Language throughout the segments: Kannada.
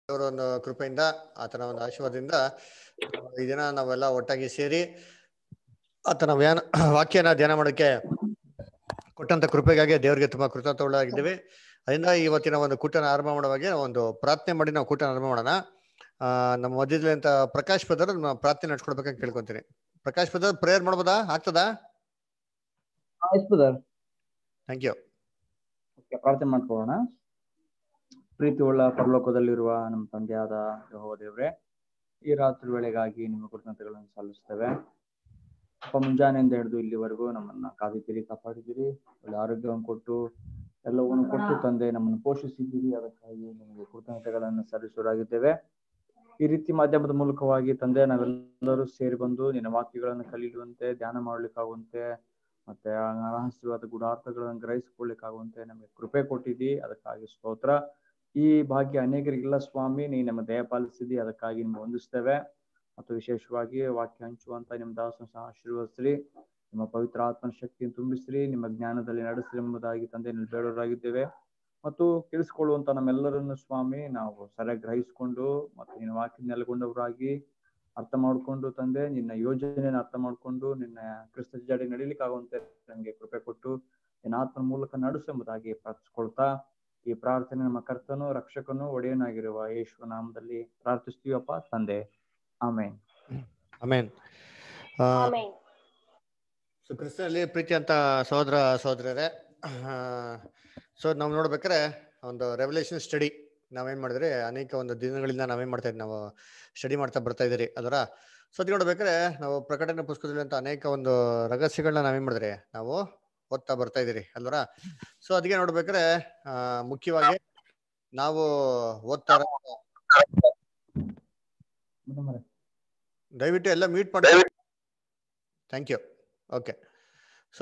ದೇವರ ಒಂದು ಕೃಪೆಯಿಂದ ಆತನ ಒಂದು ಆಶೀರ್ವಾದದಿಂದ ಈ ದಿನ ನಾವೆಲ್ಲ ಒಟ್ಟಾಗಿ ಸೇರಿ ಆತನ ವ್ಯಾನ ವಾಕ್ಯನ ಧ್ಯಾನ ಮಾಡೋಕ್ಕೆ ಕೊಟ್ಟಂತ ಕೃಪೆಗಾಗಿ ದೇವರಿಗೆ ತುಂಬಾ ಕೃತಜ್ಞರಾಗಿದ್ದೀವಿ ಅದರಿಂದ ಇವತ್ತಿನ ಒಂದು ಕೂಟನ ಆರಂಭ ಮಾಡುವಾಗೆ ಒಂದು ಪ್ರಾರ್ಥನೆ ಮಾಡಿ ನಾವು ಕೂಟನ ಆರಂಭ ಮಾಡೋಣ ಆ ನಮ್ಮ ಮಧ್ಯದಲ್ಲಿ ಅಂತ ಪ್ರಕಾಶ್ ಪದರ್ ಪ್ರಾರ್ಥನೆ ನಡ್ಸ್ಕೊಡ್ಬೇಕಂತ ಕೇಳ್ಕೊಂತೀನಿ ಪ್ರಕಾಶ್ ಪದರ್ ಪ್ರೇಯರ್ ಮಾಡ್ಬೋದಾ ಆಗ್ತದಾ ಆಯ್ತು ಬ್ರದರ್ ಥ್ಯಾಂಕ್ ಯು ಓಕೆ ಪ್ರಾರ್ಥನೆ ಮಾಡ್ಕೊಳ್ಳೋಣ ಪ್ರೀತಿ ಉಳ್ಳ ಪರಲೋಕದಲ್ಲಿರುವ ನಮ್ಮ ತಂದೆಯಾದ ಯೆಹೋವ ದೇವ್ರೆ ಈ ರಾತ್ರಿ ವೇಳೆಗಾಗಿ ನಿಮ್ಮ ಕೃತಜ್ಞತೆಗಳನ್ನು ಸಲ್ಲಿಸ್ತೇವೆ ಅಪ್ಪ ಮುಂಜಾನೆಯಿಂದ ಹಿಡಿದು ಇಲ್ಲಿವರೆಗೂ ನಮ್ಮನ್ನ ಕಾದಿದ್ದೀರಿ ಕಾಪಾಡಿದ್ದೀರಿ ಒಳ್ಳೆ ಆರೋಗ್ಯವನ್ನು ಕೊಟ್ಟು ಎಲ್ಲವನ್ನು ಕೊಟ್ಟು ತಂದೆ ನಮ್ಮನ್ನು ಪೋಷಿಸಿದ್ದೀರಿ ಅದಕ್ಕಾಗಿ ನಿಮಗೆ ಕೃತಜ್ಞತೆಗಳನ್ನು ಸಲ್ಲಿಸೋರಾಗಿದ್ದೇವೆ ಈ ರೀತಿ ಮಾಧ್ಯಮದ ಮೂಲಕವಾಗಿ ತಂದೆ ನಾವೆಲ್ಲರೂ ಸೇರಿ ಬಂದು ನಿನ್ನ ವಾಕ್ಯಗಳನ್ನು ಕಲಿಯುವಂತೆ ಧ್ಯಾನ ಮಾಡ್ಲಿಕ್ಕಾಗುವಂತೆ ಮತ್ತೆ ಆ ರಹಸ್ಯವಾದ ಗುಡಾರ್ಥಗಳನ್ನು ಗ್ರಹಿಸಿಕೊಳ್ಳಿಕ್ಕಾಗುವಂತೆ ನಮಗೆ ಕೃಪೆ ಕೊಟ್ಟಿದ್ದಿ ಅದಕ್ಕಾಗಿ ಸ್ತೋತ್ರ ಈ ಭಾಗ್ಯ ಅನೇಕರಿಗಿಲ್ಲ ಸ್ವಾಮಿ ನೀ ನಮ್ಮ ದಯ ಪಾಲಿಸಿದಿ ಅದಕ್ಕಾಗಿ ನಿಮ್ಗೆ ವಂದಿಸ್ತೇವೆ ಮತ್ತು ವಿಶೇಷವಾಗಿ ವಾಕ್ಯ ಹಂಚುವಂತ ನಿಮ್ಮ ದಾಸನ ಸಹ ಆಶೀರ್ವದಿಸ್ರಿ ನಿಮ್ಮ ಪವಿತ್ರ ಆತ್ಮನ ಶಕ್ತಿಯನ್ನು ತುಂಬಿಸ್ರಿ ನಿಮ್ಮ ಜ್ಞಾನದಲ್ಲಿ ನಡೆಸ್ರಿ ಎಂಬುದಾಗಿ ತಂದೆ ನೀವು ಬೇಡೋರಾಗಿದ್ದೇವೆ ಮತ್ತು ಕೇಳಿಸ್ಕೊಳ್ಳುವಂತ ನಮ್ಮೆಲ್ಲರನ್ನು ಸ್ವಾಮಿ ನಾವು ಸರಿಯಾಗಿ ಗ್ರಹಿಸಿಕೊಂಡು ಮತ್ತು ನಿನ್ನ ವಾಕ್ಯ ನೆಲೆಗೊಂಡವರಾಗಿ ಅರ್ಥ ಮಾಡ್ಕೊಂಡು ತಂದೆ ನಿನ್ನ ಯೋಜನೆಯನ್ನು ಅರ್ಥ ಮಾಡ್ಕೊಂಡು ನಿನ್ನ ಕ್ರಿಸ್ತ ಜಡಿ ನಡೀಲಿಕ್ಕಾಗುವಂತೆ ನಮಗೆ ಕೃಪೆ ಕೊಟ್ಟು ನಿನ್ನ ಆತ್ಮನ ಮೂಲಕ ನಡೆಸು ಎಂಬುದಾಗಿ ಪ್ರಾರ್ಥಿಸ್ಕೊಳ್ತಾ ಈ ಪ್ರಾರ್ಥನೆ ನಮ್ಮ ಕರ್ತನು ರಕ್ಷಕನು ಒಡೆಯನಾಗಿರುವ ಯೇಸುವ ನಾಮದಲ್ಲಿ ಪ್ರಾರ್ಥಿಸ್ತೀವಪ್ಪ ತಂದೆ ಆಮೇನ್ ಆಮೇನ್ ಆಮೆನ್ ಸೊ ಕ್ರಿಸ್ತನಲ್ಲಿ ಪ್ರೀತಿ ಅಂತ ಸಹೋದರ ಸಹೋದರರೇ ಸೊ ನಾವು ನೋಡ್ಬೇಕಾದ್ರೆ ಒಂದು ರೆವಲ್ಯೂಷನ್ ಸ್ಟಡಿ ನಾವೇನ್ ಮಾಡಿದ್ರಿ ಅನೇಕ ಒಂದು ದಿನಗಳಿಂದ ನಾವೇನ್ ಮಾಡ್ತಾ ಇದ್ವಿ ನಾವು ಸ್ಟಡಿ ಮಾಡ್ತಾ ಬರ್ತಾ ಇದ್ದೀರಿ ಅದರ ಸೊ ಅದು ನೋಡ್ಬೇಕಾದ್ರೆ ನಾವು ಪ್ರಕಟಣೆ ಪುಸ್ತಕದಲ್ಲಿ ಅಂತ ಅನೇಕ ಒಂದು ರಹಸ್ಯಗಳನ್ನ ನಾವೇನ್ ಮಾಡಿದ್ರಿ ನಾವು ಓದ್ತಾ ಬರ್ತಾ ಇದ್ದೀರಿ ಅಲ್ವರ ಸೊ ಅದಕ್ಕೆ ನೋಡ್ಬೇಕಾದ್ರೆ ಆ, ಮುಖ್ಯವಾಗಿ ನಾವು ಓದ್ತಾ ಇರೋ- ದಯವಿಟ್ಟು ಎಲ್ಲ ಮ್ಯೂಟ್ ಮಾಡಿ ಥ್ಯಾಂಕ್ ಯು ಓಕೆ ಸೊ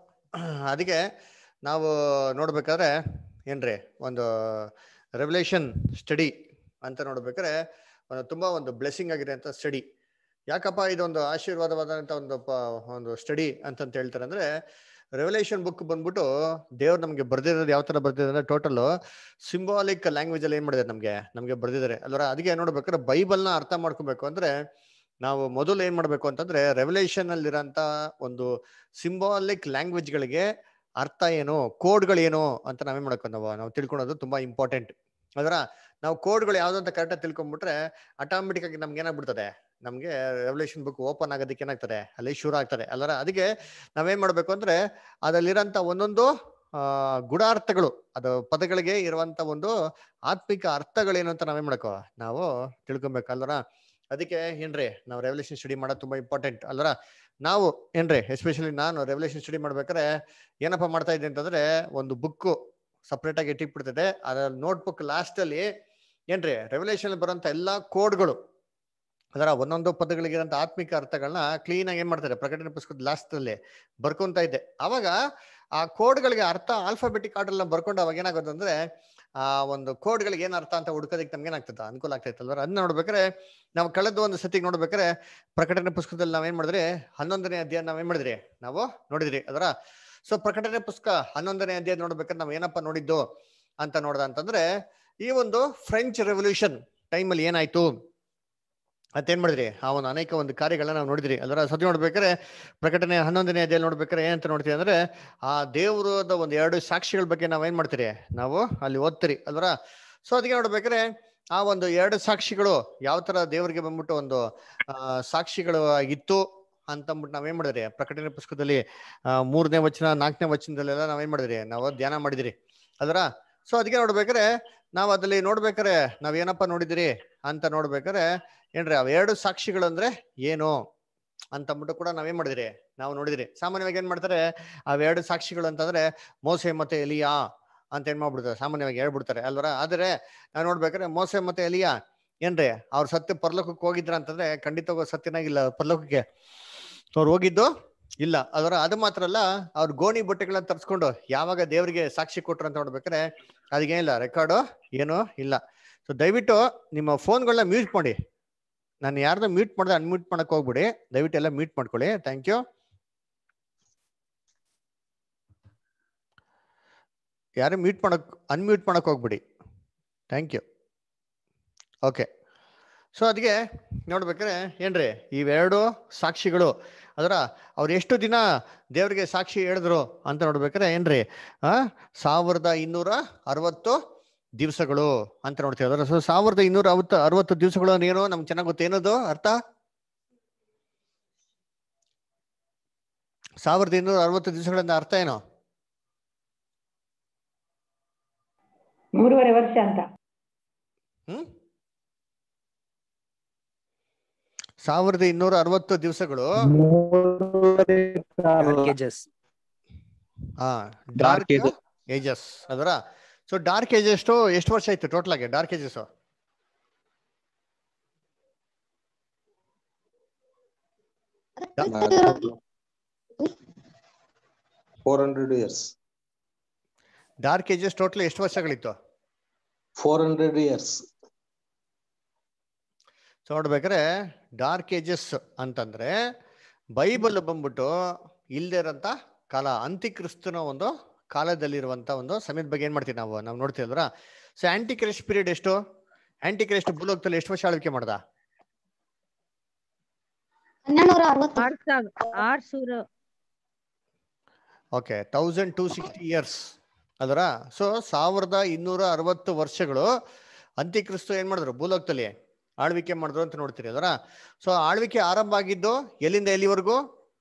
ಅದಕ್ಕೆ ನಾವು ನೋಡ್ಬೇಕಾದ್ರೆ ಏನ್ರಿ ಒಂದು ರೆವಲ್ಯೂಷನ್ ಸ್ಟಡಿ ಅಂತ ನೋಡ್ಬೇಕಾದ್ರೆ ಒಂದು ತುಂಬ ಒಂದು ಬ್ಲೆಸ್ಸಿಂಗ್ ಆಗಿದೆ ಅಂತ ಸ್ಟಡಿ ಯಾಕಪ್ಪ ಇದೊಂದು ಆಶೀರ್ವಾದವಾದಂಥ ಒಂದು ಪ ಒಂದು ಸ್ಟಡಿ ಅಂತಂತ ಹೇಳ್ತಾರೆ ಅಂದ್ರೆ ರೆವಲ್ಯೂಷನ್ ಬುಕ್ ಬಂದ್ಬಿಟ್ಟು ದೇವ್ರು ನಮಗೆ ಬರ್ದಿರೋದು ಯಾವ ತರ ಬರ್ದಿದ್ದಾರೆ ಅಂದ್ರೆ ಟೋಟಲ್ ಸಿಂಬಾಲಿಕ್ ಲ್ಯಾಂಗ್ವೇಜ್ ಅಲ್ಲಿ ಏನ್ ಮಾಡಿದ್ದಾರೆ ನಮಗೆ ನಮಗೆ ಬರ್ದಿದ್ದಾರೆ ಅಲ್ವರ ಅದಕ್ಕೆ ನೋಡ್ಬೇಕಾದ್ರೆ ಬೈಬಲ್ನ ಅರ್ಥ ಮಾಡ್ಕೋಬೇಕು ಅಂದ್ರೆ ನಾವು ಮೊದಲು ಏನ್ ಮಾಡ್ಬೇಕು ಅಂತಂದ್ರೆ ರೆವಲ್ಯೂಷನ್ ಅಲ್ಲಿರೋಂಥ ಒಂದು ಸಿಂಬಾಲಿಕ್ ಲ್ಯಾಂಗ್ವೇಜ್ಗಳಿಗೆ ಅರ್ಥ ಏನು ಕೋಡ್ಗಳೇನು ಅಂತ ನಾವೇನ್ ಮಾಡ್ಕೊ ನಾವು ನಾವು ತಿಳ್ಕೊಳೋದು ತುಂಬಾ ಇಂಪಾರ್ಟೆಂಟ್ ಅದರ ನಾವು ಕೋಡ್ಗಳು ಯಾವ್ದು ಅಂತ ಕರೆಕ್ಟಾಗಿ ತಿಳ್ಕೊಂಡ್ಬಿಟ್ರೆ ಆಟೋಮೆಟಿಕ್ ಆಗಿ ನಮ್ಗೆ ಏನಾಗ್ಬಿಡ್ತದೆ ನಮ್ಗೆ ರೆವಲ್ಯೂಷನ್ ಬುಕ್ ಓಪನ್ ಆಗೋದಕ್ಕೆ ಏನಾಗ್ತದೆ ಅಲ್ಲಿ ಶುರು ಆಗ್ತದೆ ಅಲ್ಲರ ಅದಕ್ಕೆ ನಾವೇನ್ ಮಾಡ್ಬೇಕು ಅಂದ್ರೆ ಅದರಲ್ಲಿರೋಂಥ ಒಂದೊಂದು ಆ ಗುಡಾರ್ಥಗಳು ಅದು ಪದಗಳಿಗೆ ಇರುವಂತ ಒಂದು ಆತ್ಮಿಕ ಅರ್ಥಗಳೇನು ಅಂತ ನಾವೇನ್ ಮಾಡ್ಕೋ ನಾವು ತಿಳ್ಕೊಬೇಕು ಅಲ್ವರ ಅದಕ್ಕೆ ಏನ್ರಿ ನಾವು ರೆವಲ್ಯೂಷನ್ ಸ್ಟಡಿ ಮಾಡೋದು ತುಂಬಾ ಇಂಪಾರ್ಟೆಂಟ್ ಅಲ್ವರ ನಾವು ಏನ್ರಿ ಎಸ್ಪೆಷಲಿ ನಾನು ರೆವಲ್ಯೂಷನ್ ಸ್ಟಡಿ ಮಾಡ್ಬೇಕಾದ್ರೆ ಏನಪ್ಪ ಮಾಡ್ತಾ ಇದ್ದೆ ಅಂತಂದ್ರೆ ಒಂದು ಬುಕ್ಕು ಸಪ್ರೇಟ್ ಆಗಿ ಇಟ್ಟಿಟ್ಬಿಡ್ತದೆ ಅದರ ನೋಟ್ ಬುಕ್ ಲಾಸ್ಟ್ ಅಲ್ಲಿ ಏನ್ರಿ ರೆವಲ್ಯೂಷನ್ ಬರೋಂಥ ಎಲ್ಲಾ ಕೋಡ್ಗಳು ಅದರ ಒಂದೊಂದು ಪದಗಳಿಗಿರೋಂಥ ಆತ್ಮಿಕ ಅರ್ಥಗಳನ್ನ ಕ್ಲೀನ್ ಆಗಿ ಏನ್ ಮಾಡ್ತಾರೆ ಪ್ರಕಟಣೆ ಪುಸ್ತಕದ ಲಾಸ್ಟ್ ಅಲ್ಲಿ ಬರ್ಕೊಂತ ಇದ್ದೆ ಅವಾಗ ಆ ಕೋಡ್ಗಳಿಗೆ ಅರ್ಥ ಆಲ್ಫಾಬೆಟಿಕ್ ಆರ್ಡರ್ ಬರ್ಕೊಂಡು ಅವಾಗ ಏನಾಗುತ್ತೆ ಅಂದ್ರೆ ಆ ಒಂದು ಕೋಡ್ಗಳಿಗೆ ಏನ್ ಅರ್ಥ ಅಂತ ಹುಡ್ಕೋದಕ್ಕೆ ನಮ್ಗೆ ಏನಾಗ್ತದ ಅನುಕೂಲ ಆಗ್ತೈತೆ ಅಲ್ವ ಅದನ್ನ ನೋಡ್ಬೇಕಾದ್ರೆ ನಾವು ಕಳೆದ ಒಂದು ಸತಿಗೆ ನೋಡ್ಬೇಕಾದ್ರೆ ಪ್ರಕಟಣೆ ಪುಸ್ತಕದಲ್ಲಿ ನಾವೇನ್ ಮಾಡಿದ್ರಿ ಹನ್ನೊಂದನೇ ಅಧ್ಯಾಯ ನಾವೇನ್ ಮಾಡಿದ್ರಿ ನಾವು ನೋಡಿದ್ರಿ ಅದರ ಸೊ ಪ್ರಕಟಣೆ ಪುಸ್ತಕ ಹನ್ನೊಂದನೇ ಅಧ್ಯಾಯ ನೋಡ್ಬೇಕಾದ್ರೆ ನಾವು ಏನಪ್ಪ ನೋಡಿದ್ದು ಅಂತ ನೋಡ್ದ ಅಂತಂದ್ರೆ ಈ ಒಂದು ಫ್ರೆಂಚ್ ರೆವಲ್ಯೂಷನ್ ಟೈಮಲ್ಲಿ ಏನಾಯ್ತು ಮತ್ತೇನ್ ಮಾಡಿದ್ರಿ ಆ ಒಂದು ಅನೇಕ ಒಂದು ಕಾರ್ಯಗಳನ್ನ ನಾವು ನೋಡಿದ್ರಿ ಅದರ ಸತಿ ನೋಡ್ಬೇಕಾದ್ರೆ ಪ್ರಕಟಣೆ ಹನ್ನೊಂದನೇ ಅಧ್ಯಾಯ ನೋಡ್ಬೇಕಾದ್ರೆ ಏನಂತ ನೋಡ್ತೀವಿ ಅಂದ್ರೆ ಆ ದೇವರದ ಒಂದು ಎರಡು ಸಾಕ್ಷಿಗಳ ಬಗ್ಗೆ ನಾವ್ ಏನ್ ಮಾಡ್ತೀರಿ ನಾವು ಅಲ್ಲಿ ಓದ್ತೀರಿ ಅಲ್ವರ ಸೊ ಅದಕ್ಕೆ ನೋಡ್ಬೇಕಾದ್ರೆ ಆ ಒಂದು ಎರಡು ಸಾಕ್ಷಿಗಳು ಯಾವ ತರ ದೇವರಿಗೆ ಬಂದ್ಬಿಟ್ಟು ಒಂದು ಆ ಸಾಕ್ಷಿಗಳು ಇತ್ತು ಅಂತಂದ್ಬಿಟ್ಟು ನಾವೇನ್ ಮಾಡಿದ್ರಿ ಪ್ರಕಟಣೆ ಪುಸ್ತಕದಲ್ಲಿ ಆ ಮೂರನೇ ವಚನ ನಾಲ್ಕನೇ ವಚನದಲ್ಲೆಲ್ಲ ನಾವೇನ್ ಮಾಡಿದ್ರಿ ನಾವು ಧ್ಯಾನ ಮಾಡಿದಿರಿ ಅದರ ಸೊ ಅದಕ್ಕೆ ನೋಡ್ಬೇಕಾದ್ರೆ ನಾವು ಅದ್ರಲ್ಲಿ ನೋಡ್ಬೇಕಾರೆ ನಾವ್ ಏನಪ್ಪ ನೋಡಿದಿರಿ ಅಂತ ನೋಡ್ಬೇಕಾರೆ ಏನ್ರಿ ಅವ್ ಎರಡು ಸಾಕ್ಷಿಗಳು ಅಂದ್ರೆ ಏನು ಅಂತಂದ್ಬಿಟ್ಟು ಕೂಡ ನಾವೇನ್ ಮಾಡಿದ್ರಿ ನಾವು ನೋಡಿದ್ರಿ ಸಾಮಾನ್ಯವಾಗಿ ಏನ್ ಮಾಡ್ತಾರೆ ಅವೆರಡು ಸಾಕ್ಷಿಗಳು ಅಂತಂದ್ರೆ ಮೋಸೆ ಮತ್ತೆ ಎಲಿಯಾ ಅಂತ ಏನ್ ಮಾಡ್ಬಿಡ್ತಾರೆ ಸಾಮಾನ್ಯವಾಗಿ ಹೇಳ್ಬಿಡ್ತಾರೆ ಅಲ್ವರ ಆದ್ರೆ ನಾವ್ ನೋಡ್ಬೇಕಾದ್ರೆ ಮೋಸೆ ಮತ್ತೆ ಎಲಿಯಾ ಏನ್ರಿ ಅವ್ರ ಸತ್ಯ ಪರಲೋಕಕ್ಕೆ ಹೋಗಿದ್ರ ಅಂತಂದ್ರೆ ಖಂಡಿತವಾಗೂ ಸತ್ಯನಾಗಿಲ್ಲ ಪರಲೋಕಕ್ಕೆ ಅವ್ರು ಹೋಗಿದ್ದು ಇಲ್ಲ ಅದರ ಅದು ಮಾತ್ರ ಅಲ್ಲ ಅವ್ರ ಗೋಣಿ ಬಟ್ಟೆಗಳನ್ನ ತರ್ಸ್ಕೊಂಡು ಯಾವಾಗ ದೇವರಿಗೆ ಸಾಕ್ಷಿ ಕೊಟ್ರು ಅಂತ ನೋಡ್ಬೇಕಾದ್ರೆ ಅದಕ್ಕೇನಿಲ್ಲ ರೆಕಾರ್ಡು ಏನೂ ಇಲ್ಲ ಸೊ ದಯವಿಟ್ಟು ನಿಮ್ಮ ಫೋನ್ಗಳನ್ನ ಮ್ಯೂಟ್ ಮಾಡಿ ನಾನು ಯಾರ್ದು ಮ್ಯೂಟ್ ಮಾಡಿದ್ರೆ ಅನ್ಮ್ಯೂಟ್ ಮಾಡಕ್ ಹೋಗ್ಬಿಡಿ ದಯವಿಟ್ಟು ಎಲ್ಲ ಮ್ಯೂಟ್ ಮಾಡ್ಕೊಳ್ಳಿ ಥ್ಯಾಂಕ್ ಯು ಯಾರು ಮ್ಯೂಟ್ ಮಾಡಕ್ ಅನ್ಮ್ಯೂಟ್ ಮಾಡಕ್ ಹೋಗ್ಬಿಡಿ ಥ್ಯಾಂಕ್ ಯು ಓಕೆ ಸೊ ಅದಕ್ಕೆ ನೋಡ್ಬೇಕಾದ್ರೆ ಏನ್ರಿ ಇವೆರಡು ಸಾಕ್ಷಿಗಳು ಅದರ ಅವ್ರು ಎಷ್ಟು ದಿನ ದೇವ್ರಿಗೆ ಸಾಕ್ಷಿ ಹೇಳಿದ್ರು ಅಂತ ನೋಡ್ಬೇಕಾದ್ರೆ ಏನ್ರಿ ಆ ಸಾವಿರದ ಇನ್ನೂರ ಅರವತ್ತು ದಿವಸಗಳು ಅಂತ ನೋಡ್ತೀವಿ ಅದರ ಸೊ ಸಾವಿರದ ಇನ್ನೂರ ಅವತ್ತು ಅರವತ್ತು ದಿವಸಗಳು ಅಂದ್ರೆ ಏನು ನಮ್ಗೆ ಚೆನ್ನಾಗಿ ಗೊತ್ತು ಏನದು ಅರ್ಥ ಸಾವಿರದ ಇನ್ನೂರ ಅರವತ್ತು ದಿವಸಗಳಿಂದ ಅರ್ಥ ಏನು ಮೂರುವರೆ ವರ್ಷ ಅಂತ ಹ್ಮ್ ಸಾವಿರದ ಇನ್ನೂರ ಅರವತ್ತು ದಿವಸಗಳು ಮೂರುವರೆ ಕಾಲ. ಹಾ Dark ಡಾರ್ಕ್ ages. ಏಜಸ್ ಅದರ ಸೊ ಡಾರ್ಕ್ ಏಜ್ ಎಷ್ಟು ಎಷ್ಟು ವರ್ಷ ಆಯ್ತು ಟೋಟಲ್ ಆಗಿ dark ages four hundred years dark ages total ಎಷ್ಟು ವರ್ಷಗಳಿತ್ತು ಫೋರ್ ಹಂಡ್ರೆಡ್ ಇಯರ್ಸ್ ಸೊ ನೋಡ್ಬೇಕಾದ್ರೆ ಡಾರ್ಕ್ ಏಜಸ್ ಅಂತಂದ್ರೆ ಬೈಬಲ್ ಬಂದ್ಬಿಟ್ಟು ಇಲ್ದೇ ಇರೋಂಥ ಕಾಲ ಅಂತಿಕ್ರಿಸ್ತನ ಒಂದು ಕಾಲದಲ್ಲಿರುವಂತ ಒಂದು ಸಮಯದ ಬಗ್ಗೆ ಏನ್ ಮಾಡ್ತೀವಿ ನಾವು ನಾವು ನೋಡ್ತೀವಿ ಅಲ್ವಾ ಸೊ ಆಂಟಿ ಕ್ರಿಸ್ಟ್ ಪೀರಿಯಡ್ ಎಷ್ಟು ಆಂಟಿ ಕ್ರಿಸ್ಟ್ ಭೂಲೋಕದಲ್ಲಿ ಎಷ್ಟು ವರ್ಷ ಆಳ್ವಿಕೆ ಮಾಡ್ದ ಹನ್ನೆರಡುನೂರ ಅರವತ್ತು ಆರ್ ಸಾವಿರ ಆರ್ ಸಾವಿರ okay thousand two sixty years ಅದರ ಸೊ ಸಾವಿರದ ಇನ್ನೂರ ಅರವತ್ತು ವರ್ಷಗಳು ಅಂತ್ಯಕ್ರಿಸ್ತು ಏನ್ ಮಾಡಿದ್ರು ಭೂಲೋಕದಲ್ಲಿ ಆಳ್ವಿಕೆ ಮಾಡಿದ್ರು ಅಂತ ನೋಡ್ತೀರಿ ಅದರ ಸೊ ಆಳ್ವಿಕೆ ಆರಂಭ ಆಗಿದ್ದು ಎಲ್ಲಿಂದ ಎಲ್ಲಿವರೆಗೂ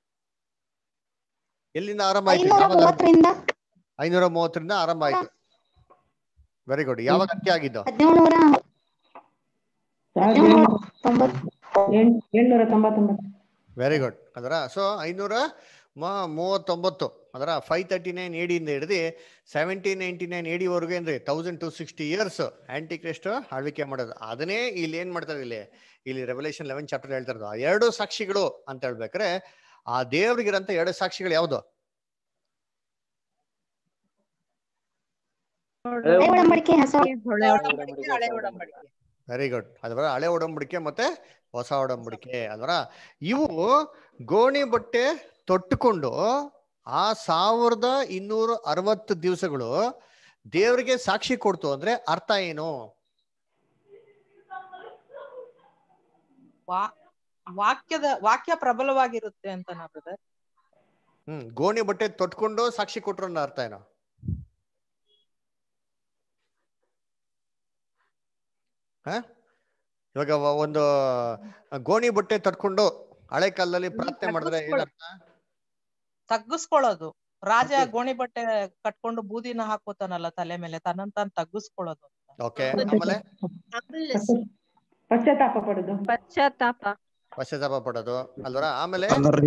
ಎಲ್ಲಿಂದ ಆರಂಭ ಆಯ್ತು ಐನೂರ ಯಾವಾಗ ಮೂವತ್ತರಿಂದ ಐನೂರ ಮೂವತ್ತರಿಂದ ಆರಂಭ ಆಯ್ತು ವೆರಿ ಗುಡ್ ಯಾವಾಗ ಅಂತ್ಯ ಆಗಿದ್ದು ಹದಿನೇಳುನೂರ ಸಾವಿರದ ಹದಿನೇಳುನೂರ ತೊಂಬತ್ತು ಎಂಟ್- ಏಳ್ನೂರ ತೊಂಬತ್ತೊಂಬತ್ತು ವೆರಿ ಗುಡ್ ಅದರ ಸೊ ಐನೂರ ಮ- ಮೂವತ್ತೊಂಬತ್ತು ಅದರ ಫೈವ್ ತರ್ಟಿ ನೈನ್ ಏಡಿಯಿಂದ ಹಿಡಿದು ಸೆವೆಂಟೀನ್ ನೈಂಟಿ ನೈನ್ ಏಡಿವರೆಗೂ ಏನ್ರಿ thousand two sixty years antichrist ಆಳ್ವಿಕೆ ಮಾಡೋದು ಅದನ್ನೇ ಇಲ್ಲಿ ಏನ್ ಮಾಡ್ತಾರೆ ಇಲ್ಲಿ ಇಲ್ಲಿ ರೆವಲ್ಯೂಷನ್ ಲೆವೆನ್ ಚಾಪ್ಟರ್ ಹೇಳ್ತಾ ಇರೋದು ಆ ಎರಡು ಸಾಕ್ಷಿಗಳು ಅಂತ ಹೇಳ್ಬೇಕಾರೆ ಆ ದೇವ್ರಿಗಿರಂತ ಎರಡು ಸಾಕ್ಷಿಗಳು ಯಾವುದು ಹಳೆ ಒಡಂಬಡಿಕೆ ಹೊಸ ಹಳೆ ಒಡಂಬಡಿಕೆ. ವೆರಿ ಗುಡ್ ಅದರ ಹಳೆ ಒಡಂಬಡಿಕೆ ಮತ್ತೆ ಹೊಸ ಒಡಂಬಡಿಕೆ ಅದರ ಇವು ಗೋಣಿ ಬಟ್ಟೆ ತೊಟ್ಟುಕೊಂಡು ಆ ಸಾವಿರದ ಇನ್ನೂರ ಅರವತ್ತು ದಿವಸಗಳು ದೇವರಿಗೆ ಸಾಕ್ಷಿ ಕೊಡ್ತು ಅಂದ್ರೆ ಅರ್ಥ ಏನು ವಾ- ವಾಕ್ಯದ ವಾಕ್ಯ ಪ್ರಬಲವಾಗಿರುತ್ತೆ ಅಂತ ನಾ ಬ್ರದರ್ ಹ್ಮ್ ಗೋಣಿ ಬಟ್ಟೆ ತೊಟ್ಕೊಂಡು ಸಾಕ್ಷಿ ಕೊಟ್ರು ಅನ್ನೋ ಅರ್ಥ ಏನು ಹ ಇವಾಗ ವ- ಒಂದು ಗೋಣಿ ಬಟ್ಟೆ ತಟ್ಕೊಂಡು ಹಳೆ ಕಾಲದಲ್ಲಿ ಪ್ರಾರ್ಥನೆ ಮಾಡಿದ್ರೆ ಏನರ್ಥ ತಗ್ಗಿಸ್ಕೊಳ್ಳೋದು ರಾಜ ಗೋಣಿ ಬಟ್ಟೆ ಕಟ್ಕೊಂಡು ಬೂದಿನ ಹಾಕೋತಾನಲ್ಲ ತಲೆ ಮೇಲೆ ತನ್ನಂತ ತಾನ್ ತಗ್ಗಿಸ್ಕೊಳ್ಳೋದು ಅಂತ. ಓಕೆ ಆಮೇಲೆ ಪಶ್ಚಾತ್ತಾಪ ಪಡುದು ಪಶ್ಚಾತ್ತಾಪ ಪಶ್ಚಾತ್ತಾಪ ಪಡೋದು ಅಲ್ವರ ಆಮೇಲೆ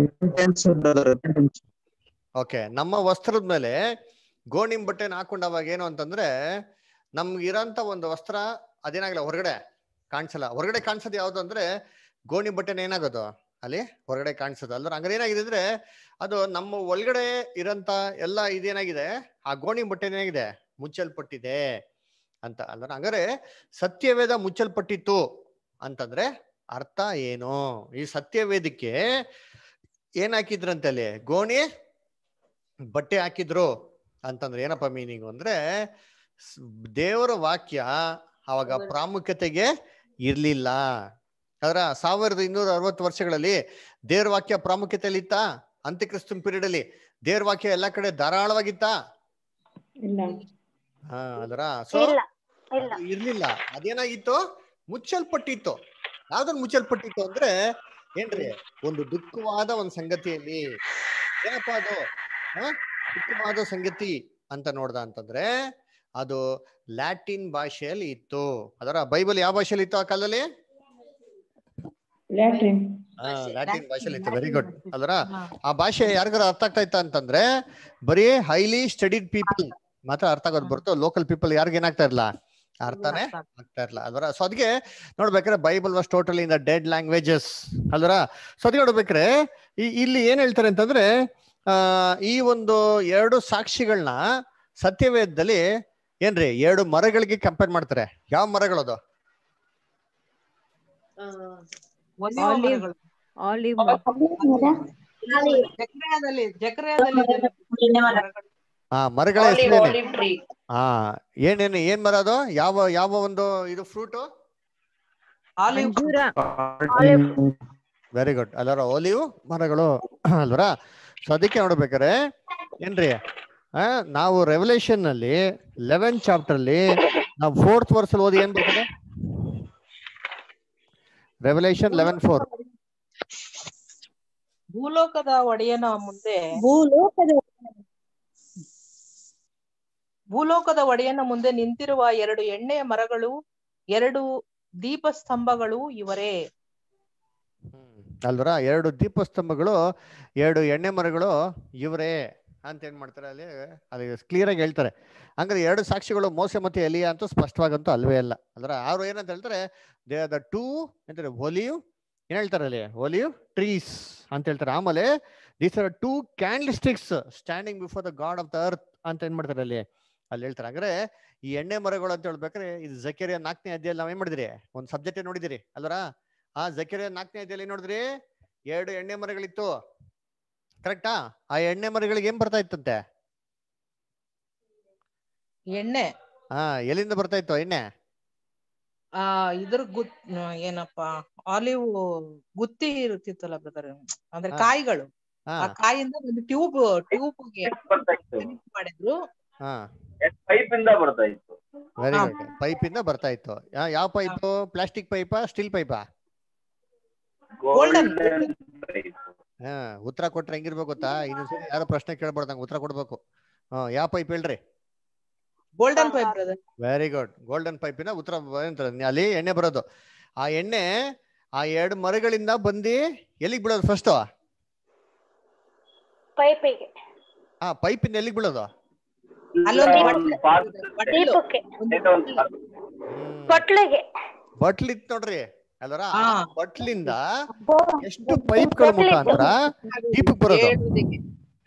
ಓಕೆ ನಮ್ಮ ವಸ್ತ್ರದ ಮೇಲೆ ಗೋಣಿಂ ಬಟ್ಟೆನ ಹಾಕೊಂಡ್ ಅವಾಗ ಏನು ಅಂತಂದ್ರೆ ನಮ್ಗಿರಂತ ಒಂದು ವಸ್ತ್ರ ಅದೇನಾಗಲ್ಲ ಹೊರಗಡೆ ಕಾಣಿಸಲ್ಲ ಹೊರಗಡೆ ಕಾಣಿಸೋದು ಯಾವ್ದು ಅಂದ್ರೆ ಗೋಣಿ ಬಟ್ಟೆನ ಏನಾಗೋದು ಅಲ್ಲಿ ಹೊರಗಡೆ ಕಾಣಿಸೋದು ಅಲ್ದ್ರ ಹಂಗಾರೆ ಏನಾಗಿದೆ ಅಂದ್ರೆ ಅದು ನಮ್ಮ ಒಳಗಡೆ ಇರಂತ ಎಲ್ಲ ಇದೇನಾಗಿದೆ ಆ ಗೋಣಿ ಬಟ್ಟೆ ಏನಾಗಿದೆ ಮುಚ್ಚಲ್ಪಟ್ಟಿದೆ ಅಂತ ಅಲ್ದ್ರ ಹಂಗಾರೆ ಸತ್ಯವೇದ ಮುಚ್ಚಲ್ಪಟ್ಟಿತ್ತು ಅಂತಂದ್ರೆ ಅರ್ಥ ಏನು ಈ ಸತ್ಯವೇದಕ್ಕೆ ಏನ್ ಹಾಕಿದ್ರಂತೆ ಅಲ್ಲಿ ಗೋಣಿ ಬಟ್ಟೆ ಹಾಕಿದ್ರು ಅಂತಂದ್ರೆ ಏನಪ್ಪ ಮೀನಿಂಗ್ ಅಂದ್ರೆ ಸ್- ದೇವರ ವಾಕ್ಯ ಅವಾಗ ಪ್ರಾಮುಖ್ಯತೆಗೆ ಇರ್ಲಿಲ್ಲ ಅದರ ಸಾವಿರದ ಇನ್ನೂರ ಅರವತ್ತು ವರ್ಷಗಳಲ್ಲಿ ದೇವ್ರ ವಾಕ್ಯ ಪ್ರಾಮುಖ್ಯತೆಯಲ್ಲಿ ಇತ್ತಾ ಅಂತ್ಯಕ್ರಿಸ್ತನ್ ಪೀರಿಯಡ್ ಅಲ್ಲಿ ದೇವ್ರ ವಾಕ್ಯ ಎಲ್ಲಾ ಕಡೆ ಧಾರಾಳವಾಗಿತ್ತಾ ಇಲ್ಲ ಹಾ ಅದರ ಸೊ ಇಲ್ಲ ಇಲ್ಲ ಇರ್ಲಿಲ್ಲ ಅದೇನಾಗಿತ್ತು ಮುಚ್ಚಲ್ಪಟ್ಟಿತ್ತು ಯಾವ್ದನ್ ಮುಚ್ಚಲ್ಪಟ್ಟಿತ್ತು ಅಂದ್ರೆ ಏನ್ರಿ ಒಂದು ದುಃಖವಾದ ಒಂದು ಸಂಗತಿಯಲ್ಲಿ ಏನಪ್ಪ ಅದು ಆ? ದುಃಖವಾದ ಸಂಗತಿ ಅಂತ ನೋಡ್ದ ಅಂತಂದ್ರೆ ಅದು ಲ್ಯಾಟಿನ್ ಭಾಷೆಯಲ್ಲಿ ಇತ್ತು ಅದರ ಬೈಬಲ್ ಯಾವ ಭಾಷೆಯಲ್ಲಿ ಇತ್ತು ಆ ಕಾಲದಲ್ಲಿ ಲ್ಯಾಟ್ರಿನ್ ಆ, ಲ್ಯಾಟಿನ್ ಭಾಷೆಯಲ್ಲಿ ಇತ್ತು ವೆರಿ ಗುಡ್ ಲ್ಯಾಟಿನ್ ಅದರ ಹಾ. ಆ ಭಾಷೆ ಯಾರಿಗಾರ ಅರ್ಥ ಆಗ್ತಾ ಇತ್ತ ಅಂತಂದ್ರೆ ಬರೀ ಹೈಲಿ ಸ್ಟಡಿಡ್ ಪೀಪಲ್ ಮಾತ್ರ ಅರ್ಥ ಆಗೋದು ಹೊರತು ಲೋಕಲ್ ಪೀಪಲ್ ಯಾರಿಗ ಏನಾಗ್ತಾ ಇರಲ್ಲ ಅರ್ಥನೇ ಅರ್ಥ ಆಗ್ತದೆ. ಆಗ್ತಾ ಇರಲ್ಲ ಅದರ ಸೊ ಅದಕ್ಕೆ ನೋಡ್ಬೇಕಾದ್ರೆ Bible was totally in the dead languages ಅಲ್ವರ ಸೊ ಅದಕ್ಕೆ ನೋಡ್ಬೇಕಾದ್ರೆ ಈ ಇಲ್ಲಿ ಏನ್ ಹೇಳ್ತಾರೆ ಅಂತಂದ್ರೆ ಆ ಈ ಒಂದು ಎರಡು ಸಾಕ್ಷಿಗಳನ್ನ ಸತ್ಯವೇದದಲ್ಲಿ ಏನ್ರಿ ಎರಡು ಮರಗಳಿಗೆ ಕಂಪೇರ್ ಮಾಡ್ತಾರೆ ಯಾವ ಮರಗಳದು ಒಲಿವ Olive. ಮರಗಳು. ಆಲಿವ್ ಜಕ್ರಿಯಾದಲ್ಲಿ ಜಕ್ರಿಯಾದಲ್ಲಿ ಇದೆಲ್ಲ ಮರಗಳು. ಆ ಮರಗಳ ಹೆಸರೇನೆ ಹಾ ಏನೇನು ಏನ್ ಮರ ಅದು ಯಾವ ಯಾವ ಒಂದು ಇದು ಫ್ರೂಟು ಆಲಿವ್ ಅಂಜೂರ ವೆರಿ ಗುಡ್ ಅಲ್ವರ ಒಲಿವ್ ಮರಗಳು ಅಲ್ವರ ಸೊ ಅದಕ್ಕೆ ನೋಡ್ಬೇಕಾರೆ ಏನ್ರಿ ಆ, ನಾವು ರೆವಲ್ಯೂಷನ್ ನಲ್ಲಿ ಲೆವೆನ್ ಚಾಪ್ಟರ್ ಅಲ್ಲಿ ನಾವು ಫೋರ್ತ್ ವರ್ಸ್ ಓದಿ ಏನ್ ಬರ್ತದೆ ರೆವಲ್ಯೂಷನ್ ಲೆವೆನ್ ಫೋರ್ ಭೂಲೋಕದ ಒಡೆಯನ ಮುಂದೆ ಭೂಲೋಕದ ಒಡೆಯನ ಮುಂದೆ ನಿಂತಿರುವ ಎರಡು ಎಣ್ಣೆಯ ಮರಗಳು ಎರಡು ದೀಪಸ್ತಂಭಗಳು ಇವರೇ ಅಲ್ವರ ಎರಡು ದೀಪಸ್ತಂಭಗಳು ಎರಡು ಎಣ್ಣೆ ಮರಗಳು ಇವರೇ ಅಂತ ಏನ್ ಮಾಡ್ತಾರೆ ಅಲ್ಲಿ ಅಲ್ಲಿ ಕ್ಲಿಯರ್ ಆಗಿ ಹೇಳ್ತಾರೆ ಹಂಗಾರೆ ಎರಡು ಸಾಕ್ಷಿಗಳು ಮೋಸೆ ಮತ್ತೆ ಎಲಿಯಾ ಅಂತೂ ಸ್ಪಷ್ಟವಾಗಂತೂ ಅಲ್ವೇ ಅಲ್ಲ ಅಲ್ರ ಅವ್ರು ಏನಂತ ಹೇಳ್ತಾರೆ ದೇ ಆರ್ ದ ಟೂ ಎಂತಾರೆ ಒಲಿವ್ ಏನ್ ಹೇಳ್ತಾರೆ ಅಲ್ಲಿ ಒಲಿವ್ ಟ್ರೀಸ್ ಅಂತ ಹೇಳ್ತಾರೆ ಆಮೇಲೆ these are two candlesticks standing before the God of the earth ಅಂತ ಏನ್ ಮಾಡ್ತಾರೆ ಅಲ್ಲಿ ಅಲ್ಲಿ ಹೇಳ್ತಾರೆ ಅಂದ್ರೆ ಈ ಎಣ್ಣೆ ಮರಗಳು ಅಂತ ಹೇಳ್ಬೇಕಾದ್ರೆ ಇದು ಜಕೆರಿಯ ನಾಲ್ಕನೇ ಅಧ್ಯಾಯ ನಾವ್ ಏನ್ ಮಾಡಿದಿರಿ ಒಂದು ಸಬ್ಜೆಕ್ಟ್ ನೋಡಿದಿರಿ ಅಲ್ವರ ಆ ಜಕೆರಿಯ ನಾಲ್ಕನೇ ಅಧ್ಯಾಯಲ್ಲಿ ನೋಡಿದ್ರಿ ಎರಡು ಎಣ್ಣೆ ಮರಗಳಿತ್ತು ಕರೆಕ್ಟಾ ಆ ಎಣ್ಣೆ ಮರಗಳಿಗೆ ಏನ್ ಬರ್ತಾ ಇತ್ತಂತೆ ಎಣ್ಣೆ ಹಾ ಎಲ್ಲಿಂದ ಬರ್ತಾ ಇತ್ತು ಎಣ್ಣೆ ಆ ಇದ್ರ ಗುತ್ ಏನಪ್ಪಾ ಆಲಿವ್ ಗುತ್ತಿ ಇರ್ತಿತ್ತಲ್ಲ ಬ್ರದರ್ ಅಂದ್ರೆ ಹಾ. ಕಾಯಿಗಳು ಹಾ ಆ ಕಾಯಿಂದ ಒಂದು ಟ್ಯೂಬ್ ಟ್ಯೂಬ್ಗೆ ಮಾಡಿದ್ರು ಹಾ ಪೈಪ್ ಇಂದ ಬರ್ತಾ ಇತ್ತು ವೆರಿ ಹಾ. ಗುಡ್ ಪೈಪ್ ಇಂದ ಬರ್ತಾ ಇತ್ತು ಯಾ- ಯಾವ ಪೈಪ್ ಪ್ಲಾಸ್ಟಿಕ್ ಪೈಪಾ ಸ್ಟೀಲ್ ಪೈಪಾ Golden. pipe. ಹಾ ಉತ್ತರ ಕೊಟ್ರೆ ಹೆಂಗಿರ್ಬೇಕು ಗೊತ್ತಾ ಇನ್ನೊಂದ್ಸರಿ ಯಾರೋ ಪ್ರಶ್ನೆ ಕೇಳ್ಬಾರ್ದಂಗ ಉತ್ತರ ಕೊಡ್ಬೇಕು ಹಾ ಯಾವ ಪೈಪ್ ಹೇಳ್ರಿ golden pipe brother very good golden ಪೈಪಿನ ಉತ್ತರ ಏನಂತಾರೆ ಅಲ್ಲಿ ಎಣ್ಣೆ ಬರೋದು ಆ ಎಣ್ಣೆ ಆ ಎರಡು ಮರಗಳಿಂದ ಬಂದು ಎಲ್ಲಿಗೆ ಬೀಳೋದು ಫಸ್ಟ್ ಪೈಪಿಗೆ ಆ ಪೈಪಿಂದ ಎಲ್ಲಿಗೆ ಬೀಳೋದು ಅಲ್ಲೊಂದು ಒಂದು ಬಟ್ಲು- ಪಾತ್ರೆ ಬಟ್ಲು. ದೀಪಕ್ಕೆ ಒಂದು ಇದೆ ಒಂದು ಪಾತ್ರೆ. ಬಟ್ಲಿಗೆ ಬಟ್ಲ್ ಇತ್ತು ನೋಡ್ರಿ ಅಲ್ವರ ಆ ಹಾ. ಬಟ್ಲಿಂದ ಬೋ- ಎಷ್ಟು ಪೈಪ್ಗಳ ಬಟ್ಲು ಇತ್ತು. ಮುಖಾಂತರ ದೀಪಕ್ಕೆ ಬರೋದು ಏಳುದಿಗೆ.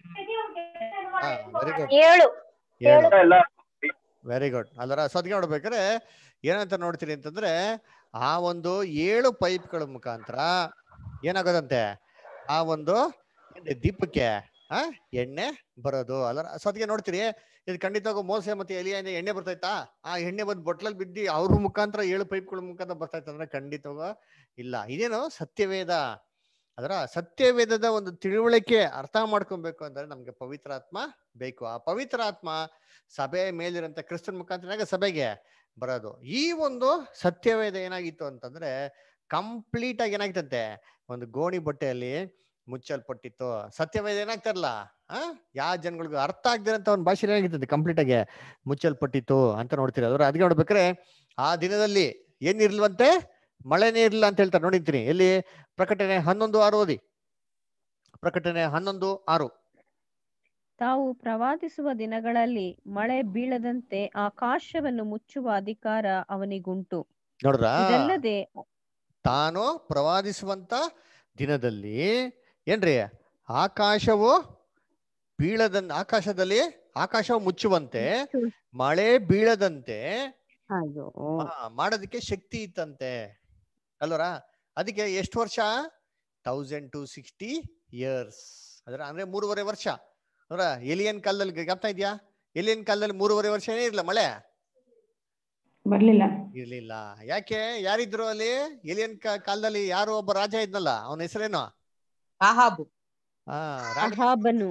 ವೆರಿ ಗುಡ್ ಏಳು ಏಳು ಎಲ್ಲ ವೆರಿ ಗುಡ್ ಅಲ್ವರ ಸೊ ಅದಕ್ಕೆ ನೋಡ್ಬೇಕಾದ್ರೆ ಏನಂತ ನೋಡ್ತೀರಿ ಅಂತಂದ್ರೆ ಆ ಒಂದು ಏಳು ಪೈಪ್ಗಳ ಮುಖಾಂತರ ಏನಾಗೋದಂತೆ ಆ ಒಂದು ಏನ್ರಿ ದೀಪಕ್ಕೆ ಆ ಎಣ್ಣೆ ಬರೋದು ಅಲ್ಲರ ಸೊ ಅದಕ್ಕೆ ನೋಡ್ತೀರಿ ಇದು ಖಂಡಿತವಾಗೂ ಮೋಸೆ ಮತ್ತೆ ಎಲಿಯಿಂದ ಎಣ್ಣೆ ಬರ್ತೈತಾ ಆ ಎಣ್ಣೆ ಬಂದು ಬೊಟ್ಲಲ್ಲಿ ಬಿದ್ದು ಅವ್ರ ಮುಖಾಂತರ ಏಳು ಪೈಪ್ಗಳ ಮುಖಾಂತರ ಬರ್ತೈತೆ ಅಂದ್ರೆ ಖಂಡಿತವಾಗ ಇಲ್ಲ ಇದೇನು ಸತ್ಯವೇದ ಅದರ ಸತ್ಯವೇದದ ಒಂದು ತಿಳುವಳಿಕೆ ಅರ್ಥ ಮಾಡ್ಕೊಬೇಕು ಅಂದ್ರೆ ನಮ್ಗೆ ಪವಿತ್ರಾತ್ಮ ಬೇಕು ಆ ಪವಿತ್ರಾತ್ಮ ಸಭೆ ಮೇಲಿರಂತ ಕ್ರಿಸ್ತನ್ ಮುಖಾಂತರ ಸಭೆಗೆ ಬರೋದು ಈ ಒಂದು ಸತ್ಯವೇದ ಏನಾಗಿತ್ತು ಅಂತಂದ್ರೆ ಕಂಪ್ಲೀಟ್ ಆಗಿ ಏನಾಗ್ತಂತೆ ಒಂದು ಗೋಣಿ ಬಟ್ಟೆಯಲ್ಲಿ ಮುಚ್ಚಲ್ಪಟ್ಟಿತ್ತು ಸತ್ಯವೇದ ಏನಾಗ್ತಾರಲ್ಲ ಆ ಯಾವ ಜನಗಳಿಗೂ ಅರ್ಥ ಆಗ್ದಿರಂತ ಒಂದು ಭಾಷೆ ಏನಾಗಿರ್ತದೆ ಕಂಪ್ಲೀಟ್ ಆಗಿ ಮುಚ್ಚಲ್ಪಟ್ಟಿತ್ತು ಅಂತ ನೋಡ್ತೀರಿ ಅದ್ರ ಅದಕ್ಕೆ ನೋಡ್ಬೇಕಾರೆ ಆ ದಿನದಲ್ಲಿ ಏನಿರ್ಲ್ವಂತೆ ಮಳೆನೇ ಇರ್ಲಿಲ್ಲ ಅಂತ ಹೇಳ್ತಾರೆ ನೋಡಿರ್ತೀನಿ ಎಲ್ಲಿ ಪ್ರಕಟಣೆ ಹನ್ನೊಂದು ಆರು ಓದಿ ಪ್ರಕಟಣೆ ಹನ್ನೊಂದು ಆರು ತಾವು ಪ್ರವಾದಿಸುವ ದಿನಗಳಲ್ಲಿ ಮಳೆ ಬೀಳದಂತೆ ಆಕಾಶವನ್ನು ಮುಚ್ಚುವ ಅಧಿಕಾರ ಅವನಿಗುಂಟು ನೋಡ್ರಾ ಇದಲ್ಲದೆ ತಾನು ಪ್ರವಾದಿಸುವಂತ ದಿನದಲ್ಲಿ ಏನ್ರಿ ಆಕಾಶವು ಬೀಳದಂತ ಆಕಾಶದಲ್ಲಿ ಆಕಾಶವು ಮುಚ್ಚುವಂತೆ ಮಳೆ ಬೀಳದಂತೆ ಅಯ್ಯೋ ಆ, ಮಾಡೋದಕ್ಕೆ ಶಕ್ತಿ ಇತ್ತಂತೆ ಅಲ್ವರ ಅದಕ್ಕೆ ಎಷ್ಟು ವರ್ಷ ತೌಸಂಡ್ ಟು ಸಿಕ್ಸ್ಟಿ ಇಯರ್ಸ್ ಅದರ ಅಂದ್ರೆ ಮೂರುವರೆ ವರ್ಷ ಅವರ ಎಲಿಯನ್ ಕಾಲದಲ್ಲಿ ಜ್ಞಾಪನ ಇದೆಯಾ ಎಲಿಯನ್ ಕಾಲದಲ್ಲಿ ಮೂರುವರೆ ವರ್ಷ ಏನೇ ಇರ್ಲಿಲ್ಲ ಮಳೆ ಬರ್ಲಿಲ್ಲ ಇರ್ಲಿಲ್ಲ ಯಾಕೆ ಯಾರಿದ್ರು ಅಲ್ಲಿ ಎಲಿಯನ್ ಕಾ- ಕಾಲದಲ್ಲಿ ಯಾರು ಒಬ್ಬ ರಾಜ ಇದ್ನಲ್ಲ ಅವನ ಹೆಸರೇನು ಆಹಾಬು ಆ ರಾಣಿ ಅಹಾಬನು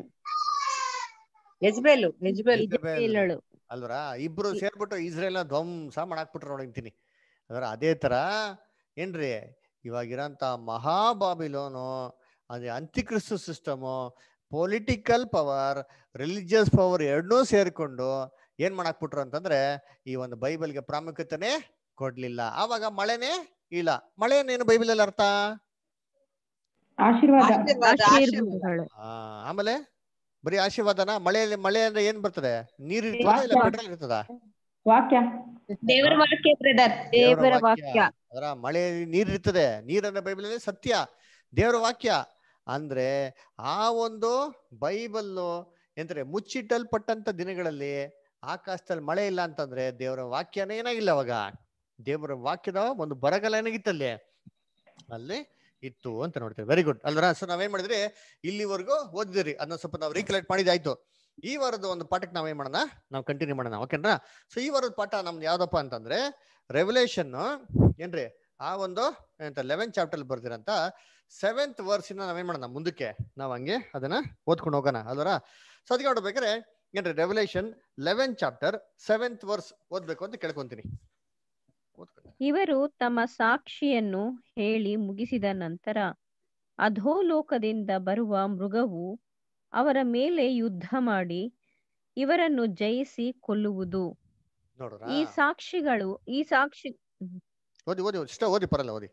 ಯಜ್ಬೇಲು ಯಜ್ಬೇಲ್ ಯೆಜೆಬೆಲ್. ಹೇಳಳು ಅಲ್ವರ ಇಬ್ರು ಸೇರ್ಬಿಟ್ಟು ಇಸ್ರೇಲ್ನ ಧ್ವಂಸ ಮಾಡಾಕ್ಬಿಟ್ರು ನೋಡಿಂತೀನಿ ಅದರ ಅದೇ ತರ ಏನ್ರಿ ಇವಾಗಿರೋಂಥ ಮಹಾಬಾಬಿಲೋನು ಅದೇ ಅಂತಿಕ್ರಿಸ್ತು system political power religious power ಎರಡನ್ನೂ ಸೇರ್ಕೊಂಡು ಏನ್ ಮಾಡಾಕ್ಬಿಟ್ರು ಅಂತಂದ್ರೆ ಈ ಒಂದು ಬೈಬಲ್ಗೆ ಪ್ರಾಮುಖ್ಯತೆನೇ ಕೊಡ್ಲಿಲ್ಲ ಆವಾಗ ಮಳೆನೇ ಇಲ್ಲ ಮಳೆ ಏನು ಬೈಬಲಲ್ಲಿ ಅರ್ಥ ಆಶೀರ್ವಾದ ಆಶೀರ್ವಾದ ಆಶೀರ್ವಾದ ಆಶೀರ್ವಾದಗಳು ಆ, ಆಮೇಲೆ ಬರೀ ಆಶೀರ್ವಾದನ ಮಳೆಯಲ್ಲಿ ಮಳೆ ಅಂದ್ರೆ ಏನ್ ಬರ್ತದೆ ನೀರ್ ಇರ್ತದ ಇಲ್ಲ ವಾಕ್ಯ. ಪೆಟ್ರೋಲ್ ಇರ್ತದ ವಾಕ್ಯ ದೇವರ ವಾಕ್ಯ ಬ್ರದರ್ ದೇವರ ವಾಕ್ಯ ಅದರ ಮಳೆಯಲ್ಲಿ ನೀರ್ ಇರ್ತದೆ ನೀರನ್ನ ಬೈಬಲಲ್ಲಿ ಸತ್ಯ ದೇವರ ವಾಕ್ಯ ಅಂದ್ರೆ ಆ ಒಂದು ಬೈಬಲ್ಲು ಎಂದ್ರೆ ಮುಚ್ಚಿಟ್ಟಲ್ಪಟ್ಟಂತ ದಿನಗಳಲ್ಲಿ ಆಕಾಶದಲ್ಲಿ ಮಳೆ ಇಲ್ಲ ಅಂತಂದ್ರೆ ದೇವರ ವಾಕ್ಯನೇ ಏನಾಗಿಲ್ಲ ಅವಾಗ ದೇವರ ವಾಕ್ಯದ ಒಂದು ಬರಗಾಲ ಏನಾಗಿತ್ತಲ್ಲಿ ಅಲ್ಲಿ ಇತ್ತು ಅಂತ ನೋಡ್ತೇವೆ ವೆರಿ ಗುಡ್ ಅಲ್ವರ ಸೊ ನಾವೇನ್ ಮಾಡಿದ್ರಿ ಇಲ್ಲಿವರೆಗೂ ಓದಿದ್ರಿ ಅದನ್ನ ಸ್ವಲ್ಪ ನಾವು ರೀಕಲೆಕ್ಟ್ ಮಾಡಿದಾಯ್ತು ಈ ವಾರದ ಒಂದು ಪಾಠಕ್ಕೆ ನಾವೇನ್ ಮಾಡೋಣ ನಾವು ಕಂಟಿನ್ಯೂ ಮಾಡೋಣ ಓಕೆನಾ ಸೊ ಈ ವಾರದ ಪಾಠ ನಮ್ದು ಯಾವ್ದಪ್ಪ ಅಂತಂದ್ರೆ ರೆವಲ್ಯೂಷನ್ ಏನ್ರಿ ಆ ಒಂದು ಎಂತ ಲೆವೆನ್ ಚಾಪ್ಟರ್ ಬರ್ದಿರಂತ ಸೆವೆಂತ್ ವರ್ಸಿನ ನಾವೇನ್ ಮಾಡೋಣ ಮುಂದಕ್ಕೆ ನಾವು ಹಂಗೆ ಅದನ್ನ ಓದ್ಕೊಂಡು ಹೋಗೋಣ ಅಲ್ವರ ಸೊ ಅದಕ್ಕೆ ನೋಡ್ಬೇಕಾದ್ರೆ ಏನ್ರಿ revelation eleven chapter seventh verse ಓದ್ಬೇಕು ಅಂತ ಕೇಳ್ಕೊಂತೀನಿ ಓದ್ಕೊಳ್ಳಿ. ಇವರು ತಮ್ಮ ಸಾಕ್ಷಿಯನ್ನು ಹೇಳಿ ಮುಗಿಸಿದ ನಂತರ ಅಧೋಲೋಕದಿಂದ ಬರುವ ಮೃಗವು ಅವರ ಮೇಲೆ ಯುದ್ಧ ಮಾಡಿ ಇವರನ್ನು ಜಯಿಸಿ ಕೊಲ್ಲುವುದು ನೋಡ್ರ ಈ ಸಾಕ್ಷಿಗಳು ಈ ಸಾಕ್ಷಿ ಓದಿ ಓದಿ ಓದಿ ಇಷ್ಟ ಓದಿ ಪರಲ್ಲ ಓದಿ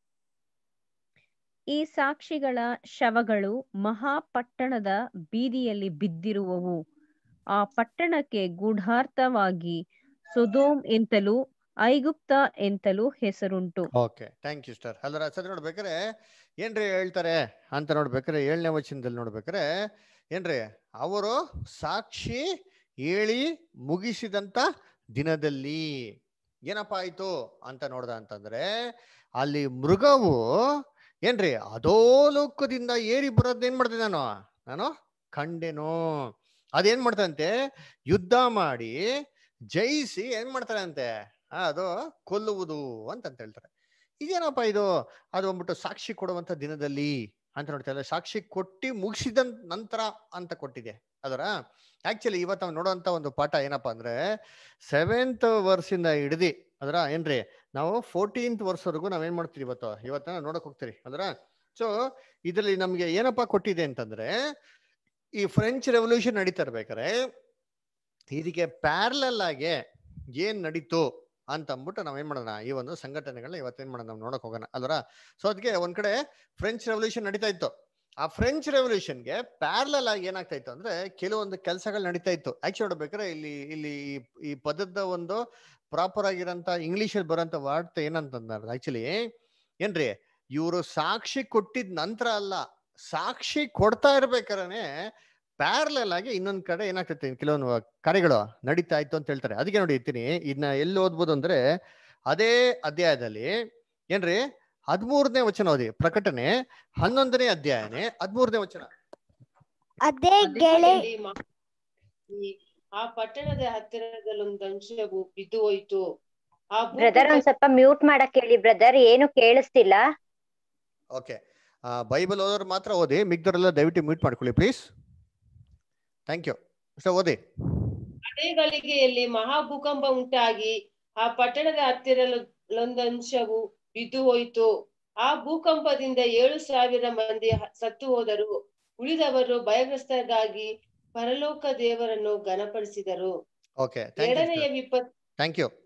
ಈ ಸಾಕ್ಷಿಗಳ ಶವಗಳು ಮಹಾಪಟ್ಟಣದ ಬೀದಿಯಲ್ಲಿ ಬಿದ್ದಿರುವವು ಆ ಪಟ್ಟಣಕ್ಕೆ ಗೂಢಾರ್ಥವಾಗಿ ಸೊದೋಮ್ ಎಂತಲೂ ಐಗುಪ್ತ ಎಂತಲೂ ಹೆಸರುಂಟು ಓಕೆ ಥ್ಯಾಂಕ್ ಯು ಸ್ಟಾರ್ ಅಲ್ಲರ ಸರಿ ನೋಡ್ಬೇಕಾರೆ ಏನ್ರಿ ಹೇಳ್ತಾರೆ ಅಂತ ನೋಡ್ಬೇಕಾರೆ ಏಳನೇ ವಚನದಲ್ಲಿ ನೋಡ್ಬೇಕಾರೆ ಏನ್ರಿ ಅವರು ಸಾಕ್ಷಿ ಹೇಳಿ ಮುಗಿಸಿದಂತ ದಿನದಲ್ಲಿ ಏನಪ್ಪ ಆಯ್ತು ಅಂತ ನೋಡ್ದ ಅಂತಂದ್ರೆ ಅಲ್ಲಿ ಮೃಗವು ಏನ್ರಿ ಅಧೋಲೋಕದಿಂದ ಏರಿ ಬರೋದ್ ಏನ್ ಮಾಡ್ದೆ ನಾನು ನಾನು ಕಂಡೆನು ಅದೇನ್ ಮಾಡ್ತಂತೆ ಯುದ್ಧ ಮಾಡಿ ಜಯಿಸಿ ಏನ್ ಮಾಡ್ತಾರಂತೆ ಆ, ಅದು ಕೊಲ್ಲುವುದು ಅಂತಂತ ಹೇಳ್ತಾರೆ ಇದೇನಪ್ಪ ಇದು ಅದು ಬಂದ್ಬಿಟ್ಟು ಸಾಕ್ಷಿ ಕೊಡುವಂತ ದಿನದಲ್ಲಿ ಅಂತ ನೋಡ್ತಾ ಸಾಕ್ಷಿ ಕೊಟ್ಟಿ ಮುಗಿಸಿದ ನಂತರ ಅಂತ ಕೊಟ್ಟಿದೆ ಅದರ ಆಕ್ಚುಲಿ ಇವತ್ತು ನಾವು ನೋಡುವಂತ ಒಂದು ಪಾಠ ಏನಪ್ಪಾ ಅಂದ್ರೆ ಸೆವೆಂತ್ ವರ್ಸಿಂದ ಹಿಡ್ದಿ ಅದರ ಏನ್ರಿ ನಾವು ಫೋರ್ಟೀನ್ತ್ ವರ್ಸ್ವರೆಗೂ ನಾವೇನ್ ಮಾಡ್ತೀವಿ ಇವತ್ತು ಇವತ್ತ ನಾವು ನೋಡಕ್ ಹೋಗ್ತೀರಿ ಅದರ ಸೊ ಇದರಲ್ಲಿ ನಮ್ಗೆ ಏನಪ್ಪಾ ಕೊಟ್ಟಿದೆ ಅಂತಂದ್ರೆ ಈ ಫ್ರೆಂಚ್ ರೆವಲ್ಯೂಷನ್ ನಡೀತಾ ಇರ್ಬೇಕಾರೆ ಇದಕ್ಕೆ ಪ್ಯಾರಲಲ್ ಆಗಿ ಏನ್ ನಡೀತು ಅಂತ ಅಂದ್ಬಿಟ್ಟು ನಾವೇನ್ ಮಾಡೋಣ ಈ ಒಂದು ಸಂಘಟನೆಗಳನ್ನ ಇವತ್ತೇನ್ ಮಾಡೋಣ ನಾವು ನೋಡಕ್ ಹೋಗೋಣ ಅಲ್ವರ ಸೊ ಅದಕ್ಕೆ ಒಂದ್ ಕಡೆ ಫ್ರೆಂಚ್ ರೆವಲ್ಯೂಷನ್ ನಡೀತಾ ಇತ್ತು ಆ ಫ್ರೆಂಚ್ ರೆವಲ್ಯೂಷನ್ಗೆ ಪ್ಯಾರಲಲ್ ಆಗಿ ಏನಾಗ್ತಾ ಇತ್ತು ಅಂದ್ರೆ ಕೆಲವೊಂದು ಕೆಲಸಗಳು ನಡೀತಾ ಇತ್ತು ಆಕ್ಚುಲಿ ನೋಡ್ಬೇಕಾದ್ರೆ ಇಲ್ಲಿ ಇಲ್ಲಿ ಈ- ಈ ಪದದ ಒಂದು ಪ್ರಾಪರ್ ಆಗಿರೋಂಥ ಇಂಗ್ಲಿಷಲ್ಲಿ ಬರೋಂಥ ವಾರ್ತೆ ಏನಂತಂದ್ರೆ ಆಕ್ಚುಲಿ ಏನ್ರಿ ಇವರು ಸಾಕ್ಷಿ ಕೊಟ್ಟಿದ ನಂತರ ಅಲ್ಲ ಸಾಕ್ಷಿ ಕೊಡ್ತಾ ಇರ್ಬೇಕಾದ್ರೆ ಪ್ಯಾರಲಲ್ ಆಗಿ ಇನ್ನೊಂದ್ ಕಡೆ ಏನಾಗ್ತೈತೆ ಕೆಲವೊಂದು ಕಾರ್ಯಗಳು ನಡೀತಾ ಇತ್ತು ಅಂತ ಹೇಳ್ತಾರೆ ಅದಕ್ಕೆ ನೋಡಿ ಇರ್ತೀನಿ ಇದನ್ನ ಎಲ್ಲಿ ಓದ್ಬೋದು ಅಂದ್ರೆ ಅದೇ ಅಧ್ಯಾಯದಲ್ಲಿ ಏನ್ರಿ ಹದಿಮೂರನೇ ವಚನ ಓದಿ ಪ್ರಕಟಣೆ ಹನ್ನೊಂದನೇ ಅಧ್ಯಾಯನೇ ಹದಿಮೂರನೇ ವಚನ ಅದೇ ಗೆಳೆ ಅದೇ ಮ- ಈ ಆ ಪಟ್ಟಣದ ಹತ್ತಿರದಲ್ಲೊಂದು ಅಂಶವು ಬಿದ್ದು ಹೋಯಿತು ಆ ಬ್ರದರ್ ಒಂದ್ ಸ್ವಲ್ಪ ಮ್ಯೂಟ್ ಮಾಡಕ್ ಹೇಳಿ ಬ್ರದರ್ ಏನು ಕೇಳಿಸ್ತಿಲ್ಲ ಓಕೆ ಬೈಬಲ್ ಓದೋರು ಮಾತ್ರ ಓದಿ ಮಿಗ್ದವರೆಲ್ಲ ದಯವಿಟ್ಟು ಮ್ಯೂಟ್ ಮಾಡ್ಕೊಳ್ಳಿ ಪ್ಲೀಸ್ ಥ್ಯಾಂಕ್ ಯು ಸೊ ಓದಿ ಅದೇ ಗಳಿಗೆಯಲ್ಲಿ ಮಹಾಭೂಕಂಪ ಉಂಟಾಗಿ ಆ ಪಟ್ಟಣದ ಹತ್ತಿರದಲ್ಲೊಂದು ಅಂಶವು ಬಿದ್ದು ಹೋಯಿತು ಆ ಭೂಕಂಪದಿಂದ ಏಳು ಸಾವಿರ ಮಂದಿ ಹ- ಸತ್ತು ಹೋದರು ಉಳಿದವರು ಭಯಗ್ರಸ್ತರಾಗಿ ಪರಲೋಕ ದೇವರನ್ನು ಘನಪಡಿಸಿದರು ಓಕೆ ಥ್ಯಾಂಕ್ ಯು ಎರಡನೆಯ ವಿಪತ್ತು ಥ್ಯಾಂಕ್ ಯು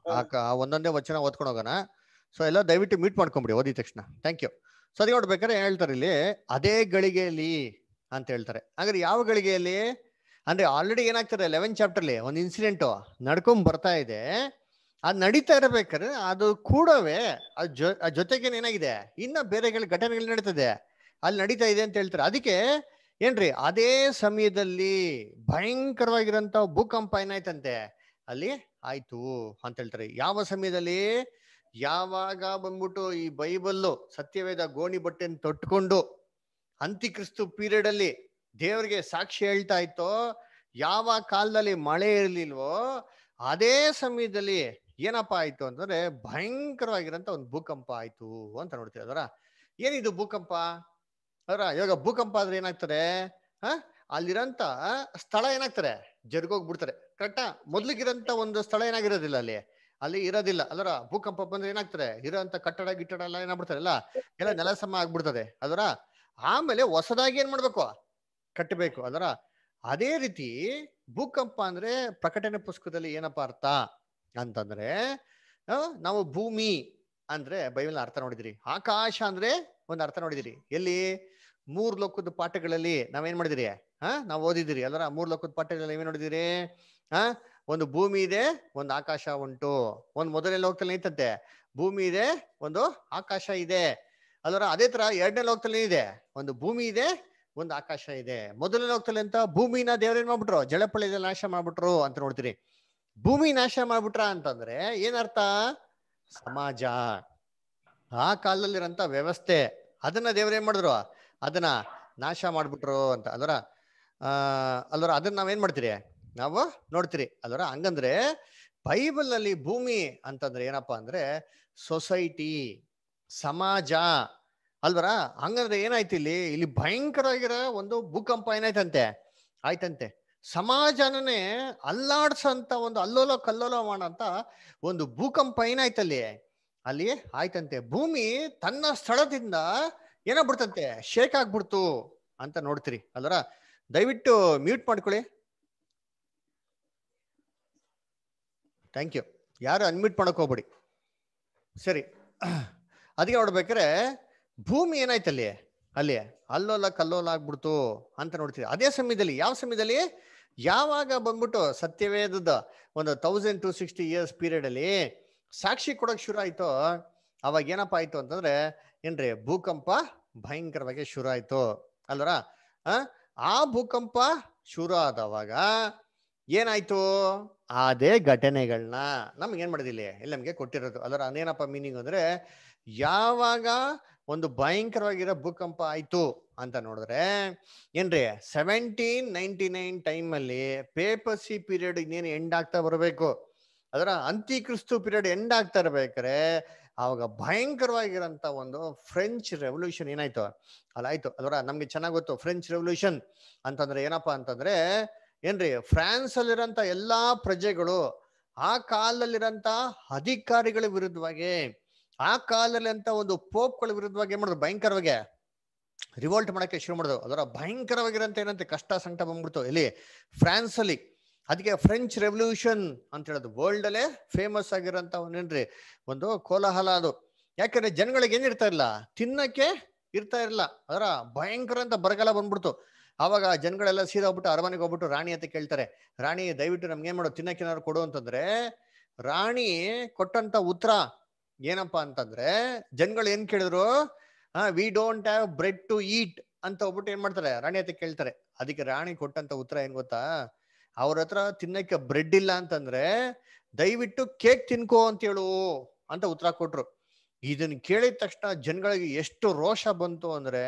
ಆ ಒಂದೊಂದೇ ವಚನ ಓದ್ಕೊಂಡು ಹೋಗೋಣ ಸೊ ಎಲ್ಲ ದಯವಿಟ್ಟು ಮೀಟ್ ಮಾಡ್ಕೊಂಬಿಡಿ ಓದಿದ ತಕ್ಷಣ ಥ್ಯಾಂಕ್ ಯು ಸೊ ಅದಕ್ಕೆ ನೋಡ್ಬೇಕಾದ್ರೆ ಏನ್ ಹೇಳ್ತಾರೆ ಇಲ್ಲಿ ಅದೇ ಗಳಿಗೆಯಲ್ಲಿ ಅಂತ ಹೇಳ್ತಾರೆ ಹಾಗಾದ್ರೆ ಯಾವ ಗಳಿಗೆಯಲ್ಲಿ ಅಂದ್ರೆ ಆಲ್ರೆಡಿ ಏನಾಗ್ತಾರೆ ಲೆವೆನ್ ಚಾಪ್ಟರ್ಲಿ ಒಂದು ಇನ್ಸಿಡೆಂಟ್ ನಡ್ಕೊಂಡ್ ಬರ್ತಾ ಇದೆ ಅದ್ ನಡೀತಾ ಇರಬೇಕಾದ್ರೆ ಅದು ಕೂಡವೇ ಅದ್ ಜೊ ಅದ್ ಜೊತೆಗೆ ಏನಾಗಿದೆ ಇನ್ನ ಬೇರೆ ಘಟನೆಗಳು ನಡೀತದೆ ಅಲ್ಲಿ ನಡೀತಾ ಇದೆ ಅಂತ ಹೇಳ್ತಾರೆ ಅದಕ್ಕೆ ಏನ್ರಿ ಅದೇ ಸಮಯದಲ್ಲಿ ಭಯಂಕರವಾಗಿರೋಂಥ ಭೂಕಂಪ ಏನಾಯ್ತಂತೆ ಅಲ್ಲಿ ಆಯ್ತು ಅಂತ ಹೇಳ್ತಾರೆ ಯಾವ ಸಮಯದಲ್ಲಿ ಯಾವಾಗ ಬಂದ್ಬಿಟ್ಟು ಈ ಬೈಬಲ್ಲು ಸತ್ಯವೇದ ಗೋಣಿ ಬಟ್ಟೆನ ತೊಟ್ಕೊಂಡು ಅಂತಿಕ್ರಿಸ್ತು ಪೀರಿಯಡ್ ಅಲ್ಲಿ ದೇವರಿಗೆ ಸಾಕ್ಷಿ ಹೇಳ್ತಾ ಇತ್ತೋ ಯಾವ ಕಾಲದಲ್ಲಿ ಮಳೆ ಇರ್ಲಿಲ್ವೋ ಅದೇ ಸಮಯದಲ್ಲಿ ಏನಪ್ಪಾ ಆಯ್ತು ಅಂತಂದ್ರೆ ಭಯಂಕರವಾಗಿರೋಂಥ ಒಂದು ಭೂಕಂಪ ಆಯ್ತು ಅಂತ ನೋಡ್ತೀವಿ ಅದರ ಏನಿದು ಭೂಕಂಪ ಅದರ ಇವಾಗ ಭೂಕಂಪ ಆದ್ರೆ ಏನಾಗ್ತದೆ ಹ ಅಲ್ಲಿರೋಂಥ ಸ್ಥಳ ಏನಾಗ್ತಾರೆ ಜರ್ಗೋಗ್ಬಿಡ್ತಾರೆ ಕರೆಕ್ಟಾ ಮೊದ್ಲಿಗಿರೋಂಥ ಒಂದು ಸ್ಥಳ ಏನಾಗಿರೋದಿಲ್ಲ ಅಲ್ಲಿ ಅಲ್ಲಿ ಇರೋದಿಲ್ಲ ಅದರ ಭೂಕಂಪ ಬಂದ್ರೆ ಏನಾಗ್ತಾರೆ ಇರೋಂಥ ಕಟ್ಟಡ ಗಿಟ್ಟಡ ಎಲ್ಲ ಏನಾಗ್ಬಿಡ್ತಾರೆ ಎಲ್ಲ ಎಲ್ಲ ನೆಲಸಮ ಆಗ್ಬಿಡ್ತದೆ ಅದರ ಆಮೇಲೆ ಹೊಸದಾಗಿ ಏನ್ ಮಾಡ್ಬೇಕು ಕಟ್ಟಬೇಕು ಅದರ ಅದೇ ರೀತಿ ಭೂಕಂಪ ಅಂದ್ರೆ ಪ್ರಕಟಣೆ ಪುಸ್ತಕದಲ್ಲಿ ಏನಪ್ಪಾ ಅರ್ಥ ಅಂತಂದ್ರೆ ಆ, ನಾವು ಭೂಮಿ ಅಂದ್ರೆ ಬೈಬಲ್ ಅರ್ಥ ನೋಡಿದಿರಿ ಆಕಾಶ ಅಂದ್ರೆ ಒಂದು ಅರ್ಥ ನೋಡಿದಿರಿ ಎಲ್ಲಿ ಮೂರ್ ಲೋಕದ ಪಾಠಗಳಲ್ಲಿ ನಾವೇನ್ ಮಾಡಿದಿರಿ ಹಾ ನಾವು ಓದಿದಿರಿ ಅಲ್ಲರ ಮೂರ್ ಲೋಕದ ಪಾಠಗಳಲ್ಲಿ ಏನ್ ನೋಡಿದಿರಿ ಹಾ ಒಂದು ಭೂಮಿ ಇದೆ ಒಂದು ಆಕಾಶ ಉಂಟು ಒಂದು ಮೊದಲನೇ ಲೋಕದಲ್ಲಿ ಐತಂತೆ ಭೂಮಿ ಇದೆ ಒಂದು ಆಕಾಶ ಇದೆ ಅದರ ಅದೇ ತರ ಎರಡನೇ ಲೋಕದಲ್ಲಿ ಇದೆ ಒಂದು ಭೂಮಿ ಇದೆ ಒಂದು ಆಕಾಶ ಇದೆ ಮೊದಲನೇ ಲೋಕದಲ್ಲಿ ಅಂತ ಭೂಮಿನ ದೇವ್ರೇನ್ ಮಾಡ್ಬಿಟ್ರು ಜಲಪಳ್ಳಿದಲ್ಲಿ ನಾಶ ಮಾಡ್ಬಿಟ್ರು ಅಂತ ನೋಡ್ತೀರಿ ಭೂಮಿ ನಾಶ ಮಾಡ್ಬಿಟ್ರ ಅಂತಂದ್ರೆ ಏನರ್ಥ ಸಮಾಜ ಆ ಕಾಲದಲ್ಲಿರಂತ ವ್ಯವಸ್ಥೆ ಅದನ್ನ ದೇವ್ರೇನ್ ಮಾಡಿದ್ರು ಅದನ್ನ ನಾಶ ಮಾಡ್ಬಿಟ್ರು ಅಂತ ಅದರ ಆ ಅಲ್ವರ ಅದನ್ನ ನಾವೇನ್ ಮಾಡ್ತೀರಿ ನಾವು ನೋಡ್ತೀರಿ ಅಲ್ವರ ಹಂಗಂದ್ರೆ ಬೈಬಲ್ ನಲ್ಲಿ ಭೂಮಿ ಅಂತಂದ್ರೆ ಏನಪ್ಪಾ ಅಂದ್ರೆ ಸೊಸೈಟಿ ಸಮಾಜ ಅಲ್ವರ ಹಂಗಂದ್ರೆ ಏನಾಯ್ತು ಇಲ್ಲಿ ಇಲ್ಲಿ ಭಯಂಕರವಾಗಿರೋ ಒಂದು ಭೂಕಂಪ ಏನಾಯ್ತಂತೆ ಆಯ್ತಂತೆ ಸಮಾಜನೇ ಅಲ್ಲಾಡ್ಸಂತ ಒಂದು ಅಲ್ಲೋಲ ಕಲ್ಲೋಲ ಮಾಡಂತ ಒಂದು ಭೂಕಂಪ ಏನಾಯ್ತಲ್ಲಿ ಅಲ್ಲಿ ಆಯ್ತಂತೆ ಭೂಮಿ ತನ್ನ ಸ್ಥಳದಿಂದ ಏನಾಗ್ಬಿಡ್ತಂತೆ ಶೇಕ್ ಆಗ್ಬಿಡ್ತು ಅಂತ ನೋಡ್ತೀರಿ ಅಲ್ವರ ದಯವಿಟ್ಟು ಮ್ಯೂಟ್ ಮಾಡ್ಕೊಳ್ಳಿ ಥ್ಯಾಂಕ್ ಯು ಯಾರು ಅನ್ಮ್ಯೂಟ್ ಮಾಡಕ್ ಹೋಗ್ಬೇಡಿ ಸರಿ ಅದಕ್ಕೆ ನೋಡ್ಬೇಕಾರೆ ಭೂಮಿ ಏನಾಯ್ತಲ್ಲಿ ಅಲ್ಲಿ ಅಲ್ಲೋಲ ಕಲ್ಲೋಲ ಆಗ್ಬಿಡ್ತು ಅಂತ ನೋಡ್ತೀವಿ ಅದೇ ಸಮಯದಲ್ಲಿ ಯಾವ ಸಮಯದಲ್ಲಿ ಯಾವಾಗ ಬಂದ್ಬಿಟ್ಟು ಸತ್ಯವೇದದ ಒಂದು thousand two sixty years period ಅಲ್ಲಿ ಸಾಕ್ಷಿ ಕೊಡಕ್ ಶುರು ಆಯ್ತು ಅವಾಗ ಏನಪ್ಪ ಆಯ್ತು ಅಂತಂದ್ರೆ ಏನ್ರಿ ಭೂಕಂಪ ಭಯಂಕರವಾಗಿ ಶುರು ಆಯ್ತು ಅಲ್ವರ ಆ ಆ ಭೂಕಂಪ ಶುರು ಆದವಾಗ ಏನಾಯ್ತು ಅದೇ ಘಟನೆಗಳನ್ನ ನಮ್ಗೆ ಏನ್ ಮಾಡಿದಿಲ್ಲ ಇಲ್ಲಿ ನಮ್ಗೆ ಕೊಟ್ಟಿರೋದು ಅದರ ಅದೇನಪ್ಪ ಮೀನಿಂಗ್ ಅಂದ್ರೆ ಯಾವಾಗ ಒಂದು ಭಯಂಕರವಾಗಿರೋ ಭೂಕಂಪ ಆಯ್ತು ಅಂತ ನೋಡಿದ್ರೆ ಏನ್ರಿ ಸೆವೆಂಟೀನ್ ನೈನ್ಟಿ ನೈನ್ ಟೈಮ್ ಅಲ್ಲಿ ಪೇಪಸಿ ಪೀರಿಯಡ್ ಇನ್ನೇನು ಎಂಡ್ ಆಗ್ತಾ ಬರಬೇಕು ಅದರ ಅಂತಿಕ್ರಿಸ್ತು ಪೀರಿಯಡ್ ಎಂಡ್ ಆಗ್ತಾ ಇರ್ಬೇಕಾರೆ ಆವಾಗ ಭಯಂಕರವಾಗಿರೋಂಥ ಒಂದು ಫ್ರೆಂಚ್ ರೆವಲ್ಯೂಷನ್ ಏನಾಯ್ತು ಅಲ್ಲಾಯ್ತು ಅದರ ನಮ್ಗೆ ಚೆನ್ನಾಗ್ ಗೊತ್ತು ಫ್ರೆಂಚ್ ರೆವಲ್ಯೂಷನ್ ಅಂತಂದ್ರೆ ಏನಪ್ಪಾ ಅಂತಂದ್ರೆ ಏನ್ರಿ ಫ್ರಾನ್ಸ್ ಅಲ್ಲಿರೋಂಥ ಎಲ್ಲಾ ಪ್ರಜೆಗಳು ಆ ಕಾಲದಲ್ಲಿರೋಂಥ ಅಧಿಕಾರಿಗಳ ವಿರುದ್ಧವಾಗಿ ಆ ಕಾಲದಲ್ಲಿ ಅಂತ ಒಂದು ಪೋಪ್ಗಳ ವಿರುದ್ಧವಾಗಿ ಏನ್ ಮಾಡಿದ್ರು ಭಯಂಕರವಾಗಿ ರಿವೋಲ್ಟ್ ಮಾಡಕ್ಕೆ ಶುರು ಮಾಡಿದ್ರು ಅದರ ಭಯಂಕರವಾಗಿರಂತ ಏನಂತೆ ಕಷ್ಟ ಸಂಕಟ ಬಂದ್ಬಿಡ್ತು ಇಲ್ಲಿ ಫ್ರಾನ್ಸ್ ಅಲ್ಲಿ ಅದಕ್ಕೆ ಫ್ರೆಂಚ್ ರೆವಲ್ಯೂಷನ್ ಅಂತ ಹೇಳೋದು ವರ್ಲ್ಡ್ ಅಲ್ಲೇ ಫೇಮಸ್ ಆಗಿರೋಂಥ ಒಂದೇನ್ರಿ ಒಂದು ಕೋಲಾಹಲ ಅದು ಯಾಕಂದ್ರೆ ಜನಗಳಿಗೆ ಏನಿರ್ತಾ ಇಲ್ಲ ತಿನ್ನಕ್ಕೆ ಇರ್ತಾ ಇರಲ್ಲ ಅದರ ಭಯಂಕರ ಅಂತ ಬರಗಾಲ ಬಂದ್ಬಿಡ್ತು ಆವಾಗ ಜನಗಳೆಲ್ಲ ಸೀದಾ ಹೋಗ್ಬಿಟ್ಟು ಅರಮನೆಗೆ ಹೋಗ್ಬಿಟ್ಟು ರಾಣಿ ಅಂತ ಕೇಳ್ತಾರೆ ರಾಣಿ ದಯವಿಟ್ಟು ನಮ್ಗೆ ಏನ್ ಮಾಡೋ ತಿನ್ನಕ್ಕೆ ಏನಾದ್ರು ಕೊಡು ಅಂತಂದ್ರೆ ರಾಣಿ ಕೊಟ್ಟಂತ ಉತ್ತರ ಏನಪ್ಪಾ ಅಂತಂದ್ರೆ ಜನಗಳು ಏನ್ ಕೇಳಿದ್ರು we don't have bread to eat ಅಂತ ಹೋಗ್ಬಿಟ್ಟು ಏನ್ ಮಾಡ್ತಾರೆ ರಾಣಿ ಹತ್ರ ಕೇಳ್ತಾರೆ ಅದಕ್ಕೆ ರಾಣಿ ಕೊಟ್ಟಂತ ಉತ್ತರ ಏನ್ ಗೊತ್ತಾ ಅವ್ರ ಹತ್ರ ತಿನ್ನಕ್ಕೆ ಬ್ರೆಡ್ ಇಲ್ಲ ಅಂತಂದ್ರೆ ದಯವಿಟ್ಟು ಕೇಕ್ ತಿನ್ಕೋ ಅಂತ ಹೇಳು ಅಂತ ಉತ್ತರ ಕೊಟ್ರು ಇದನ್ನ ಕೇಳಿದ ತಕ್ಷಣ ಜನಗಳಿಗೆ ಎಷ್ಟು ರೋಷ ಬಂತು ಅಂದ್ರೆ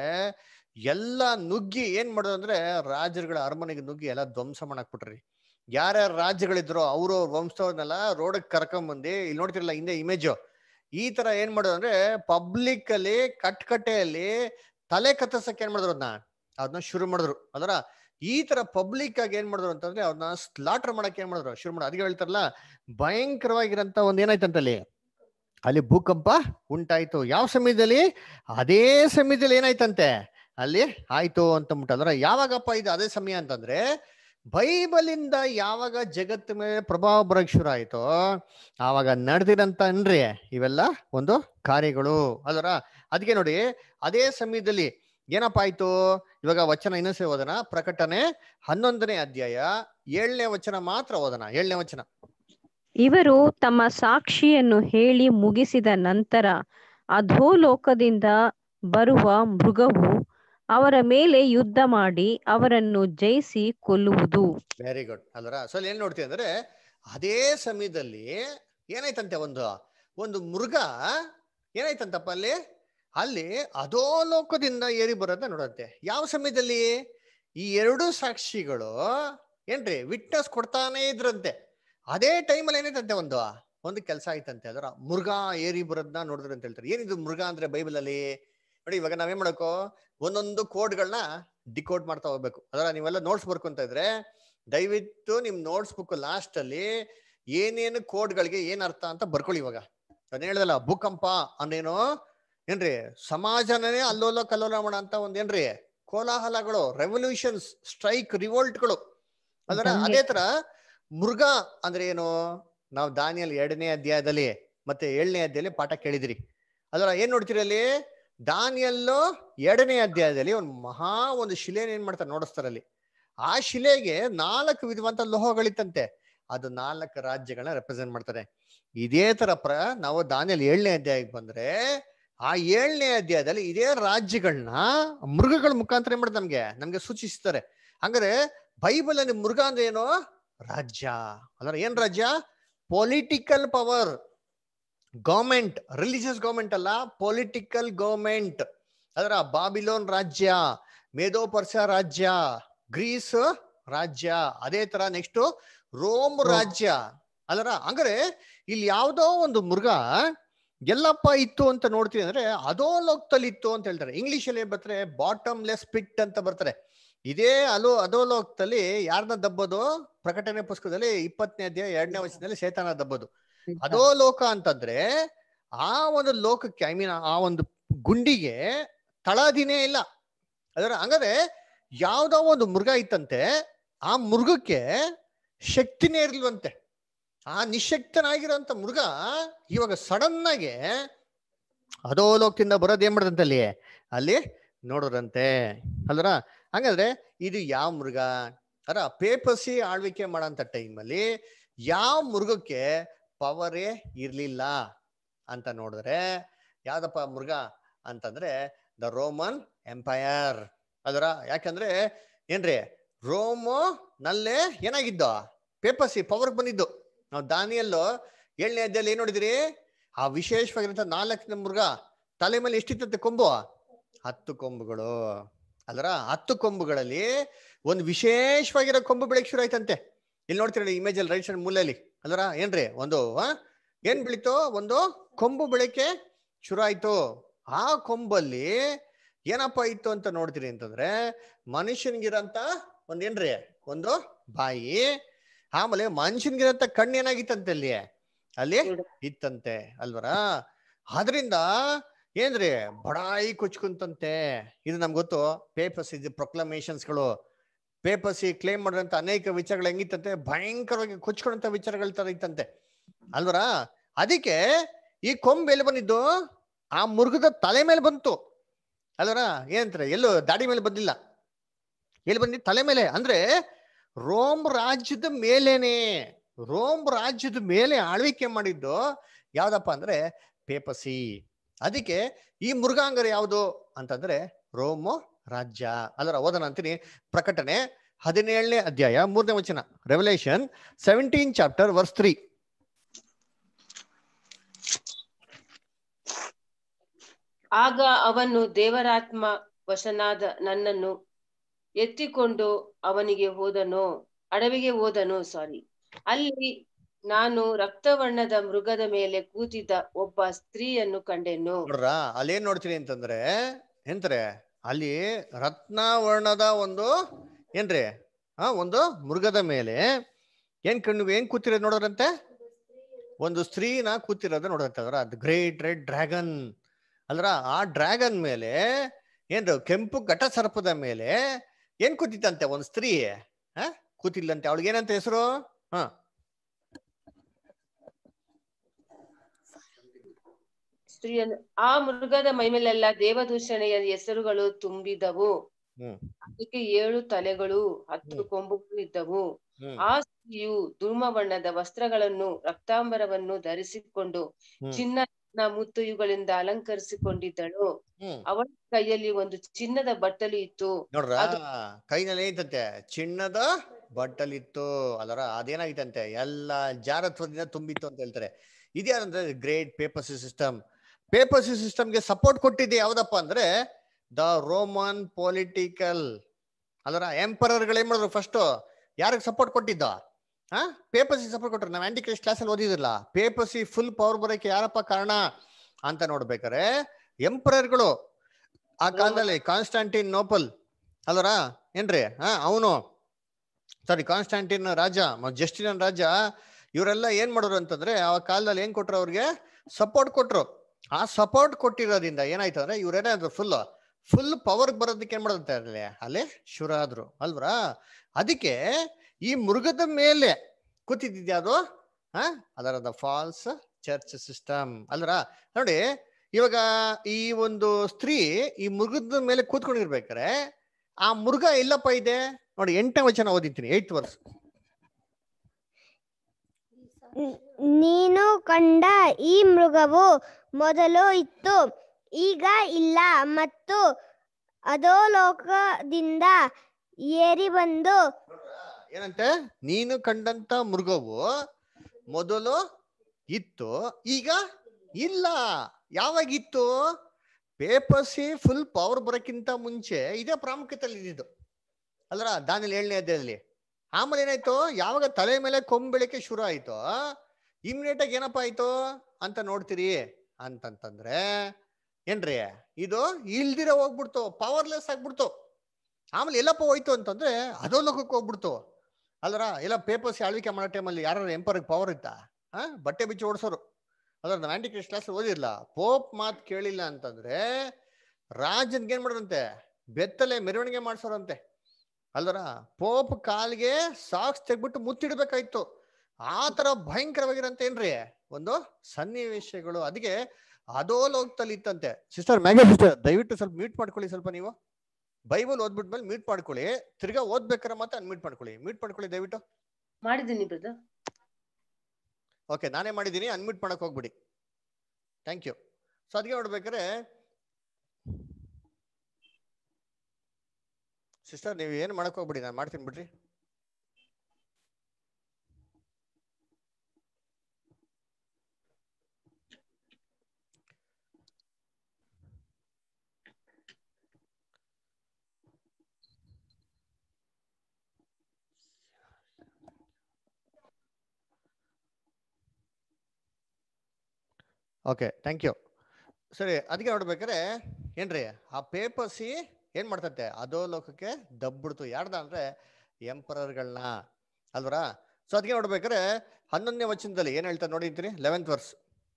ಎಲ್ಲ ನುಗ್ಗಿ ಏನ್ ಮಾಡೋದು ಅಂದ್ರೆ ರಾಜರುಗಳ ಅರಮನೆಗೆ ನುಗ್ಗಿ ಎಲ್ಲ ಧ್ವಂಸ ಮಾಡಾಕ್ಬಿಟ್ರಿ ಯಾರ್ಯಾರ ರಾಜ್ಯಗಳಿದ್ರು ಅವರು ವಂಶದವ್ರನ್ನೆಲ್ಲ ರೋಡಕ್ ಕರ್ಕೊಂಬಂದು ಇಲ್ಲಿ ನೋಡ್ತಿರಲ್ಲ ಹಿಂದೆ ಇಮೇಜು ಈ ತರ ಏನ್ ಮಾಡೋದು ಅಂದ್ರೆ ಪಬ್ಲಿಕ್ ಅಲ್ಲಿ ಕಟ್ಕಟ್ಟೆಯಲ್ಲಿ ತಲೆ ಕತ್ತರ್ಸಕ್ ಏನ್ ಮಾಡಿದ್ರು ಅದನ್ನ ಅದನ್ನ ಶುರು ಮಾಡಿದ್ರು ಅದರ ಈ ತರ ಪಬ್ಲಿಕ್ ಆಗಿ ಏನ್ ಮಾಡಿದ್ರು ಅಂತಂದ್ರೆ ಅವ್ರನ್ನ ಸ್ಲಾಟರ್ ಮಾಡಕ್ ಏನ್ ಮಾಡಿದ್ರು ಶುರು ಮಾಡಿದ್ರು ಅದಕ್ಕೆ ಹೇಳ್ತಾರಲ್ಲ ಭಯಂಕರವಾಗಿರಂತ ಒಂದ್ ಏನಾಯ್ತಂತಲ್ಲಿ ಅಲ್ಲಿ ಭೂಕಂಪ ಉಂಟಾಯ್ತು ಯಾವ ಸಮಯದಲ್ಲಿ ಅದೇ ಸಮಯದಲ್ಲಿ ಏನಾಯ್ತಂತೆ ಅಲ್ಲಿ ಆಯ್ತು ಅಂತ ಅಂದ್ರೆ ಯಾವಾಗಪ್ಪ ಇದು ಅದೇ ಸಮಯ ಅಂತಂದ್ರೆ ಬೈಬಲಿಂದ ಯಾವಾಗ ಜಗತ್ತ ಮೇಲೆ ಪ್ರಭಾವ ಬರಕ್ ಶುರು ಆಯ್ತೋ ಆವಾಗ ನಡೆದಿರಂತ ಅನ್ರಿ ಇವೆಲ್ಲ ಒಂದು ಕಾರ್ಯಗಳು ಅದರ ಅದಕ್ಕೆ ನೋಡಿ ಅದೇ ಸಮಯದಲ್ಲಿ ಏನಪ್ಪ ಆಯ್ತು ಇವಾಗ ವಚನ ಇನ್ನೊಂದ್ಸರಿ ಓದನ ಪ್ರಕಟಣೆ ಹನ್ನೊಂದನೇ ಅಧ್ಯಾಯ ಏಳನೇ ವಚನ ಮಾತ್ರ ಓದನ ಏಳನೇ ವಚನ ಇವರು ತಮ್ಮ ಸಾಕ್ಷಿಯನ್ನು ಹೇಳಿ ಮುಗಿಸಿದ ನಂತರ ಅಧೋಲೋಕದಿಂದ ಬರುವ ಮೃಗವು ಅವರ ಮೇಲೆ ಯುದ್ಧ ಮಾಡಿ ಅವರನ್ನು ಜಯಿಸಿ ಕೊಲ್ಲುವುದು ವೆರಿ ಗುಡ್ ಅಲ್ವರ ಸೊ ಅಲ್ಲಿ ಏನ್ ನೋಡ್ತೀವಿ ಅಂದ್ರೆ ಅದೇ ಸಮಯದಲ್ಲಿ ಏನಾಯ್ತಂತೆ ಒಂದು ಒಂದು ಮೃಗ ಏನಾಯ್ತಂತಪ್ಪ ಅಲ್ಲಿ ಅಲ್ಲಿ ಅಧೋಲೋಕದಿಂದ ಏರಿ ಬರೋದ ನೋಡತ್ತೆ ಯಾವ ಸಮಯದಲ್ಲಿ ಈ ಎರಡು ಸಾಕ್ಷಿಗಳು ಏನ್ರಿ ವಿಟ್ನೆಸ್ ಕೊಡ್ತಾನೆ ಇದ್ರಂತೆ ಅದೇ ಟೈಮಲ್ಲಿ ಏನಾಯ್ತಂತೆ ಒಂದು ಒಂದು ಕೆಲಸ ಆಯ್ತಂತೆ ಅದರ ಮೃಗ ಏರಿ ಬರೋದನ್ನ ನೋಡಿದ್ರು ಅಂತ ಹೇಳ್ತಾರೆ ಏನಿದು ಮೃಗ ಅಂದ್ರೆ ಬೈಬಲ್ ಅಲ್ಲಿ ನೋಡಿ ಇವಾಗ ನಾವೇನ್ ಮಾಡಬೇಕು ಒಂದೊಂದು ಕೋಡ್ಗಳನ್ನ ಡಿಕೋಡ್ ಮಾಡ್ತಾ ಹೋಗ್ಬೇಕು ಅದರ ನೀವೆಲ್ಲ ನೋಟ್ಸ್ ಬರ್ಕೊಂತ ಇದ್ರೆ ದಯವಿಟ್ಟು ನಿಮ್ ನೋಟ್ಸ್ ಬುಕ್ ಲಾಸ್ಟ್ ಅಲ್ಲಿ ಏನೇನು ಕೋಡ್ಗಳಿಗೆ ಏನ್ ಅರ್ಥ ಅಂತ ಬರ್ಕೊಳ್ಳಿ ಇವಾಗ ನಾನು ಹೇಳ್ದಲ್ಲ ಭೂಕಂಪ ಅಂದ್ರೇನು ಏನ್ರಿ ಸಮಾಜನೇ ಅಲ್ಲೋಲ ಕಲ್ಲೋಲ ಮಾಡೋ ಅಂತ ಒಂದೇನ್ರಿ ಕೋಲಾಹಲಗಳು ರೆವಲ್ಯೂಷನ್ಸ್ ಸ್ಟ್ರೈಕ್ ರಿವೋಲ್ಟ್ಗಳು ಅದರ ದಂಗೆ. ಅದೇ ತರ ಮೃಗ ಅಂದ್ರೆ ಏನು ನಾವು ದಾನಿಯಲ್ಲಿ ಎರಡನೇ ಅಧ್ಯಾಯದಲ್ಲಿ ಮತ್ತೆ ಏಳನೇ ಅಧ್ಯಾಯದಲ್ಲಿ ಪಾಠ ಕೇಳಿದಿರಿ ಅದರ ಏನ್ ನೋಡ್ತೀರಿ ಅಲ್ಲಿ ದಾನಿಯಲ್ಲೋ ಎರಡನೇ ಅಧ್ಯಾಯದಲ್ಲಿ ಒಂದು ಮಹಾ ಒಂದು ಶಿಲೆನ ಏನ್ ಮಾಡ್ತಾರೆ ನೋಡಿಸ್ತಾರೆ ಅಲ್ಲಿ ಆ ಶಿಲೆಗೆ ನಾಲ್ಕು ವಿಧವಂತ ಲೋಹಗಳಿತ್ತಂತೆ ಅದು ನಾಲ್ಕು ರಾಜ್ಯಗಳನ್ನ ರೆಪ್ರೆಸೆಂಟ್ ಮಾಡ್ತಾರೆ ಇದೇ ತರ ಪ್ರ ನಾವು ದಾನಿಯಲ್ಲಿ ಏಳನೇ ಅಧ್ಯಾಯಕ್ಕೆ ಬಂದ್ರೆ ಆ ಏಳನೇ ಅಧ್ಯಾಯದಲ್ಲಿ ಇದೇ ರಾಜ್ಯಗಳನ್ನ ಮೃಗಗಳ ಮುಖಾಂತರ ಏನ್ ಮಾಡ್ತಾರೆ ನಮ್ಗೆ ನಮ್ಗೆ ಸೂಚಿಸ್ತಾರೆ ಹಂಗಾರೆ ಬೈಬಲ್ ಅಲ್ಲಿ ಮೃಗ ಅಂದ್ರೆ ಏನು ರಾಜ್ಯ ಅಂದ್ರೆ ಏನ್ ರಾಜ್ಯ political power government religious government ಅಲ್ಲ ಪೊಲಿಟಿಕಲ್ ಗೌರ್ಮೆಂಟ್ ಅದರ ಬಾಬಿಲೋನ್ ರಾಜ್ಯ ಮೇಧೋ ಪರ್ಸ ರಾಜ್ಯ ಗ್ರೀಸ್ ರಾಜ್ಯ ಅದೇ ತರ ನೆಕ್ಸ್ಟ್ ರೋಮ್ ರಾಜ್ಯ ಅಲ್ಲರ ಹಂಗಾರೆ ಇಲ್ಲಿ ಯಾವ್ದೋ ಒಂದು ಮೃಗ ಎಲ್ಲಪ್ಪ ಇತ್ತು ಅಂತ ನೋಡ್ತೀವಿ ಅಂದ್ರೆ ಅದೋ ಲೋಕದಲ್ಲಿ ಇತ್ತು ಅಂತ ಹೇಳ್ತಾರೆ ಇಂಗ್ಲಿಷ್ ಅಲ್ಲಿ ಏನ್ ಬರ್ತಾರೆ ಬಾಟಮ್ಲೆಸ್ ಪಿಟ್ ಅಂತ ಬರ್ತಾರೆ ಇದೇ ಅಲೋ ಅದೋ ಲೋಕದಲ್ಲಿ ಯಾರನ್ನ ದಬ್ಬೋದು ಪ್ರಕಟಣೆ ಪುಸ್ತಕದಲ್ಲಿ ಇಪ್ಪತ್ತನೇ ಅಧ್ಯಾಯ ಎರಡನೇ ವರ್ಷದಲ್ಲಿ ಶೇತಾನ ದಬ್ಬೋದು ಅದೋ ಲೋಕ ಅಂತಂದ್ರೆ ಆ ಒಂದು ಲೋಕಕ್ಕೆ ಐ ಮೀನ್ ಆ ಒಂದು ಗುಂಡಿಗೆ ತಳದಿನೇ ಇಲ್ಲ ಅದರ ಹಂಗಾದ್ರೆ ಯಾವ್ದೋ ಒಂದು ಮೃಗ ಇತ್ತಂತೆ ಆ ಮೃಗಕ್ಕೆ ಶಕ್ತಿನೇ ಇರ್ಲಿಲ್ವಂತೆ ಆ ನಿಶಕ್ತನಾಗಿರೋಂಥ ಮೃಗ ಇವಾಗ ಸಡನ್ ಆಗಿ ಅದೋ ಲೋಕದಿಂದ ಬರೋದು ಏನ್ ಮಾಡ್ದಂತೆ ಅಲ್ಲಿ ಅಲ್ಲಿ ನೋಡೋರಂತೆ ಅಲ್ರ ಹಂಗಂದ್ರೆ ಇದು ಯಾವ ಮೃಗ ಅರ ಪೇಪಸಿ ಆಳ್ವಿಕೆ ಮಾಡೋಂಥ ಟೈಮಲ್ಲಿ ಯಾವ ಮೃಗಕ್ಕೆ ಪವರೇ ಇರ್ಲಿಲ್ಲ ಅಂತ ನೋಡಿದ್ರೆ ಯಾವ್ದಪ್ಪ ಮೃಗ ಅಂತಂದ್ರೆ ದ ರೋಮನ್ ಎಂಪೈರ್ ಅದರ ಯಾಕಂದ್ರೆ ಏನ್ರಿ ರೋಮೋ ನಲ್ಲೇ ಏನಾಗಿದ್ದು ಪೇಪಸಿ ಪವರ್ ಬಂದಿದ್ದು ನಾವು ದಾನಿಯಲ್ಲೋ ಏಳನೇ ಅಧ್ಯಾಯಲ್ಲಿ ಏನ್ ನೋಡಿದಿರಿ ಆ ವಿಶೇಷವಾಗಿರಂತ ನಾಲ್ಕನೇ ಮೃಗ ತಲೆ ಮೇಲೆ ಎಷ್ಟಿತ್ತಂತೆ ಕೊಂಬು ಹತ್ತು ಕೊಂಬುಗಳು ಅದರ ಹತ್ತು ಕೊಂಬುಗಳಲ್ಲಿ ಒಂದು ವಿಶೇಷವಾಗಿರೋ ಕೊಂಬು ಬೆಳಕ್ ಶುರು ಆಯ್ತಂತೆ ಇಲ್ಲಿ ನೋಡ್ತೀರಿ ಇಮೇಜ್ ಅಲ್ಲಿ ರೈಟ್ ಸೈಡ್ ಮೂಲೆಯಲ್ಲಿ ಅಲ್ರ ಏನ್ರಿ ಒಂದು ಆ, ಏನ್ ಬೆಳೀತು ಒಂದು ಕೊಂಬು ಬೆಳಕೆ ಶುರು ಆಯ್ತು ಆ ಕೊಂಬಲ್ಲಿ ಏನಪ್ಪ ಇತ್ತು ಅಂತ ನೋಡ್ತೀರಿ ಅಂತಂದ್ರೆ ಮನುಷ್ಯನ್ಗಿರಂತ ಒಂದೇನ್ರಿ ಒಂದು ಬಾಯಿ ಆಮೇಲೆ ಮನುಷ್ಯನ್ಗಿರಂತ ಕಣ್ಣು ಏನಾಗಿತ್ತಂತೆ ಅಲ್ಲಿ ಅಲ್ಲಿ ಇತ್ತಂತೆ ಅಲ್ವರ ಆದ್ರಿಂದ ಏನ್ರಿ ಬಡಾಯಿ ಕೊಚ್ಕೊಂತಂತೆ ಇದು ನಮ್ಗೆ ಗೊತ್ತು ಪೇಪರ್ಸ್ ಇದು ಪ್ರೊಕ್ಲಮೇಶನ್ಸ್ಗಳು ಪೇಪರ್ಸ್ ಕ್ಲೇಮ್ ಮಾಡಿದಂತ ಅನೇಕ ವಿಚಾರಗಳು ಹೆಂಗಿತ್ತಂತೆ ಭಯಂಕರವಾಗಿ ಕೊಚ್ಕೊಂಡಂತ ವಿಚಾರಗಳ ತರ ಇತ್ತಂತೆ ಅಲ್ವರ ಅದಕ್ಕೆ ಈ ಕೊಂಬ್ ಎಲ್ಲಿ ಬಂದಿದ್ದು ಆ ಮುರುಗದ ತಲೆ ಮೇಲೆ ಬಂತು ಅಲ್ವರ ಏನಂತಾರೆ ಎಲ್ಲೂ ದಾಡಿ ಮೇಲೆ ಬಂದಿಲ್ಲ ಎಲ್ಲಿ ಬಂದಿದ್ದು ತಲೆ ಮೇಲೆ ಅಂದ್ರೆ ರೋಮ್ ರಾಜ್ಯದ ಮೇಲೇನೆ ರೋಮ್ ರಾಜ್ಯದ ಮೇಲೆ ಆಳ್ವಿಕೆ ಮಾಡಿದ್ದು ಯಾವ್ದಪ್ಪ ಅಂದ್ರೆ ಪೇಪಸಿ ಅದಕ್ಕೆ ಈ ಮೃಗಾಂಗರ ಯಾವುದು ಅಂತಂದ್ರೆ ರೋಮೋ ರಾಜ್ಯ ಅಲ್ಲರ ಓದನ ಅಂತೀನಿ ಪ್ರಕಟಣೆ ಹದಿನೇಳನೇ ಅಧ್ಯಾಯ ಮೂರನೇ ವಚನ revelation seventeen chapter verse three ಆಗ ಅವನು ದೇವರಾತ್ಮ ವಶನಾದ ನನ್ನನ್ನು ಎತ್ತಿಕೊಂಡು ಅವನಿಗೆ ಹೋದನು ಅಡವಿಗೆ ಹೋದನು ಸಾರಿ ಅಲ್ಲಿ ನಾನು ರಕ್ತವರ್ಣದ ಮೃಗದ ಮೇಲೆ ಕೂತಿದ್ದ ಒಬ್ಬ ಸ್ತ್ರೀಯನ್ನು ಕಂಡೆನು ನೋಡ್ರ ಅಲ್ಲಿ ಏನ್ ನೋಡ್ತೀನಿ ಅಂತಂದ್ರೆ ಎಂತಾರೆ ಅಲ್ಲಿ ರತ್ನಾವರ್ಣದ ಒಂದು ಏನ್ರಿ ಆ ಒಂದು ಮೃಗದ ಮೇಲೆ ಏನ್ ಕಣ್ಣು ಏನ್ ಕೂತಿರೋದು ನೋಡೋರಂತೆ ಒಂದು ಸ್ತ್ರೀನ ಕೂತಿರೋದು ನೋಡೋದಂತೆ ಅದರ ಅದು ಗ್ರೇಟ್ ರೆಡ್ ಡ್ರ್ಯಾಗನ್ ಅಲ್ರ ಆ ಡ್ರ್ಯಾಗನ್ ಮೇಲೆ ಏನ್ರು ಕೆಂಪು ಘಟ ಸರ್ಪದ ಮೇಲೆ ಏನ್ ಕೂತಿತ್ತಂತೆ ಒಂದು ಸ್ತ್ರೀ ಹ ಕೂತಿಲ್ಲಂತೆ ಅವಳಿಗೆ ಏನಂತ ಹೆಸರು ಹ ಸ್ತ್ರೀಯನ್ನು ಆ ಮೃಗದ ಮೈಮೇಲೆಲ್ಲ ದೇವದೂಷಣೆಯ ಹೆಸರುಗಳು ತುಂಬಿದವು ಹ್ಮ್ ಅದಕ್ಕೆ ಏಳು ತಲೆಗಳು ಹತ್ತು ಕೊಂಬುಗಳು ಇದ್ದವು ಹ್ಮ್ ಆ ಸ್ತ್ರೀಯು ಧೂಮ ಬಣ್ಣದ ವಸ್ತ್ರಗಳನ್ನು ರಕ್ತಾಂಬರವನ್ನು ಧರಿಸಿಕೊಂಡು ಹ್ಮ್. ಚಿನ್ನ ಮುತ್ತು ಇವುಗಳಿಂದ ಅಲಂಕರಿಸಿಕೊಂಡಿದ್ದಳು ಹ್ಮ್ ಅವಳ ಕೈಯಲ್ಲಿ ಒಂದು ಚಿನ್ನದ ಬಟ್ಟಲು ಇತ್ತು ನೋಡ್ರ ಅದು ಕೈನಲ್ಲಿ ಐತಂತೆ ಚಿನ್ನದ ಬಟ್ಟಲಿತ್ತು ಅದರ ಅದೇನಾಗಿತ್ತಂತೆ ಎಲ್ಲ ಜಾರತ್ವದಿಂದ ತುಂಬಿತ್ತು ಅಂತ ಹೇಳ್ತಾರೆ ಇದ್ಯಾರಂದ್ರೆ ಗ್ರೇಟ್ ಪೇಪರ್ಸಿ ಸಿಸ್ಟಮ್ ಪೇಪರ್ಸಿ ಸಿಸ್ಟಮ್ಗೆ ಸಪೋರ್ಟ್ ಕೊಟ್ಟಿದ್ದು ಯಾವ್ದಪ್ಪ ಅಂದ್ರೆ ದ ರೋಮನ್ ಪೊಲಿಟಿಕಲ್ ಅದರ ಎಂಪರರ್ಗಳು ಏನ್ ಮಾಡಿದ್ರು ಫಸ್ಟ್ ಯಾರಿಗೆ ಸಪೋರ್ಟ್ ಕೊಟ್ಟಿದ್ದ ಹಾ ಪೇಪರ್ಸಿ ಸಪೋರ್ಟ್ ಕೊಟ್ಟರು ನಾವು ಆಂಟಿ ಕ್ರಿಸ್ಟ್ ಕ್ಲಾಸಲ್ಲಿ ಓದಿದಿಲ್ಲ ಪೇಪರ್ಸಿ ಫುಲ್ ಪವರ್ ಬರೋಕೆ ಯಾರಪ್ಪ ಕಾರಣ ಅಂತ ನೋಡ್ಬೇಕಾರೆ ಎಂಪರರ್ಗಳು ಆ ಕಾಲದಲ್ಲಿ ಕಾನ್ಸ್ಟಾಂಟಿನ್ ನೋಪಲ್ ಅಲ್ಲರ ಏನ್ರಿ ಹಾ ಅವನು ಸಾರಿ ಕಾನ್ಸ್ಟಾಂಟಿನ್ ರಾಜ ಮ- ಜಸ್ಟಿನನ್ ರಾಜ ಇವರೆಲ್ಲ ಏನ್ ಮಾಡೋರು ಅಂತಂದ್ರೆ ಆ ಕಾಲದಲ್ಲಿ ಏನ್ ಕೊಟ್ರು ಅವ್ರಿಗೆ ಸಪೋರ್ಟ್ ಕೊಟ್ರು ಆ ಸಪೋರ್ಟ್ ಕೊಟ್ಟಿರೋದ್ರಿಂದ ಏನಾಯ್ತು ಅಂದ್ರೆ ಇವ್ರೇನಾದ್ರು ಫುಲ್ ಫುಲ್ ಪವರ್ ಬರೋದಕ್ಕೆ ಏನ್ ಮಾಡೋದಂತೆ ಅಲ್ಲಿ ಅಲ್ಲಿ ಶುರು ಆದ್ರು ಅಲ್ವರಾ ಅದಕ್ಕೆ ಈ ಮೃಗದ ಮೇಲೆ ಕೂತಿದ್ಯಾವುದು ಹಾ ಅದರದ ಫಾಲ್ಸ್ ಚರ್ಚ್ ಸಿಸ್ಟಮ್ ಅಲ್ರ ನೋಡಿ ಇವಾಗ ಈ ಒಂದು ಸ್ತ್ರೀ ಈ ಮೃಗದ ಮೇಲೆ ಕೂತ್ಕೊಂಡಿರ್ಬೇಕಾರೆ ಆ ಮೃಗ ಎಲ್ಲಪ್ಪ ಇದೆ ನೋಡಿ ಎಂಟನೇ ವಚನ ಓದಿದ್ದೀನಿ ಏಟ್ ವರ್ಸ್ ನೀನು ಕಂಡ ಈ ಮೃಗವು ಮೊದಲು ಇತ್ತು ಈಗ ಇಲ್ಲ ಮತ್ತು ಅಧೋಲೋಕದಿಂದ ಏರಿ ಬಂದು ಏನಂತೆ ನೀನು ಕಂಡಂತ ಮೃಗವು ಮೊದಲು ಇತ್ತು ಈಗ ಇಲ್ಲ ಯಾವಾಗಿತ್ತು ಪೇಪರ್ಸಿ ಫುಲ್ ಪವರ್ ಬರೋಕ್ಕಿಂತ ಮುಂಚೆ ಇದೇ ಪ್ರಾಮುಖ್ಯತೆಯಲ್ಲಿ ಇದ್ದಿದ್ದು ಅಲ್ರ ದಾನಿಯಲ್ಲಿ ಏಳನೇ ಅಧ್ಯಾಯದಲ್ಲಿ ಆಮೇಲೆ ಏನಾಯ್ತು ಯಾವಾಗ ತಲೆ ಮೇಲೆ ಕೊಂಬೆಳಿಕೆ ಶುರು ಆಯ್ತು ಇಮ್ಮಿಡಿಯೇಟ್ ಆಗಿ ಏನಪ್ಪ ಆಯ್ತು ಅಂತ ನೋಡ್ತೀರಿ ಅಂತಂತಂದ್ರೆ ಏನ್ರಿ ಇದು ಇಲ್ದಿರ ಹೋಗ್ಬಿಡ್ತು ಪವರ್ಲೆಸ್ ಆಗ್ಬಿಡ್ತು ಆಮೇಲೆ ಎಲ್ಲಪ್ಪ ಹೋಯ್ತು ಅಂತಂದ್ರೆ ಅದೋ ಲೋಕಕ್ಕೆ ಹೋಗ್ಬಿಡ್ತು ಅಲ್ರ ಎಲ್ಲ ಪೇಪರ್ಸ್ ಆಳ್ವಿಕೆ ಮಾಡೋ ಟೈಮಲ್ಲಿ ಯಾರು ಎಂಪರ್ಗೆ ಪವರ್ ಇತ್ತಾ ಹಾ ಬಟ್ಟೆ ಬಿಚ್ಚಿ ಓಡಿಸೋರು ಅದ್ರ ನಾವು ಆಂಟಿ ಕ್ರಿಸ್ಟ್ ಕ್ಲಾಸ್ ಓದಿರ್ಲ ಪೋಪ್ ಮಾತು ಕೇಳಿಲ್ಲ ಅಂತಂದ್ರೆ ರಾಜನ್ಗೆ ಏನ್ ಮಾಡೋರಂತೆ ಬೆತ್ತಲೆ ಮೆರವಣಿಗೆ ಮಾಡ್ಸೋರಂತೆ ಅಲ್ದರ ಪೋಪ್ ಕಾಲ್ಗೆ ಸಾಕ್ಸ್ ತೆಗ್ಬಿಟ್ಟು ಮುತ್ತಿಡ್ಬೇಕಾಯ್ತು ಆ ತರ ಭಯಂಕರವಾಗಿರಂತ ಏನ್ರಿ ಒಂದು ಸನ್ನಿವೇಶಗಳು ಅದಕ್ಕೆ ಅಧೋಲೋಕದಲ್ಲಿ ಇತ್ತಂತೆ ಸಿಸ್ಟರ್ ಮ್ಯಾಗ ಸಿಸ್ಟರ್ ದಯವಿಟ್ಟು ಸ್ವಲ್ಪ ಮ್ಯೂಟ್ ಮಾಡ್ಕೊಳ್ಳಿ ಸ್ವಲ್ಪ ನೀವು ಬೈಬಲ್ ಓದ್ಬಿಟ್ಮೇಲೆ ಮ್ಯೂಟ್ ಮಾಡ್ಕೊಳ್ಳಿ ತಿರ್ಗಾ ಓದ್ಬೇಕಾರೆ ಮಾತ್ರ ಅನ್ಮ್ಯೂಟ್ ಮಾಡ್ಕೊಳ್ಳಿ ಮ್ಯೂಟ್ ಮಾಡ್ಕೊಳ್ಳಿ ದಯವಿಟ್ಟು ಮಾಡಿದ್ದೀನಿ ಬ್ರದರ್ ಓಕೆ ನಾನೇ ಮಾಡಿದ್ದೀನಿ ಅನ್ಮ್ಯೂಟ್ ಮಾಡಕ್ ಹೋಗ್ಬಿಡಿ ಥ್ಯಾಂಕ್ ಯು ಸೊ ಅದಕ್ಕೆ ನೋಡ್ಬೇಕಾದ್ರೆ ಸಿಸ್ಟರ್ ನೀವು ಏನು ಮಾಡಕ್ ಹೋಗ್ಬಿಡಿ ನಾನು ಮಾಡ್ತೀನಿ ಬಿಡ್ರಿ ಓಕೆ ಥ್ಯಾಂಕ್ ಯು ಸರಿ ಅದಕ್ಕೆ ನೋಡ್ಬೇಕಾರೆ ಏನ್ರಿ ಆ ಪೇಪರ್ಸಿ ಏನ್ ಮಾಡ್ತತೆ ಅದೋ ಲೋಕಕ್ಕೆ ದಬ್ಬಿಡ್ತು ಯಾರ್ದ ಅಂದ್ರೆ ಎಂಪರರ್ಗಳನ್ನ ಅಲ್ವರಾ ಸೊ ಅದಕ್ಕೆ ನೋಡ್ಬೇಕಾರೆ ಹನ್ನೊಂದನೇ ವಚನದಲ್ಲಿ ಏನ್ ಹೇಳ್ತಾರೆ ನೋಡಿರ್ತೀರಿ ಲೆವೆಂತ್ ವರ್ಸ್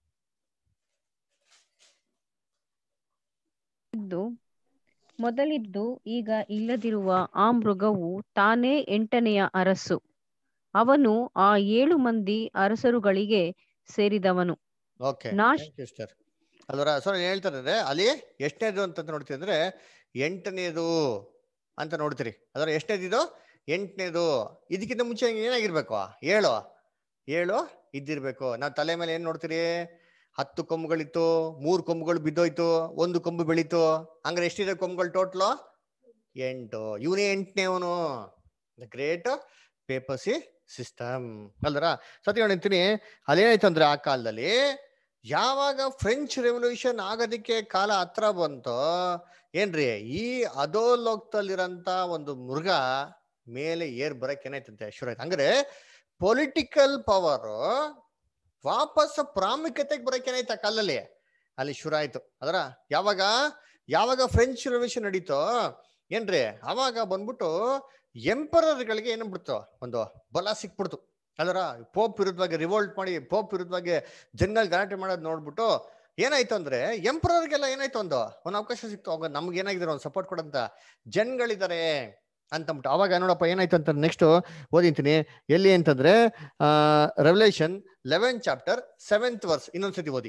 ಇದ್ದು ಮೊದಲಿದ್ದು ಈಗ ಇಲ್ಲದಿರುವ ಆ ಮೃಗವು ತಾನೇ ಎಂಟನೆಯ ಅರಸು ಅವನು ಆ ಏಳು ಮಂದಿ ಅರಸರುಗಳಿಗೆ ಸೇರಿದವನು ಓಕೆ ನಾಶ್ ಸಿಸ್ಟರ್ ಅಲ್ವರ ಸೊ ನಾನು ಹೇಳ್ತಾರೆ ಅಂದ್ರೆ ಅಲ್ಲಿ ಎಷ್ಟನೇದು ಅಂತ ನೋಡ್ತೀವಿ ಅಂದ್ರೆ ಎಂಟನೇದು ಅಂತ ನೋಡ್ತೀರಿ ಅದರ ಎಷ್ಟನೇದಿದು ಎಂಟನೇದು ಇದಕ್ಕಿಂತ ಮುಂಚೆ ಏನಾಗಿರ್ಬೇಕು ಏಳು ಏಳು ಇದ್ದಿರ್ಬೇಕು ನಾವು ತಲೆ ಮೇಲೆ ಏನ್ ನೋಡ್ತೀರಿ ಹತ್ತು ಕೊಂಬುಗಳಿತ್ತು ಮೂರು ಕೊಂಬುಗಳು ಬಿದ್ದೋಯ್ತು ಒಂದು ಕೊಂಬು ಬೆಳೀತು ಹಂಗಾರೆ ಎಷ್ಟಿದೆ ಕೊಂಬುಗಳು ಟೋಟ್ಲು ಎಂಟು ಇವನೇ ಎಂಟನೇವನು ದ ಗ್ರೇಟ್ ಪೇಪರ್ಸಿ ಸಿಸ್ಟಮ್ ಅಲ್ದರ ಸತಿ ಹೇಳ್ತೀನಿ ಅಲ್ಲೇನಾಯ್ತು ಅಂದ್ರೆ ಆ ಕಾಲದಲ್ಲಿ ಯಾವಾಗ ಫ್ರೆಂಚ್ ರೆವಲ್ಯೂಷನ್ ಆಗೋದಕ್ಕೆ ಕಾಲ ಹತ್ರ ಬಂತೋ ಏನ್ರಿ ಈ ಅಧೋಲೋಕದಲ್ಲಿರಂತ ಒಂದು ಮೃಗ ಮೇಲೆ ಏರ್ ಬರಕ್ ಏನಾಯ್ತಂತೆ ಶುರು ಆಯ್ತು ಹಂಗಾರೆ ಪೊಲಿಟಿಕಲ್ ಪವರ್ ವಾಪಸ್ ಪ್ರಾಮುಖ್ಯತೆಗೆ ಬರಕ್ ಏನಾಯ್ತು ಆ ಕಾಲದಲ್ಲಿ ಅಲ್ಲಿ ಶುರು ಆಯ್ತು ಅದರ ಯಾವಾಗ ಯಾವಾಗ ಫ್ರೆಂಚ್ ರೆವಲ್ಯೂಷನ್ ನಡೀತೋ ಏನ್ರಿ ಅವಾಗ ಬಂದ್ಬಿಟ್ಟು ಎಂಪರರ್ಗಳಿಗೆ ಏನ್ಬಿಡ್ತು ಒಂದು ಬಲ ಸಿಕ್ಬಿಡ್ತು ಅದರ ಪೋಪ್ ವಿರುದ್ಧವಾಗಿ ರಿವೋಲ್ಟ್ ಮಾಡಿ ಪೋಪ್ ವಿರುದ್ಧವಾಗಿ ಜನಗಳು ಗಲಾಟೆ ಮಾಡೋದು ನೋಡ್ಬಿಟ್ಟು ಏನಾಯ್ತು ಅಂದ್ರೆ ಎಂಪರರ್ಗೆಲ್ಲ ಏನಾಯ್ತು ಒಂದು ಒಂದು ಅವಕಾಶ ಸಿಕ್ತು ಅವಾಗ ನಮ್ಗೆ ಏನಾಗಿದ್ದಾರೆ ಒಂದು ಸಪೋರ್ಟ್ ಕೊಡಂತ ಜನಗಳಿದ್ದಾರೆ ಅಂತಂದ್ಬಿಟ್ಟು ಅವಾಗ ನೋಡಪ್ಪ ಏನಾಯ್ತು ಅಂತ ನೆಕ್ಸ್ಟ್ ಓದಿಂತೀನಿ ಎಲ್ಲಿ ಅಂತಂದ್ರೆ ಆ revelation eleven chapter seventh verse ಇನ್ನೊಂದ್ಸತಿ ಓದಿ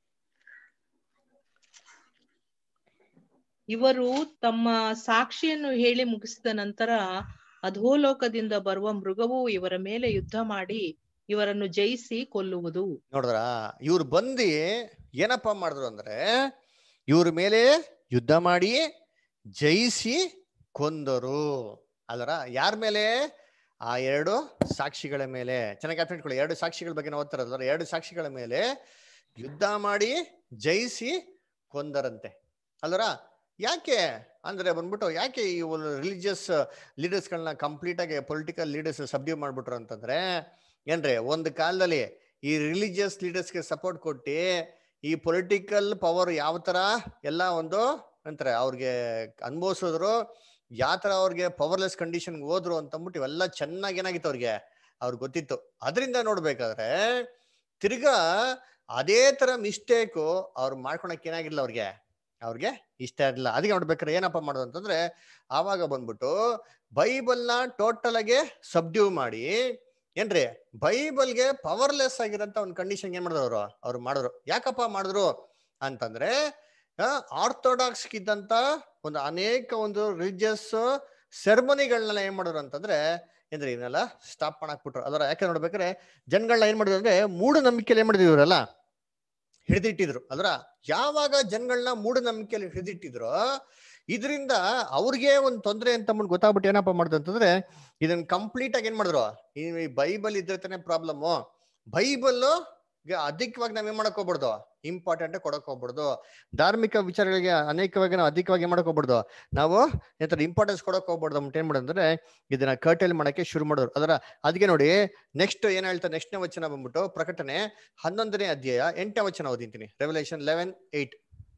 ಇವರು ತಮ್ಮ ಸಾಕ್ಷಿಯನ್ನು ಹೇಳಿ ಮುಗಿಸಿದ ನಂತರ ಅಧೋಲೋಕದಿಂದ ಬರುವ ಮೃಗವು ಇವರ ಮೇಲೆ ಯುದ್ಧ ಮಾಡಿ ಇವರನ್ನು ಜಯಿಸಿ ಕೊಲ್ಲುವುದು ನೋಡಿದ್ರ ಇವ್ರು ಬಂದು ಏನಪ್ಪ ಮಾಡಿದ್ರು ಅಂದ್ರೆ ಇವ್ರ ಮೇಲೆ ಯುದ್ಧ ಮಾಡಿ ಜಯಿಸಿ ಕೊಂದರು ಅಲ್ಲರ ಯಾರ ಮೇಲೆ ಆ ಎರಡು ಸಾಕ್ಷಿಗಳ ಮೇಲೆ ಚೆನ್ನಾಗಿ ಅರ್ಥ ಇಟ್ಕೊಳ್ಳಿ ಎರಡು ಸಾಕ್ಷಿಗಳ ಬಗ್ಗೆ ನಾವು ಓದ್ತಾರಲ್ಲ ಎರಡು ಸಾಕ್ಷಿಗಳ ಮೇಲೆ ಯುದ್ಧ ಮಾಡಿ ಜಯಿಸಿ ಕೊಂದರಂತೆ ಅಲ್ಲರ ಯಾಕೆ ಅಂದ್ರೆ ಬಂದ್ಬಿಟ್ಟು ಯಾಕೆ ಈ ರಿಲಿಜಿಯಸ್ ಲೀಡರ್ಸ್ಗಳನ್ನ ಕಂಪ್ಲೀಟ್ ಆಗಿ ಪೊಲಿಟಿಕಲ್ ಲೀಡರ್ಸ್ ಸಬ್ಡ್ಯೂ ಮಾಡ್ಬಿಟ್ರು ಅಂತಂದ್ರೆ ಏನ್ರಿ ಒಂದು ಕಾಲದಲ್ಲಿ ಈ ರಿಲಿಜಿಯಸ್ ಲೀಡರ್ಸ್ಗೆ ಸಪೋರ್ಟ್ ಕೊಟ್ಟು ಈ ಪೊಲಿಟಿಕಲ್ ಪವರ್ ಯಾವ ತರ ಎಲ್ಲ ಒಂದು ಅಂತಾರೆ ಅವ್ರಿಗೆ ಅನುಭವಿಸಿದ್ರು ಯಾವ ತರ ಅವ್ರಿಗೆ ಪವರ್ಲೆಸ್ ಕಂಡೀಷನ್ ಹೋದ್ರು ಅಂತಂದ್ಬಿಟ್ಟು ಇವೆಲ್ಲ ಚೆನ್ನಾಗಿ ಏನಾಗಿತ್ತು ಅವ್ರಿಗೆ ಅವ್ರಿಗೆ ಗೊತ್ತಿತ್ತು ಅದರಿಂದ ನೋಡ್ಬೇಕಾದ್ರೆ ತಿರ್ಗಾ ಅದೇ ತರ ಮಿಸ್ಟೇಕು ಅವ್ರು ಮಾಡ್ಕೊಳಕ್ ಏನಾಗಿಲ್ಲ ಅವ್ರಿಗೆ ಅವ್ರಿಗೆ ಇಷ್ಟ ಇರಲಿಲ್ಲ ಅದಕ್ಕೆ ನೋಡ್ಬೇಕಾದ್ರೆ ಏನಪ್ಪ ಮಾಡೋದು ಅಂತಂದ್ರೆ ಆವಾಗ ಬಂದ್ಬಿಟ್ಟು ಬೈಬಲ್ನ ಟೋಟಲ್ ಆಗಿ ಸಬ್ಡ್ಯೂ ಮಾಡಿ ಏನ್ರಿ ಬೈಬಲ್ಗೆ ಪವರ್ಲೆಸ್ ಆಗಿರೋಂಥ ಒಂದು ಕಂಡೀಷನ್ ಏನ್ ಮಾಡಿದ್ರು ಅವರು ಅವ್ರು ಮಾಡಿದ್ರು ಯಾಕಪ್ಪ ಮಾಡಿದ್ರು ಅಂತಂದ್ರೆ ಆರ್ಥೋಡಾಕ್ಸ್ ಇದ್ದಂತ ಒಂದು ಅನೇಕ ಒಂದು ರಿಲಿಜಿಯಸ್ ಸೆರೆಮನಿಗಳನ್ನೆಲ್ಲ ಏನ್ ಮಾಡಿದ್ರು ಅಂತಂದ್ರೆ ಏನ್ರಿ ಇವನ್ನೆಲ್ಲ ಸ್ಟಾಪ್ ಮಾಡಾಕ್ಬಿಟ್ರು ಅದರ ಯಾಕೆ ನೋಡ್ಬೇಕಾದ್ರೆ ಜನಗಳನ್ನ ಏನ್ ಮಾಡಿದ್ರು ಅಂದ್ರೆ ಮೂಢನಂಬಿಕೆಯಲ್ಲಿ ಏನ್ ಮಾಡಿದ್ರು ಇವರೆಲ್ಲ ಹಿಡಿದಿಟ್ಟಿದ್ರು ಅದ್ರ ಯಾವಾಗ ಜನಗಳನ್ನ ಮೂಢನಂಬಿಕೆಯಲ್ಲಿ ಹಿಡಿದಿಟ್ಟಿದ್ರು ಇದರಿಂದ ಅವ್ರಿಗೆ ಒಂದು ತೊಂದರೆ ಅಂತ ಅಂದ್ಬಿಟ್ಟು ಗೊತ್ತಾಗ್ಬಿಟ್ಟು ಏನಪ್ಪ ಮಾಡ್ದು ಅಂತಂದ್ರೆ ಇದನ್ನ ಕಂಪ್ಲೀಟ್ ಆಗಿ ಏನ್ ಮಾಡಿದ್ರು ಈ ಬೈಬಲ್ ಇದ್ರೆ ತಾನೇ ಪ್ರಾಬ್ಲಮ್ ಬೈಬಲ್ ಅಧಿಕವಾಗಿ ನಾವ್ ಏನ್ ಮಾಡಕ್ ಹೋಗ್ಬಾರ್ದು ಇಂಪಾರ್ಟೆಂಟ್ ಕೊಡಕ್ ಹೋಗ್ಬಾರ್ದು ಧಾರ್ಮಿಕ ವಿಚಾರಗಳಿಗೆ ಅನೇಕವಾಗಿ ನಾವು ಅಧಿಕವಾಗಿ ಮಾಡಕ್ ಹೋಗ್ಬಾರ್ದು ನಾವು ಎಂತ ಇಂಪಾರ್ಟೆನ್ಸ್ ಕೊಡಕ್ ಹೋಗ್ಬಾರ್ದು ಅಂದ್ಬಿಟ್ಟು ಏನ್ ಮಾಡೋದಂದ್ರೆ ಇದನ್ನ ಕರ್ಟೆಲ್ ಮಾಡಕ್ಕೆ ಶುರು ಮಾಡೋರು ಅದರ ಅದಕ್ಕೆ ನೋಡಿ ನೆಕ್ಸ್ಟ್ ಏನ್ ಹೇಳ್ತಾರೆ ನೆಕ್ಸ್ಟ್ನೇ ವಚನ ಬಂದ್ಬಿಟ್ಟು ಪ್ರಕಟಣೆ ಹನ್ನೊಂದನೇ ಅಧ್ಯಾಯ ಎಂಟನೇ ವಚನ ಓದಿಂತೀನಿ ರೆವಲ್ಯೂಷನ್ ಲೆವೆನ್ ಏಟ್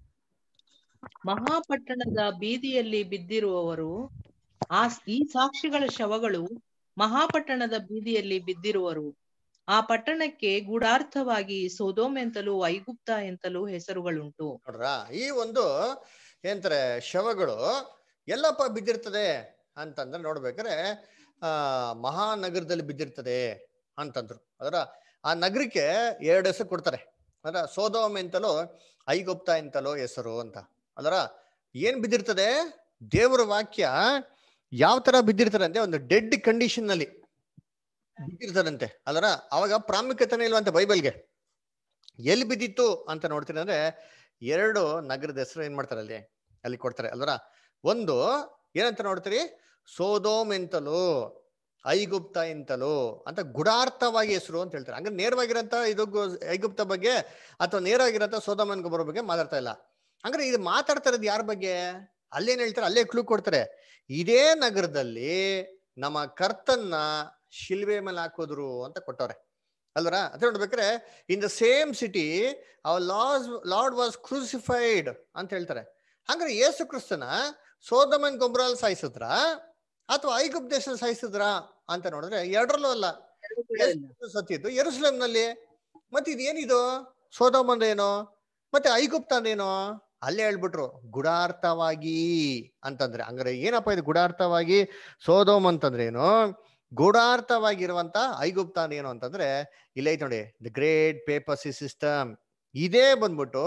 ಮಹಾಪಟ್ಟಣದ ಬೀದಿಯಲ್ಲಿ ಬಿದ್ದಿರುವವರು ಆ ಈ ಸಾಕ್ಷಿಗಳ ಶವಗಳು ಮಹಾಪಟ್ಟಣದ ಬೀದಿಯಲ್ಲಿ ಬಿದ್ದಿರುವರು ಆ ಪಟ್ಟಣಕ್ಕೆ ಗೂಢಾರ್ಥವಾಗಿ ಸೋದೋಮ್ ಎಂತಲೂ ಐಗುಪ್ತ ಎಂತಲೂ ಹೆಸರುಗಳುಂಟು ನೋಡ್ರ ಈ ಒಂದು ಏನಂತಾರೆ ಶವಗಳು ಎಲ್ಲಪ್ಪ ಬಿದ್ದಿರ್ತದೆ ಅಂತಂದ್ರೆ ನೋಡ್ಬೇಕಾದ್ರೆ ಆ ಮಹಾನಗರದಲ್ಲಿ ಬಿದ್ದಿರ್ತದೆ ಅಂತಂದ್ರು ಅದರ ಆ ನಗರಕ್ಕೆ ಎರಡು ಹೆಸರು ಕೊಡ್ತಾರೆ ಅದರ ಸೋದೋಮ್ ಎಂತಲೋ ಐಗುಪ್ತ ಎಂತಲೋ ಹೆಸರು ಅಂತ ಅದರ ಏನ್ ಬಿದ್ದಿರ್ತದೆ ದೇವರ ವಾಕ್ಯ ಯಾವ ತರ ಬಿದ್ದಿರ್ತಾರೆ ಅಂದ್ರೆ ಒಂದು ಡೆಡ್ ಕಂಡೀಷನ್ ನಲ್ಲಿ ಬಿದ್ದಿರ್ತಾರಂತೆ ಅದರ ಅವಾಗ ಪ್ರಾಮುಖ್ಯತೆನೇ ಇಲ್ವಂತೆ ಬೈಬಲ್ಗೆ ಎಲ್ಲಿ ಬಿದ್ದಿತ್ತು ಅಂತ ನೋಡ್ತೀನಿ ಅಂದ್ರೆ ಎರಡು ನಗರದ ಹೆಸರು ಏನ್ ಮಾಡ್ತಾರೆ ಅಲ್ಲಿ ಅಲ್ಲಿ ಕೊಡ್ತಾರೆ ಅಲ್ವರ ಒಂದು ಏನಂತ ನೋಡ್ತೀರಿ ಸೋದೋಮ್ ಎಂತಲೂ ಐಗುಪ್ತ ಎಂತಲೂ ಅಂತ ಗುಡಾರ್ಥವಾಗಿ ಹೆಸರು ಅಂತ ಹೇಳ್ತಾರೆ ಹಂಗ ನೇರವಾಗಿರಂತ ಇದು ಗು- ಐಗುಪ್ತ ಬಗ್ಗೆ ಅಥವಾ ನೇರವಾಗಿರಂತ ಸೋದೋಮನ್ ಗೊಬ್ಬರ ಬಗ್ಗೆ ಮಾತಾಡ್ತಾ ಇಲ್ಲ ಹಂಗಾರೆ ಇದು ಮಾತಾಡ್ತಾ ಇರೋದು ಯಾರ ಬಗ್ಗೆ ಅಲ್ಲೇನ್ ಹೇಳ್ತಾರೆ ಅಲ್ಲೇ ಕ್ಲೂ ಕೊಡ್ತಾರೆ ಇದೇ ನಗರದಲ್ಲಿ ನಮ್ಮ ಕರ್ತನ್ನ ಶಿಲ್ಬೆ ಮೇಲೆ ಹಾಕೋದ್ರು ಅಂತ ಕೊಟ್ಟವ್ರೆ ಅಲ್ವರ ಅದೇ ನೋಡ್ಬೇಕಾದ್ರೆ in the same city our also Lord was crucified ಅಂತ ಹೇಳ್ತಾರೆ ಹಂಗಾರೆ ಯೇಸು ಕ್ರಿಸ್ತನ ಸೋದಮನ್ ಗೊಬ್ಬರಲ್ಲಿ ಸಾಯಿಸಿದ್ರ ಅಥವಾ ಐಗುಪ್ತ ದೇಶದಲ್ಲಿ ಸಾಯಿಸಿದ್ರ ಅಂತ ನೋಡಿದ್ರೆ ಎರಡರಲ್ಲೂ ಅಲ್ಲ ಯೇಸು ಕ್ರಿಸ್ತ ಸತ್ತಿದ್ದು ಯೆರೂಸಲೇಮ್ನಲ್ಲಿ ಮತ್ತೆ ಇದೇನಿದು ಸೋದಮ್ ಅಂದ್ರೇನು ಮತ್ತೆ ಐಗುಪ್ತ ಅಂದ್ರೇನು ಅಲ್ಲೇ ಹೇಳ್ಬಿಟ್ರು ಗುಡಾರ್ಥವಾಗಿ ಅಂತಂದ್ರೆ ಹಂಗಾರೆ ಏನಪ್ಪ ಇದು ಗುಡಾರ್ಥವಾಗಿ ಸೋದೋಮ್ ಅಂತಂದ್ರೇನು ಗೂಢಾರ್ಥವಾಗಿರುವಂತ ಐಗುಪ್ತ ಏನು ಅಂತಂದ್ರೆ ಇಲ್ಲೈತೆ ನೋಡಿ ದ ಗ್ರೇಟ್ ಪೇಪರ್ಸಿ ಸಿಸ್ಟಮ್ ಇದೇ ಬಂದ್ಬಿಟ್ಟು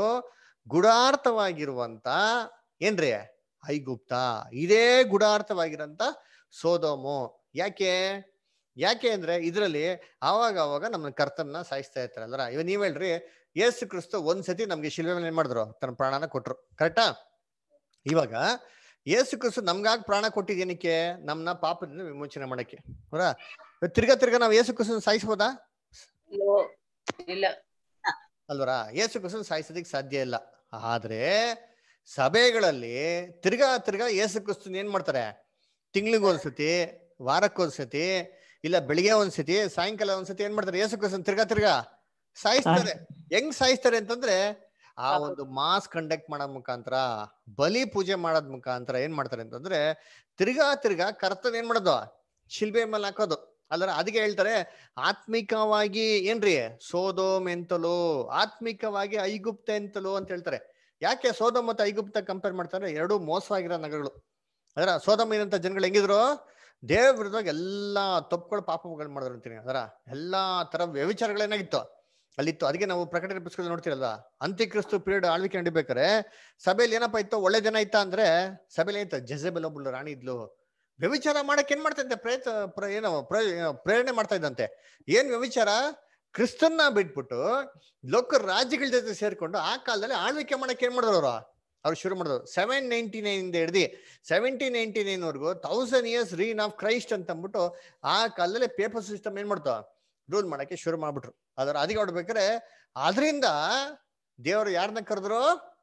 ಗುಡಾರ್ಥವಾಗಿರುವಂತ ಏನ್ರಿ ಐಗುಪ್ತ ಇದೇ ಗುಡಾರ್ಥವಾಗಿರಂತ ಸೋದೋಮು ಯಾಕೆ ಯಾಕೆ ಅಂದ್ರೆ ಇದರಲ್ಲಿ ಆವಾಗ ಆವಾಗ ನಮ್ಮ ಕರ್ತನ್ನ ಸಾಯಿಸ್ತಾ ಇರ್ತಾರೆ ಅಲ್ರ ಇವ ನೀವ್ ಹೇಳ್ರಿ ಯೇಸು ಕ್ರಿಸ್ತ ಒಂದ್ಸತಿ ನಮ್ಗೆ ಶಿಲ್ವೆ ಮೇಲೆ ಏನ್ ಮಾಡಿದ್ರು ತನ್ನ ಪ್ರಾಣನ ಕೊಟ್ರು ಕರೆಕ್ಟಾ ಇವಾಗ ಯೇಸು ಕ್ರಿಸ್ತು ನಮ್ಗಾಗಿ ಪ್ರಾಣ ಕೊಟ್ಟಿದ್ದೇನಕ್ಕೆ ನಮ್ನ ಪಾಪದಿಂದ ವಿಮೋಚನೆ ಮಾಡಕ್ಕೆ ಅವರ ತಿರ್ಗಾ ತಿರ್ಗಾ ನಾವು ಯೇಸು ಕ್ರಿಸ್ತನ ಸಾಯಿಸ್ಬೋದಾ ನೋ ಇಲ್ಲ ಅಲ್ವರ ಯೇಸು ಕ್ರಿಸ್ತನ ಸಾಯಿಸೋದಕ್ಕೆ ಸಾಧ್ಯ ಇಲ್ಲ ಆದ್ರೆ ಸಭೆಗಳಲ್ಲಿ ತಿರ್ಗಾ ತಿರ್ಗಾ ಯೇಸು ಕ್ರಿಸ್ತನ್ ಏನ್ ಮಾಡ್ತಾರೆ ತಿಂಗ್ಳಿಗೆ ಒಂದ್ಸತಿ ವಾರಕ್ಕೊಂದ್ಸತಿ ಇಲ್ಲ ಬೆಳಿಗ್ಗೆ ಒಂದ್ಸತಿ ಸಾಯಂಕಾಲ ಒಂದ್ಸತಿ ಏನ್ ಮಾಡ್ತಾರೆ ಯೇಸು ಕ್ರಿಸ್ತನ್ ತಿರ್ಗಾ ತಿರ್ಗಾ ಸಾಯಿಸ್ತಾರೆ ಹೆಂಗ್ ಸಾಯಿಸ್ತಾರೆ ಅಂತಂದ್ರೆ ಆ ಒಂದು ಮಾಸ್ ಕಂಡಕ್ಟ್ ಮಾಡೋ ಮುಖಾಂತರ ಬಲಿ ಪೂಜೆ ಮಾಡೋದ್ ಮುಖಾಂತರ ಏನ್ ಮಾಡ್ತಾರೆ ಅಂತಂದ್ರೆ ತಿರ್ಗಾ ತಿರ್ಗಾ ಕರ್ತನ್ ಏನ್ ಮಾಡೋದು ಶಿಲ್ಬೆ ಮೇಲೆ ಹಾಕೋದು ಅಲ್ಲರ ಅದಕ್ಕೆ ಹೇಳ್ತಾರೆ ಆತ್ಮಿಕವಾಗಿ ಏನ್ರಿ ಸೋದೋಮ್ ಎಂತಲೋ ಆತ್ಮಿಕವಾಗಿ ಐಗುಪ್ತ ಎಂತಲೋ ಅಂತ ಹೇಳ್ತಾರೆ ಯಾಕೆ ಸೋದೋಮ್ ಮತ್ತು ಐಗುಪ್ತ ಕಂಪೇರ್ ಮಾಡ್ತಾರೆ ಎರಡು ಮೋಸವಾಗಿರೋ ನಗರಗಳು ಅದರ ಸೋದಮ್ ಏನಂತ ಜನಗಳು ಹೆಂಗಿದ್ರು ದೇವ್ರ ವಿರುದ್ಧವಾಗಿ ಎಲ್ಲಾ ತಪ್ಪುಗಳು ಪಾಪಗಳು ಮಾಡಿದ್ರು ಅಂತೀನಿ ಅದರ ಎಲ್ಲಾ ತರ ವ್ಯವಿಚಾರಗಳೇನಾಗಿತ್ತು ಅಲ್ಲಿತ್ತು ಅದಕ್ಕೆ ನಾವು ಪ್ರಕಟಣೆ ಪುಸ್ತಕದಲ್ಲಿ ನೋಡ್ತಿರಲ್ವಾ ಅಂತ್ಯಕ್ರಿಸ್ತು ಪೀರಿಯಡ್ ಆಳ್ವಿಕೆ ನಡಿಬೇಕಾರೆ ಸಭೆಯಲ್ಲಿ ಏನಪ್ಪ ಇತ್ತು ಒಳ್ಳೆ ಜನ ಇತ್ತ ಅಂದ್ರೆ ಸಭೆಯಲ್ಲಿ ಏನಿತ್ತು ಜೆಜೆಬೆಲ್ ಒಬ್ಬಳು ರಾಣಿ ಇದ್ಲು ವ್ಯವಿಚಾರ ಮಾಡಕ್ ಏನ್ ಮಾಡ್ತಾ ಇದ್ದೆ ಪ್ರಯತ್ನ ಪ್ರ- ಏನೋ ಪ್ರ- ಏನೋ ಪ್ರೇರಣೆ ಮಾಡ್ತಾ ಇದ್ದಂತೆ ಏನ್ ವ್ಯವಿಚಾರ ಕ್ರಿಸ್ತನ್ನ ಬಿಟ್ಬಿಟ್ಟು ಲೋಕ ರಾಜ್ಯಗಳ ಜೊತೆ ಸೇರ್ಕೊಂಡು ಆ ಕಾಲದಲ್ಲಿ ಆಳ್ವಿಕೆ ಮಾಡಕ್ ಏನ್ ಮಾಡಿದ್ರು ಅವರು ಅವ್ರು ಶುರು ಮಾಡಿದ್ರು ಸೆವೆನ್ ನೈನ್ಟಿ ನೈನ್ ಇಂದ ಹಿಡ್ದು ಸೆವೆಂಟೀನ್ ನೈನ್ಟಿ ನೈನ್ ವರ್ಗು thousand years reign of Christ ಅಂತ ಅಂದ್ಬಿಟ್ಟು ಆ ಕಾಲದಲ್ಲಿ ಪೇಪರ್ ಸಿಸ್ಟಮ್ ಏನ್ ಮಾಡ್ತು ರೂಲ್ ಮಾಡಕ್ಕೆ ಶುರು ಮಾಡ್ಬಿಟ್ರು ಅದರ ಅದಕ್ಕೆ ನೋಡ್ಬೇಕಾದ್ರೆ ಅದರಿಂದ ದೇವರು ಯಾರನ್ನ ಕರೆದ್ರು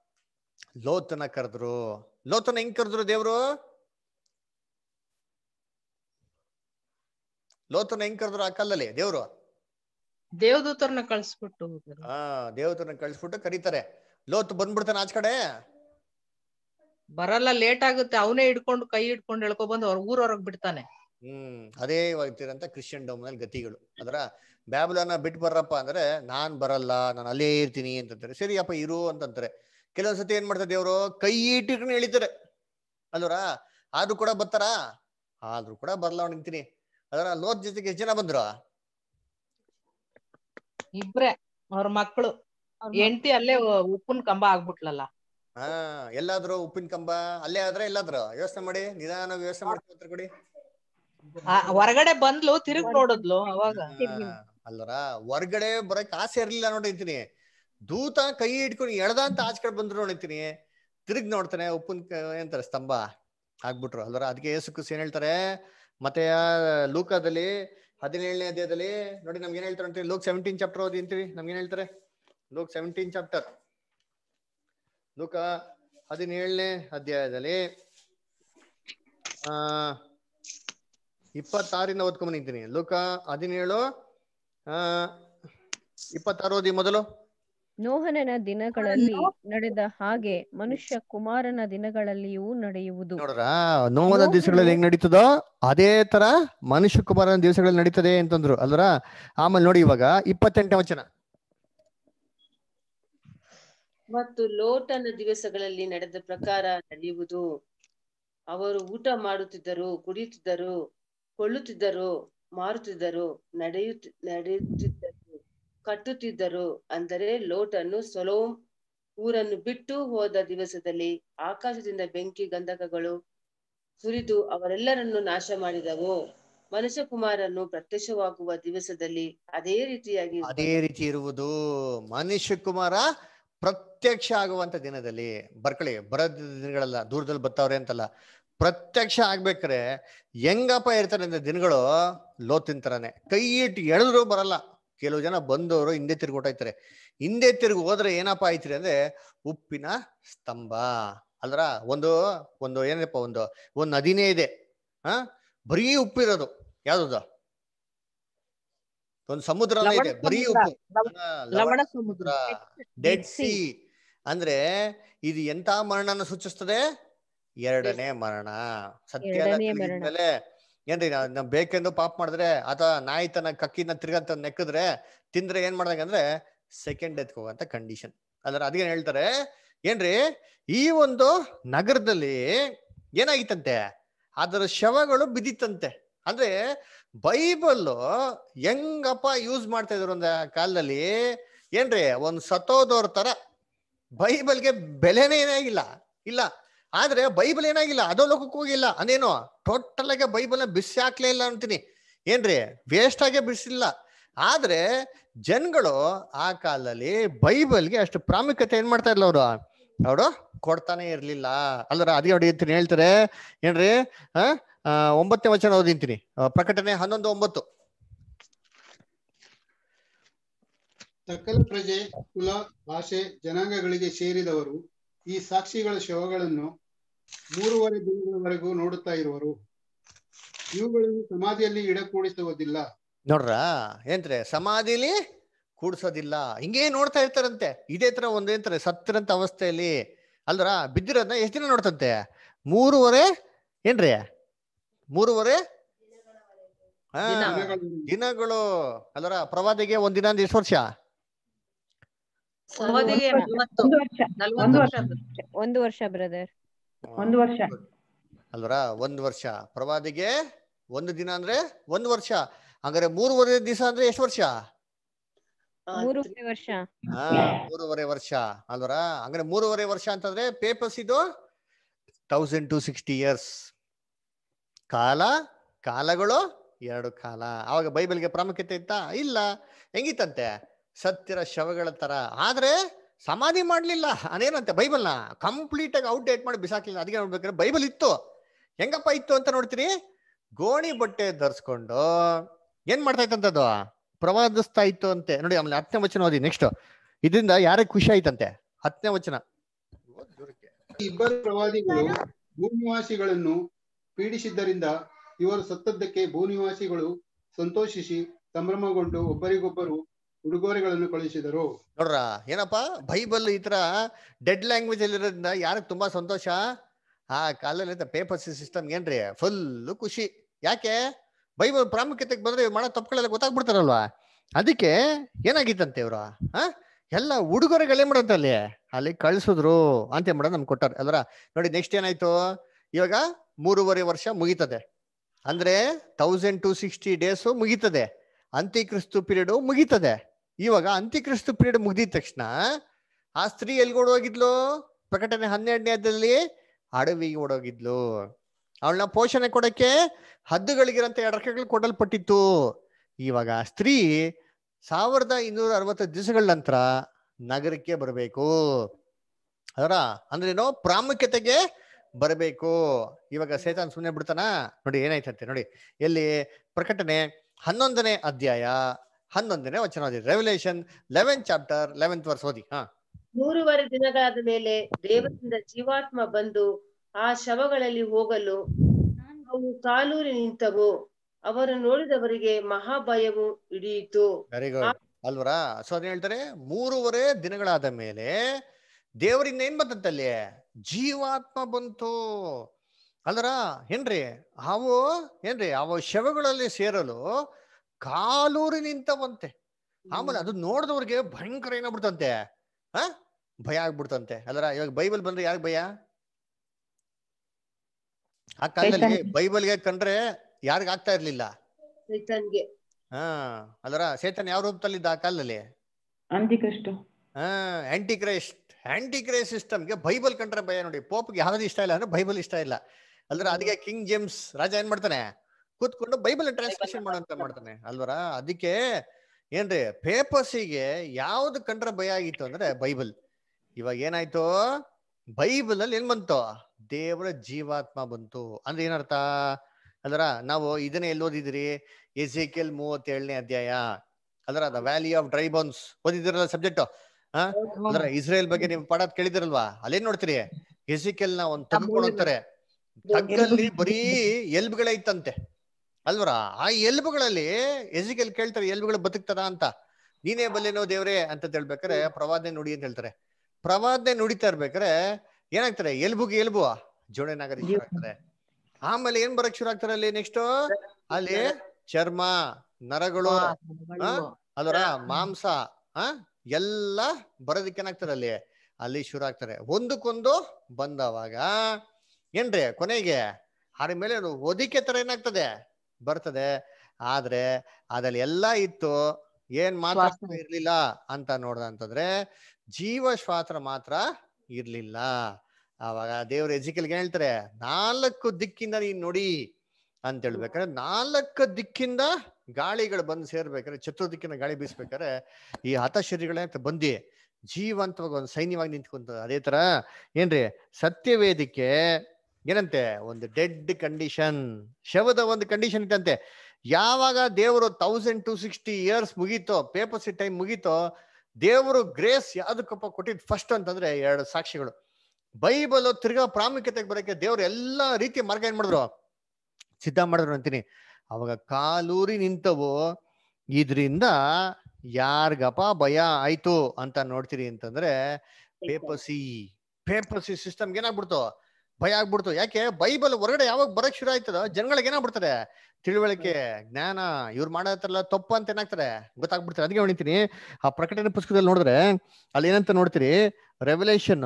ಲೋತನ ಕರೆದ್ರು ಲೋತನ ಹೆಂಗ್ ಕರೆದ್ರು ದೇವ್ರು ಲೋತನ ಹೆಂಗ್ ಕರೆದ್ರು ಆ ಕಾಲದಲ್ಲಿ ದೇವ್ರು ದೇವದೂತರನ್ನ ಕಳ್ಸ್ಬಿಟ್ಟು ಹೋದ್ರು. ಆ ದೇವತನ ಕಳಿಸ್ಬಿಟ್ಟು ಕರೀತಾರೆ ಲೋತ್ ಬಂದ್ಬಿಡ್ತಾನೆ ಆಚ ಕಡೆ ಬರಲ್ಲ ಲೇಟ್ ಆಗುತ್ತೆ ಅವನೇ ಹಿಡ್ಕೊಂಡು ಕೈ ಹಿಡ್ಕೊಂಡು ಎಳ್ಕೊ ಬಂದು ಅವ್ರ ಊರೊರಗ್ ಬಿಡ್ತಾನೆ ಹ್ಮ್ ಅದೇ ಇವಾಗಿರಂತ ಕ್ರಿಶ್ಚಿಯನ್ ಡೋಮ್ ನಲ್ಲಿ ಗತಿಗಳು ಅದರ ಬ್ಯಾಬುಲನ್ನ ಬಿಟ್ಟು ಬರ್ರಪ್ಪ ಅಂದ್ರೆ ನಾನ್ ಬರಲ್ಲ ನಾನು ಅಲ್ಲೇ ಇರ್ತೀನಿ ಅಂತಂತಾರೆ ಸರಿ ಅಪ್ಪ ಇರು ಅಂತಂತಾರೆ ಕೆಲವೊಂದ್ಸತಿ ಏನ್ ಮಾಡ್ತಾರೆ ದೇವ್ರು ಕೈ ಇಟ್ಟಿರ್ಕೊಂಡು ಎಳಿತಾರೆ ಅಲ್ವರ ಆದ್ರೂ ಕೂಡ ಬರ್ತಾರಾ ಆದ್ರೂ ಕೂಡ ಬರಲ್ಲ ನಿಂತೀನಿ ಅದರ ಲೋತ್ ಜೊತೆಗೆ ಎಷ್ಟು ಜನ ಬಂದ್ರು ಇಬ್ರೇ ಅವ್ರ ಮಕ್ಕಳು ಹೆಂಡತಿ ಅಲ್ಲೇ ಉಪ್ಪಿನ ಕಂಬ ಆಗ್ಬಿಟ್ಲಲ್ಲ ಹಾ ಎಲ್ಲಾದ್ರೂ ಉಪ್ಪಿನ ಕಂಬ ಅಲ್ಲೇ ಆದ್ರೆ ಎಲ್ಲಾದ್ರು ಯೋಚನೆ ಮಾಡಿ ನಿಧಾನ ಯೋಚನೆ ಮಾಡ್ಕೊಂಡ್ರೆ ಕೊಡಿ ಆ, ಹೊರಗಡೆ ಬಂದ್ಲು ತಿರುಗ್ ನೋಡಿದ್ಲು ಅವಾಗ ಅಲ್ವರ ಹೊರ್ಗಡೆ ಬರಕ್ ಆಸೆ ಇರ್ಲಿಲ್ಲ ನೋಡಿರ್ತೀನಿ ದೂತ ಕೈ ಇಟ್ಕೊಂಡು ಎಳ್ದ ಅಂತ ಆಚೆ ಕಡೆ ಬಂದ್ರು ನೋಡಿರ್ತೀನಿ ತಿರುಗ್ ನೋಡ್ತಾನೆ ಉಪ್ಪಿನ ಏನಂತಾರೆ ಸ್ತಂಭ ಆಗ್ಬಿಟ್ರು ಅಲ್ವರ ಅದಕ್ಕೆ ಯೇಸು ಕ್ರಿಸ್ತ ಏನ್ ಹೇಳ್ತಾರೆ ಮತ್ತೆ ಲೂಕದಲ್ಲಿ ಹದಿನೇಳನೇ ಅಧ್ಯಾಯದಲ್ಲಿ ನೋಡಿ ನಮ್ಗೆ ಏನ್ ಹೇಳ್ತಾರೆ ಅಂತೀವಿ ಲೂಕ್ ಸೆವೆಂಟೀನ್ ಚಾಪ್ಟರ್ ಓದಿ ಅಂತೀವಿ ನಮ್ಗೆ ಏನ್ ಹೇಳ್ತಾರೆ ಲೂಕ್ ಸೆವೆಂಟೀನ್ ಚಾಪ್ಟರ್ ಲೂಕ ಹದಿನೇಳನೇ ಅಧ್ಯಾಯದಲ್ಲಿ ಆ ಇಪ್ಪತ್ತಾರಿಂದ ಓದ್ಕೊಂಡ್ ನಿಂತೀನಿ ಲೂಕ ಹದಿನೇಳು ಆ ಇಪ್ಪತ್ತಾರು ಓದಿ ಮೊದಲು ನೋಹನನ ದಿನಗಳಲ್ಲಿ ನಡೆದ ಹಾಗೆ ಮನುಷ್ಯ ಕುಮಾರನ ದಿನಗಳಲ್ಲಿಯೂ ನಡೆಯುವುದು ನೋಡ್ರ ನೋವನ ದಿವಸಗಳಲ್ಲಿ ಹೆಂಗ್ ನಡೀತದೋ ಅದೇ ತರ ಮನುಷ್ಯ ಕುಮಾರನ ದಿವಸಗಳಲ್ಲಿ ನಡೀತದೆ ಅಂತಂದ್ರು ಅಲ್ರ ಆಮೇಲೆ ನೋಡಿ ಇವಾಗ ಇಪ್ಪತ್ತೆಂಟನೇ ವಚನ ಮತ್ತು ಲೋಟನ ದಿವಸಗಳಲ್ಲಿ ನಡೆದ ಪ್ರಕಾರ ನಡೆಯುವುದು ಅವರು ಊಟ ಮಾಡುತ್ತಿದ್ದರು ಕುಡಿಯುತ್ತಿದ್ದರು ಕೊಳ್ಳುತ್ತಿದ್ದರು ಮಾರುತ್ತಿದ್ದರು ನಡೆಯುತ್ತ ನಡೆಯುತ್ತಿದ್ದರು ಕಟ್ಟುತ್ತಿದ್ದರು ಅಂದರೆ ಲೋಟನು ಸೊಲೋಮ್ ಊರನ್ನು ಬಿಟ್ಟು ಹೋದ ದಿವಸದಲ್ಲಿ ಆಕಾಶದಿಂದ ಬೆಂಕಿ ಗಂಧಕಗಳು ಸುರಿದು ಅವರೆಲ್ಲರನ್ನು ನಾಶ ಮಾಡಿದವು ಮನುಷ್ಯ ಕುಮಾರನು ಪ್ರತ್ಯಕ್ಷವಾಗುವ ದಿವಸದಲ್ಲಿ ಅದೇ ರೀತಿಯಾಗಿ ಅದೇ ರೀತಿ ಇರುವುದು ಮನುಷ್ಯ ಕುಮಾರ ಪ್ರತ್ಯಕ್ಷ ಆಗುವಂತ ದಿನದಲ್ಲಿ ಬರ್ಕೊಳ್ಳಿ ಬರೋದ್ ದಿನಗಳಲ್ಲ ದೂರದಲ್ಲಿ ಬರ್ತಾವ್ರೆ ಅಂತಲ್ಲ ಪ್ರತ್ಯಕ್ಷ ಆಗ್ಬೇಕಾರೆ ಹೆಂಗಪ್ಪ ಇರ್ತಾರೆ ಅಂದ್ರೆ ದಿನಗಳು ಲೋತಿನ ತರಾನೆ ಕೈ ಇಟ್ಟು ಎಳೆದ್ರು ಬರಲ್ಲ ಕೆಲವು ಜನ ಬಂದವರು ಹಿಂದೆ ತಿರ್ಗೊಟ್ಟೋಯ್ತಾರೆ ಹಿಂದೆ ತಿರುಗಿ ಹೋದ್ರೆ ಏನಪ್ಪ ಆಯ್ತಿರಿ ಅಂದ್ರೆ ಉಪ್ಪಿನ ಸ್ತಂಭ ಅಲ್ರ ಒಂದು ಒಂದು ಏನಪ್ಪ ಒಂದು ಒಂದು ನದಿನೇ ಇದೆ ಹಾ ಬರೀ ಉಪ್ಪಿರೋದು ಯಾವ್ದು ಒಂದು ಸಮುದ್ರನೇ ಇದೆ ಲವಣ ಬರೀ ಸಮುದ್ರ. ಉಪ್ಪು ಲವ- ಹಾ, ಲವಣ ಲವಣ ಸಮುದ್ರ. ಡೆಡ್ ಸಿ ಅಂದ್ರೆ ಇದು ಎಂತ ಮರಣನ ಸೂಚಿಸ್ತದೆ ಎರಡನೇ ಮರಣ ಸತ್ಯ ಎರಡನೇ ಮರಣ. ಮೇಲೆ ಏನ್ರಿ ನಾವ್ ನಾವ್ ಬೇಕೆಂದು ಪಾಪ್ ಮಾಡಿದ್ರೆ ಅಥವಾ ನಾಯಿ ತನ್ನ ಕಕ್ಕಿನ ತಿರ್ಗಂತ ನೆಕ್ಕಿದ್ರೆ ತಿಂದ್ರೆ ಏನ್ ಮಾಡ್ದಂಗ ಅಂದ್ರೆ ಸೆಕೆಂಡ್ ಡೆತ್ ಹೋಗಂತ ಕಂಡೀಷನ್ ಅದ್ರ ಅದೇನ್ ಹೇಳ್ತಾರೆ ಏನ್ರಿ ಈ ಒಂದು ನಗರದಲ್ಲಿ ಏನಾಗಿತ್ತಂತೆ ಅದರ ಶವಗಳು ಬಿದ್ದಿತ್ತಂತೆ ಅಂದ್ರೆ ಬೈಬಲ್ ಹೆಂಗಪ್ಪ ಯೂಸ್ ಮಾಡ್ತಾ ಇದ್ರು ಒಂದ ಕಾಲದಲ್ಲಿ ಏನ್ರಿ ಒಂದ್ ಸತ್ತೋದವ್ರ ತರ ಬೈಬಲ್ಗೆ ಬೆಲೆನೇ ಏನಾಗಿಲ್ಲ ಇಲ್ಲ ಆದ್ರೆ ಬೈಬಲ್ ಏನಾಗಿಲ್ಲ ಅದೋ ಲೋಕಕ್ಕೆ ಹೋಗಿಲ್ಲ ಅದೇನು ಟೋಟಲ್ ಆಗಿ ಬೈಬಲ್ನ ಬಿಸಿ ಹಾಕ್ಲೇ ಇಲ್ಲ ಅಂತೀನಿ ಏನ್ರಿ ವೇಸ್ಟ್ ಆಗೇ ಬಿಡಿಸಿಲ್ಲ ಆದ್ರೆ ಜನಗಳು ಆ ಕಾಲದಲ್ಲಿ ಬೈಬಲ್ಗೆ ಅಷ್ಟು ಪ್ರಾಮುಖ್ಯತೆ ಏನ್ ಮಾಡ್ತಾ ಇರ್ಲ ಅವರು ಅವರು ಕೊಡ್ತಾನೆ ಇರ್ಲಿಲ್ಲ ಅಲ್ಲರ ಅದೇ ನೋಡಿ ಅಂತೀನಿ ಹೇಳ್ತಾರೆ ಏನ್ರಿ ಆ ಆ, ಒಂಬತ್ತನೇ ವಚನ ಓದಿಂತೀನಿ ಆ, ಪ್ರಕಟಣೆ ಹನ್ನೊಂದು ಒಂಬತ್ತು ಸಕಲ ಪ್ರಜೆ ಕುಲ ಭಾಷೆ ಜನಾಂಗಗಳಿಗೆ ಸೇರಿದವರು ಈ ಸಾಕ್ಷಿಗಳ ಶವಗಳನ್ನು ಮೂರುವರೆ ದಿನಗಳವರೆಗೂ ನೋಡುತ್ತಾ ಇರುವರು ಇವುಗಳನ್ನು ಸಮಾಧಿಯಲ್ಲಿ ಇಡಕೂಡಿಸುವುದಿಲ್ಲ ನೋಡ್ರ ಏನ್ತ್ರೆ ಸಮಾಧಿಲಿ ಕೂಡ್ಸೋದಿಲ್ಲ ಹಿಂಗೇ ನೋಡ್ತಾ ಇರ್ತಾರಂತೆ ಇದೇ ತರ ಒಂದ್ ಏನ್ತಾರೆ ಸತ್ತಿರಂತ ಅವಸ್ಥೆಯಲ್ಲಿ ಅಲ್ದ್ರ ಬಿದ್ದಿರೋದನ್ನ ಎಷ್ಟ್ ದಿನ ನೋಡ್ತಂತೆ ಮೂರುವರೆ ಏನ್ರಿ ಮೂರುವರೆ ಹಾ ದಿನಗಳು ಅಲ್ರ ಪ್ರವಾದಿಗೆ ಒಂದ್ ದಿನ ಅಂದ್ರೆ ಎಷ್ಟು ವರ್ಷ ಪ್ರವಾದಿಗೆ ನಲ್ವತ್ತು ಒಂದು ವರ್ಷ ನಲ್ವತ್ತು ಒಂದು ವರ್ಷ ವರ್ಷ ಒಂದು ವರ್ಷ ಬ್ರದರ್ ಒಂದು ವರ್ಷ ಅಲ್ವರ ಒಂದ್ ವರ್ಷ ಪ್ರವಾದಿಗೆ ಒಂದು ದಿನ ಅಂದ್ರೆ ಒಂದ್ ವರ್ಷ ಹಂಗಾರೆ ಮೂರುವರೆ ದಿವಸ ಅಂದ್ರೆ ಎಷ್ಟು ವರ್ಷ ಮೂರುವರೆ ವರ್ಷ ಹಾ ಮೂರುವರೆ ವರ್ಷ ಅಲ್ವರ ಹಂಗಾರೆ ಮೂರುವರೆ ವರ್ಷ ಅಂತಂದ್ರೆ ಪೇಪರ್ಸ್ ಇದು ತೌಸಂಡ್ ಟು ಸಿಕ್ಸ್ಟಿ ಇಯರ್ಸ್ ಕಾಲ ಕಾಲಗಳು ಎರಡು ಕಾಲ ಅವಾಗ ಬೈಬಲ್ಗೆ ಪ್ರಾಮುಖ್ಯತೆ ಇತ್ತಾ ಇಲ್ಲ ಹೆಂಗಿತ್ತಂತೆ ಸತ್ಯರ ಶವಗಳ ತರ ಆದ್ರೆ ಸಮಾಧಿ ಮಾಡ್ಲಿಲ್ಲ ಅದೇನಂತೆ ಬೈಬಲ್ನ ಕಂಪ್ಲೀಟ್ ಆಗಿ ಔಟ್ಡೇಟ್ ಮಾಡಿ ಬಿಸಾಕ್ಲಿಲ್ಲ ಅದಕ್ಕೆ ನೋಡ್ಬೇಕಾದ್ರೆ ಬೈಬಲ್ ಇತ್ತು ಹೆಂಗಪ್ಪ ಇತ್ತು ಅಂತ ನೋಡ್ತೀರಿ ಗೋಣಿ ಬಟ್ಟೆ ಧರಿಸ್ಕೊಂಡು ಏನ್ ಮಾಡ್ತಾ ಇತ್ತಂತದ್ದು ಪ್ರವಾದಿಸ್ತಾ ಇತ್ತು ಅಂತೆ ನೋಡಿ ಆಮೇಲೆ ಹತ್ತನೇ ವಚನ ಓದಿ ನೆಕ್ಸ್ಟ್ ಇದರಿಂದ ಯಾರಿಗೆ ಖುಷಿ ಆಯ್ತಂತೆ ಹತ್ತನೇ ವಚನ ಈ ಇಬ್ಬರು ಪ್ರವಾದಿಗಳು ಭೂನಿವಾಸಿಗಳನ್ನು ಪೀಡಿಸಿದ್ದರಿಂದ ಇವರು ಸತ್ತದ್ದಕ್ಕೆ ಭೂನಿವಾಸಿಗಳು ಸಂತೋಷಿಸಿ ಸಂಭ್ರಮಗೊಂಡು ಒಬ್ಬರಿಗೊಬ್ಬರು ಉಡುಗೊರೆಗಳನ್ನು ಕಳುಹಿಸಿದರು ನೋಡ್ರ ಏನಪ್ಪ ಬೈಬಲ್ ಈ ತರ ಡೆಡ್ ಲ್ಯಾಂಗ್ವೇಜ್ ಅಲ್ಲಿ ಇರೋದ್ರಿಂದ ಯಾರಿಗೆ ತುಂಬಾ ಸಂತೋಷ ಆ ಕಾಲದಲ್ಲಿ ಪೇಪರ್ ಸಿಸ್ಟಮ್ ಏನ್ರಿ ಫುಲ್ ಖುಷಿ ಯಾಕೆ ಬೈಬಲ್ ಪ್ರಾಮುಖ್ಯತೆಗೆ ಬಂದ್ರೆ ಇವ್ರು ಮಾಡೋ ತಪ್ಪುಗಳೆಲ್ಲ ಗೊತ್ತಾಗ್ಬಿಡ್ತಾರಲ್ವಾ ಅದಕ್ಕೆ ಏನಾಗಿತ್ತಂತೆ ಇವ್ರು ಆ ಎಲ್ಲ ಉಡುಗೊರೆಗಳೇ ಮಾಡಂತ ಅಲ್ಲಿ ಅಲ್ಲಿ ಕಳ್ಸಿದ್ರು ಅಂತ ಏನ್ ಮಾಡೋದು ನಮ್ಗೆ ಕೊಟ್ಟಾರ ಅಲ್ರ ನೋಡಿ ನೆಕ್ಸ್ಟ್ ಏನಾಯ್ತು ಇವಾಗ ಮೂರುವರೆ ವರ್ಷ ಮುಗೀತದೆ ಅಂದ್ರೆ ತೌಸಂಡ್ ಟು ಸಿಕ್ಸ್ಟಿ ಡೇಸು ಮುಗೀತದೆ ಅಂತ್ಯಕ್ರಿಸ್ತು ಪೀರಿಯಡ್ ಮುಗೀತದೆ ಇವಾಗ ಅಂತ್ಯಕ್ರಿಸ್ತು ಪೀರಿಯಡ್ ಮುಗ್ದಿದ ತಕ್ಷಣ ಆ ಸ್ತ್ರೀ ಎಲ್ಗೆ ಓಡೋಗಿದ್ಲು ಪ್ರಕಟಣೆ ಹನ್ನೆರಡನೇ ಅಧ್ಯಾಯದಲ್ಲಿ ಅಡವಿಗೆ ಓಡೋಗಿದ್ಲು ಅವಳನ್ನ ಪೋಷಣೆ ಕೊಡಕ್ಕೆ ಹದ್ದುಗಳಿಗಿರಂತ ಎಡಕೆಗಳು ಕೊಡಲ್ಪಟ್ಟಿತ್ತು ಇವಾಗ ಆ ಸ್ತ್ರೀ ಸಾವಿರದ ಇನ್ನೂರ ಅರವತ್ತು ದಿವಸಗಳ ನಂತರ ನಗರಕ್ಕೆ ಬರಬೇಕು ಅದರ ಅಂದ್ರೇನೋ ಪ್ರಾಮುಖ್ಯತೆಗೆ ಬರಬೇಕು ಇವಾಗ ಸೇತಾನ್ ಸುಮ್ಮನೆ ಬಿಡ್ತಾನ ನೋಡಿ ಏನಾಯ್ತಂತೆ ನೋಡಿ ಎಲ್ಲಿ ಪ್ರಕಟಣೆ ಹನ್ನೊಂದನೇ ಅಧ್ಯಾಯ ಹನ್ನೊಂದನೇ ವಚನ ಓದಿ revelation eleven chapter eleventh verse ಓದಿ ಹಾ ಮೂರುವರೆ ದಿನಗಳಾದ ಮೇಲೆ ದೇವರಿಂದ ಜೀವಾತ್ಮ ಬಂದು ಆ ಶವಗಳಲ್ಲಿ ಹೋಗಲು ಅವು ಕಾಲೂರಿ ನಿಂತವು ಅವರನ್ನು ನೋಡಿದವರಿಗೆ ಮಹಾಭಯವು ಹಿಡಿಯಿತು ವೆರಿ ಗುಡ್ ಅಲ್ವರಾ ಸೊ ಅದೇನ್ ಹೇಳ್ತಾರೆ ಮೂರುವರೆ ದಿನಗಳಾದ ಮೇಲೆ ದೇವರಿಂದ ಏನ್ ಬಂತಂತಲ್ಲಿ ಜೀವಾತ್ಮ ಬಂತು ಅಲ್ರ ಏನ್ರಿ ಅವು ಏನ್ರಿ ಅವ ಶವಗಳಲ್ಲಿ ಸೇರಲು ಕಾಲೂರಿ ನಿಂತವಂತೆ ಆಮೇಲೆ ಅದು ನೋಡಿದವ್ರಿಗೆ ಭಯಂಕರ ಏನಾಗ್ಬಿಡ್ತಂತೆ ಹ ಭಯ ಆಗ್ಬಿಡ್ತಂತೆ ಅಲ್ರ ಇವಾಗ ಬೈಬಲ್ ಬಂದ್ರೆ ಯಾರಿಗೆ ಭಯ ಆ ಕಾಲದಲ್ಲಿ ಸೈತಾನ್ಗೆ. ಬೈಬಲ್ಗೆ ಕಂಡ್ರೆ ಯಾರಿಗ ಆಗ್ತಾ ಇರ್ಲಿಲ್ಲ ಸೈತಾನ್ಗೆ ಹಾ ಅಲ್ರ ಸೇತನ್ ಯಾವ ರೂಪದಲ್ಲಿದ್ದ ಆ ಕಾಲದಲ್ಲಿ ಅಂತಿಕ್ರಿಸ್ತು ಹಾ ಆಂಟಿ ಕ್ರೈಸ್ಟ್ ಆಂಟಿ ಕ್ರೈಸ್ಟ್ ಸಿಸ್ಟಮ್ಗೆ ಬೈಬಲ್ ಕಂಡ್ರೆ ಭಯ ನೋಡಿ ಪೋಪ್ಗೆ ಯಾವ್ದು ಇಷ್ಟ ಇಲ್ಲ ಅಂದ್ರೆ ಬೈಬಲ್ ಇಷ್ಟ ಇಲ್ಲ ಅಲ್ದ್ರ ಅದಕ್ಕೆ ಕಿಂಗ್ ಜೇಮ್ಸ್ ರಾಜ ಏನ್ ಮಾಡ್ತಾನೆ ಕೂತ್ಕೊಂಡು ಬೈಬಲ್ ಟ್ರಾನ್ಸ್ಲೇಷನ್ ಮಾಡುವಂತ ಮಾಡ್ತಾನೆ ಅಲ್ವರ ಅದಕ್ಕೆ ಏನ್ರಿ ಪೇಪರ್ಸಿಗೆ ಯಾವ್ದು ಕಂಡ್ರೆ ಭಯ ಆಗಿತ್ತು ಅಂದ್ರೆ ಬೈಬಲ್ ಇವಾಗ ಏನಾಯ್ತು ಬೈಬಲ್ ಅಲ್ಲಿ ಏನ್ ಬಂತು ದೇವರ ಜೀವಾತ್ಮ ಬಂತು ಅಂದ್ರೆ ಏನರ್ಥ ಅಲ್ರ ನಾವು ಇದನ್ನ ಎಲ್ಲಿ ಓದಿದ್ರಿ ಎಸಿಕೆಲ್ ಮೂವತ್ತೇಳನೇ ಅಧ್ಯಾಯ ಅಲ್ರ the valley of dry bones ಓದಿದಿರಲ್ಲ ಸಬ್ಜೆಕ್ಟ್ ಹಾ ಅದ್ರ ಇಸ್ರೇಲ್ ಬಗ್ಗೆ ನೀವು ಪಾಠ ಕೇಳಿದಿರಲ್ವಾ ಅಲ್ಲೇನ್ ನೋಡ್ತೀರಿ ಎಸಿಕೆಲ್ ನ ಒಂದ್ ತಗ್ಕೊಂಡು ಹೋಗ್ತಾರೆ ತಗ್ಗಲ್ಲಿ ಬರೀ ಎಲ್ಬುಗಳೈತಂತೆ ಅಲ್ವರ ಆ ಎಲ್ಬುಗಳಲ್ಲಿ ಎಸಿಕೆಲ್ ಕೇಳ್ತಾರೆ ಎಲ್ಬುಗಳು ಬದುಕ್ತದ ಅಂತ ನೀನೇ ಬಲ್ಲೇನೋ ದೇವ್ರೆ ಅಂತ ಹೇಳ್ಬೇಕಾರೆ ಪ್ರವಾದನೆ ನುಡಿ ಅಂತ ಹೇಳ್ತಾರೆ ಪ್ರವಾದನೆ ನುಡಿತಾ ಇರ್ಬೇಕಾರೆ ಏನಾಗ್ತಾರೆ ಎಲ್ಬುಗೆ ಎಲ್ಬು ಜೋಡಣೆನಾಗೋದಕ್ಕೆ ಶುರು ಆಗ್ತದೆ ಆಮೇಲೆ ಏನ್ ಬರಕ್ ಶುರು ಆಗ್ತಾರೆ ಅಲ್ಲಿ ನೆಕ್ಸ್ಟ್ ಅಲ್ಲಿ ಚರ್ಮ ನರಗಳು ಆ, ಅದರ ಮಾಂಸ ಆ ಎಲ್ಲ ಬರೋದಕ್ಕೆ ಏನಾಗ್ತದೆ ಅಲ್ಲಿ ಅಲ್ಲಿ ಶುರು ಆಗ್ತಾರೆ ಒಂದಕ್ಕೊಂದು ಬಂದವಾಗ ಏನ್ರಿ ಕೊನೆಗೆ ಅದ್ರ ಮೇಲೆ ಅದು ಒದಿಕೆ ತರ ಏನಾಗ್ತದೆ ಬರ್ತದೆ ಆದ್ರೆ ಅದ್ರಲ್ಲಿ ಎಲ್ಲಾ ಇತ್ತು ಏನ್ ಮಾತ್ರ ಇರ್ಲಿಲ್ಲ ಅಂತ ನೋಡ್ದ ಅಂತಂದ್ರೆ ಜೀವ ಶ್ವಾಸ ಮಾತ್ರ ಇರ್ಲಿಲ್ಲ ಆವಾಗ ದೇವ್ರ ಎಜಿಕಲ್ಗೆ ಹೇಳ್ತಾರೆ ನಾಲ್ಕು ದಿಕ್ಕಿಂದ ನೀನ್ ನೋಡಿ ಅಂತ ಹೇಳ್ಬೇಕಾದ್ರೆ ನಾಲ್ಕು ದಿಕ್ಕಿಂದ ಗಾಳಿಗಳು ಬಂದು ಸೇರ್ಬೇಕಾದ್ರೆ ಚತುರ್ದಿಕ್ಕಿನ ಗಾಳಿ ಬೀಸ್ಬೇಕಾದ್ರೆ ಈ ಹತಶರೀರಗಳೇ ಬಂದಿ ಜೀವಂತವಾಗಿ ಒಂದು ಸೈನ್ಯವಾಗಿ ನಿಂತ್ಕೊಂತ ಅದೇ ತರ ಏನ್ರಿ ಸತ್ಯವೇದಿಕೆ ಏನಂತೆ ಒಂದು ಡೆಡ್ ಕಂಡೀಷನ್ ಶವದ ಒಂದು ಕಂಡೀಷನ್ ಇತ್ತಂತೆ ಯಾವಾಗ ದೇವರು ತೌಸಂಡ್ ಟು ಸಿಕ್ಸ್ಟಿ ಇಯರ್ಸ್ ಮುಗೀತೋ ಪೇಪರ್ಸಿ ಟೈಮ್ ಮುಗೀತೋ ದೇವರು ಗ್ರೇಸ್ ಯಾವ್ದಕ್ಕಪ್ಪ ಕೊಟ್ಟಿದ್ ಫಸ್ಟ್ ಅಂತಂದ್ರೆ ಎರಡು ಸಾಕ್ಷಿಗಳು ಬೈಬಲ್ ತಿರ್ಗಾ ಪ್ರಾಮುಖ್ಯತೆಗೆ ಬರೋಕೆ ದೇವ್ರು ಎಲ್ಲಾ ರೀತಿಯ ಮಾರ್ಗ ಏನ್ ಮಾಡಿದ್ರು ಸಿದ್ಧ ಮಾಡಿದ್ರು ಅಂತೀನಿ ಅವಾಗ ಕಾಲೂರಿ ನಿಂತವು ಇದ್ರಿಂದ ಯಾರ್ಗಪ್ಪ ಭಯ ಆಯ್ತು ಅಂತ ನೋಡ್ತೀರಿ ಅಂತಂದ್ರೆ ಪೇಪಸಿ ಪೇಪಸಿ ಸಿಸ್ಟಮ್ಗೆ ಏನಾಗ್ಬಿಡ್ತು ಭಯ ಆಗ್ಬಿಡ್ತು ಯಾಕೆ ಬೈಬಲ್ ಹೊರಗಡೆ ಯಾವಾಗ ಬರಕ್ ಶುರು ಆಯ್ತದ ಜನಗಳಿಗೆ ಏನಾಗ್ಬಿಡ್ತಾರೆ ತಿಳುವಳಿಕೆ ಜ್ಞಾನ ಇವ್ರು ಮಾಡತ್ತಲ್ಲ ತಪ್ಪು ಅಂತ ಏನಾಗ್ತಾರೆ ಗೊತ್ತಾಗ್ಬಿಡ್ತಾರೆ ಅದಕ್ಕೆ ಹೊಣಿತೀನಿ ಆ ಪ್ರಕಟಣೆ ಪುಸ್ತಕದಲ್ಲಿ ನೋಡಿದ್ರೆ ಅಲ್ಲಿ ಏನಂತ ನೋಡ್ತೀರಿ ರೆವಲ್ಯೂಷನ್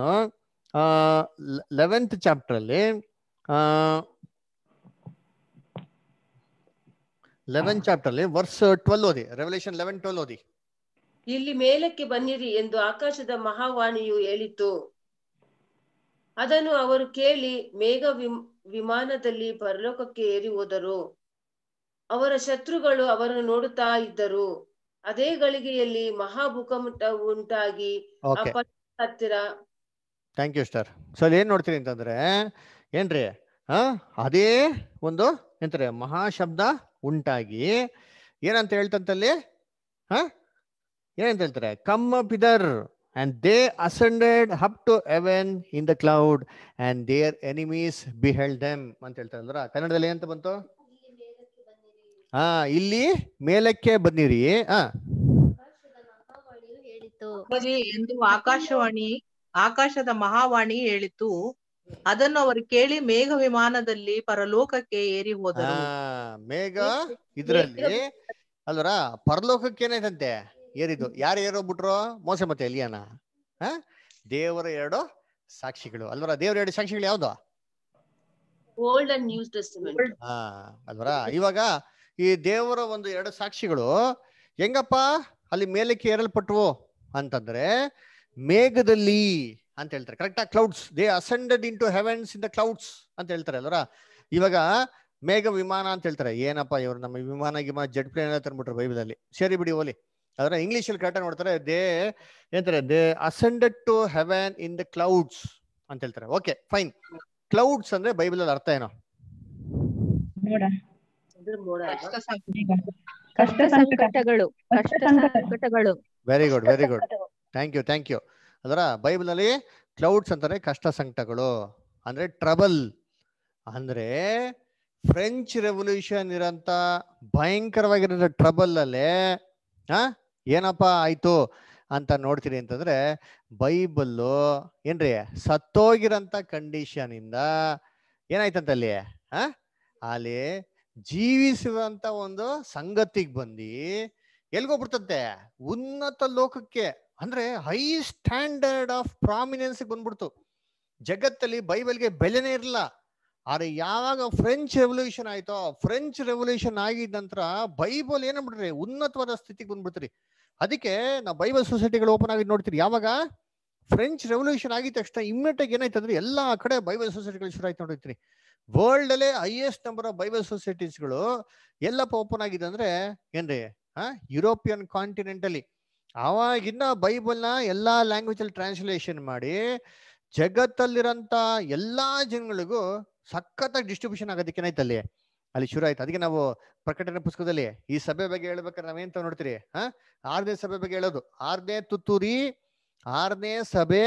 ಆ ಲೆವೆಂತ್ ಚಾಪ್ಟರ್ ಅಲ್ಲಿ ಆ ಲೆವೆನ್ ಚಾಪ್ಟರ್ ಅಲ್ಲಿ ವರ್ಸ್ ಟ್ವೆಲ್ ಓದಿ ರೆವಲ್ಯೂಷನ್ ಲೆವೆನ್ ಟ್ವೆಲ್ ಓದಿ ಇಲ್ಲಿ ಮೇಲಕ್ಕೆ ಬನ್ನಿರಿ ಎಂದು ಆಕಾಶದ ಮಹಾವಾಣಿಯು ಹೇಳಿತು ಅದನ್ನು ಅವರು ಕೇಳಿ ಮೇಘ ವಿಮ್- ವಿಮಾನದಲ್ಲಿ ಪರಲೋಕಕ್ಕೆ ಏರಿ ಹೋದರು ಅವರ ಶತ್ರುಗಳು ಅವರನ್ನು ನೋಡುತ್ತಾ ಇದ್ದರು ಅದೇ ಗಳಿಗೆಯಲ್ಲಿ ಮಹಾಭೂಕಂಪ ಉಂಟಾಗಿ ಆ Okay. ಪಟ್ಟಣದ ಹತ್ತಿರ ಥ್ಯಾಂಕ್ ಯು ಸ್ಟಾರ್ ಸೊ ಅಲ್ಲಿ ಏನ್ ನೋಡ್ತೀರಿ ಅಂತಂದ್ರೆ ಏನ್ರಿ ಹಾ ಅದೇ ಒಂದು ಎಂತಾರೆ ಮಹಾಶಬ್ದ ಉಂಟಾಗಿ ಏನಂತ ಹೇಳ್ತಂತಲ್ಲಿ ಹಾ ಏನಂತ ಹೇಳ್ತಾರೆ come up hither and they ascended up to heaven in the cloud and their enemies beheld them ಅಂತ ಹೇಳ್ತಾರೆ ಅಂದ್ರ ಕನ್ನಡದಲ್ಲಿ ಏನಂತ ಬಂತು ಹಾ ಇಲ್ಲಿ ಮೇಲಕ್ಕೆ ಬನ್ನಿರಿ ಹಾ ಬನ್ನಿ ಎಂದು ಆಕಾಶವಾಣಿ ಆಕಾಶದ ಮಹಾವಾಣಿ ಹೇಳಿತು ಅದನ್ನು ಅವರು ಕೇಳಿ ಮೇಘ ವಿಮಾನದಲ್ಲಿ ಪರಲೋಕಕ್ಕೆ ಏರಿ ಹೋದರು ಆ, ಮೇಘ ಇದ್ರಲ್ಲಿ ಅಲ್ವರ ಪರಲೋಕಕ್ಕೆ ಏನಾಯ್ತಂತೆ ಏರಿದ್ದು ಯಾರು ಏರೋಗ್ಬಿಟ್ರು ಮೋಸ ಮತ್ತೆ ಎಲಿಯಾನ ಹ ದೇವರ ಎರಡು ಸಾಕ್ಷಿಗಳು ಅಲ್ವರ ದೇವರ ಎರಡು ಸಾಕ್ಷಿಗಳು ಯಾವ್ದು ಓಲ್ಡ್ ಅಂಡ್ ನ್ಯೂಸ್ ಟೆಸ್ಟಿಮೆಂಟ್ ಹಾ ಅಲ್ವರ ಇವಾಗ ಈ ದೇವರ ಒಂದು ಎರಡು ಸಾಕ್ಷಿಗಳು ಹೆಂಗಪ್ಪ ಅಲ್ಲಿ ಮೇಲಕ್ಕೆ ಏರಲ್ಪಟ್ವು ಅಂತಂದ್ರೆ ಮೇಘದಲ್ಲಿ ಅಂತ ಹೇಳ್ತಾರೆ ಕರೆಕ್ಟಾ clouds they ascended into heavens in the clouds ಅಂತ ಹೇಳ್ತಾರೆ ಅಲ್ವರ ಇವಾಗ ಮೇಘ ವಿಮಾನ ಅಂತ ಹೇಳ್ತಾರೆ ಏನಪ್ಪ ಇವ್ರು ನಮ್ಮ ವಿಮಾನ ಗಿಮಾನ ಜೆಟ್ ಪ್ಲೇನ್ ಎಲ್ಲ ತಂದ್ಬಿಟ್ರು ಬೈಬಲಲ್ಲಿ ಸರಿ ಬಿಡಿ ಓಲಿ ಅದರ ಇಂಗ್ಲಿಷ್ ಅಲ್ಲಿ ಕರೆಕ್ಟ್ ನೋಡ್ತಾರೆ ದೇ ಏನಂತಾರೆ they ascended to heaven in the clouds ಅಂತ ಹೇಳ್ತಾರೆ ಓಕೆ ಫೈನ್ ಕ್ಲೌಡ್ಸ್ ಅಂದ್ರೆ ಬೈಬಲ್ ಅಲ್ಲಿ ಅರ್ಥ ಏನೋ ನೋಡ ಮೋಡ ಅಲ್ವಾ? ಕಷ್ಟ ಸಂಕಟಗಳು ಕಷ್ಟ ಸಂಕಟಗಳು very good very good thank you thank you ಅದರ ಬೈಬಲ್ನಲ್ಲಿ ಕ್ಲೌಡ್ಸ್ ಅಂತಾರೆ ಕಷ್ಟ ಸಂಕಟಗಳು ಅಂದ್ರೆ ಟ್ರಬಲ್ ಅಂದ್ರೆ ಫ್ರೆಂಚ್ ರೆವಲ್ಯೂಷನ್ ಇರೋಂಥ ಭಯಂಕರವಾಗಿರೋ ಟ್ರಬಲ್ ಅಲ್ಲೇ ಆ ಏನಪ್ಪ ಆಯ್ತು ಅಂತ ನೋಡ್ತೀರಿ ಅಂತಂದ್ರೆ ಬೈಬಲ್ಲು ಏನ್ರಿ ಸತ್ತೋಗಿರಂತ ಕಂಡೀಷನ್ ಇಂದ ಏನಾಯ್ತಂತ ಅಲ್ಲಿ ಆ ಅಲ್ಲಿ ಜೀವಿಸುವಂತ ಒಂದು ಸಂಗತಿಗೆ ಬಂದು ಎಲ್ಗೋಗ್ಬಿಡ್ತಂತೆ ಉನ್ನತ ಲೋಕಕ್ಕೆ ಅಂದ್ರೆ ಹೈ ಸ್ಟ್ಯಾಂಡರ್ಡ್ ಆಫ್ ಪ್ರಾಮಿನೆನ್ಸ್ ಬಂದ್ಬಿಡ್ತು ಜಗತ್ತಲ್ಲಿ ಬೈಬಲ್ಗೆ ಬೆಲೆನೇ ಇರಲ್ಲ ಆದ್ರೆ ಯಾವಾಗ ಫ್ರೆಂಚ್ ರೆವಲ್ಯೂಷನ್ ಆಯ್ತೋ ಫ್ರೆಂಚ್ ರೆವಲ್ಯೂಷನ್ ಆಗಿದ ನಂತರ ಬೈಬಲ್ ಏನಂಬಿಡ್ರಿ ಉನ್ನತವಾದ ಸ್ಥಿತಿಗೆ ಬಂದ್ಬಿಡ್ತೀರಿ ಅದಕ್ಕೆ ನಾವು ಬೈಬಲ್ ಸೊಸೈಟಿಗಳು ಓಪನ್ ಆಗಿ ನೋಡ್ತೀರಿ ಯಾವಾಗ ಫ್ರೆಂಚ್ ರೆವಲ್ಯೂಷನ್ ಆಗಿದ ತಕ್ಷಣ ಇಮ್ಮಿಡಿಯೇಟ್ ಆಗಿ ಏನಾಯ್ತು ಅಂದ್ರೆ ಎಲ್ಲಾ ಕಡೆ ಬೈಬಲ್ ಸೊಸೈಟಿಗಳು ಶುರು ಆಯ್ತು ನೋಡಿರ್ತೀರಿ ವರ್ಲ್ಡ್ ಅಲ್ಲೇ ಹೈಯೆಸ್ಟ್ ನಂಬರ್ ಆಫ್ ಬೈಬಲ್ ಸೊಸೈಟೀಸ್ಗಳು ಎಲ್ಲಪ್ಪ ಓಪನ್ ಆಗಿದೆ ಅಂದ್ರೆ ಏನ್ರಿ ಆ ಯುರೋಪಿಯನ್ ಕಾಂಟಿನೆಂಟ್ ಅಲ್ಲಿ ಅವಾಗಿನ್ನ ಬೈಬಲ್ನ ಎಲ್ಲಾ ಲ್ಯಾಂಗ್ವೇಜ್ ಅಲ್ಲಿ ಟ್ರಾನ್ಸ್ಲೇಷನ್ ಮಾಡಿ ಜಗತ್ತಲ್ಲಿರಂತ ಎಲ್ಲಾ ಜನಗಳಿಗೂ ಸಖತ್ತಾಗಿ ಡಿಸ್ಟ್ರಿಬ್ಯೂಷನ್ ಆಗೋದಕ್ಕೆ ಏನಾಯ್ತು ಅಲ್ಲಿ ಅಲ್ಲಿ ಶುರು ಆಯ್ತು ಅದಕ್ಕೆ ನಾವು ಪ್ರಕಟಣೆ ಪುಸ್ತಕದಲ್ಲಿ ಈ ಸಭೆ ಬಗ್ಗೆ ಹೇಳ್ಬೇಕಾದ್ರೆ ನಾವೇಂತ ನೋಡ್ತೀರಿ ಹಾ ಆರನೇ ಸಭೆ ಬಗ್ಗೆ ಹೇಳೋದು ಆರನೇ ತುತ್ತೂರಿ ಆರನೇ ಸಭೆ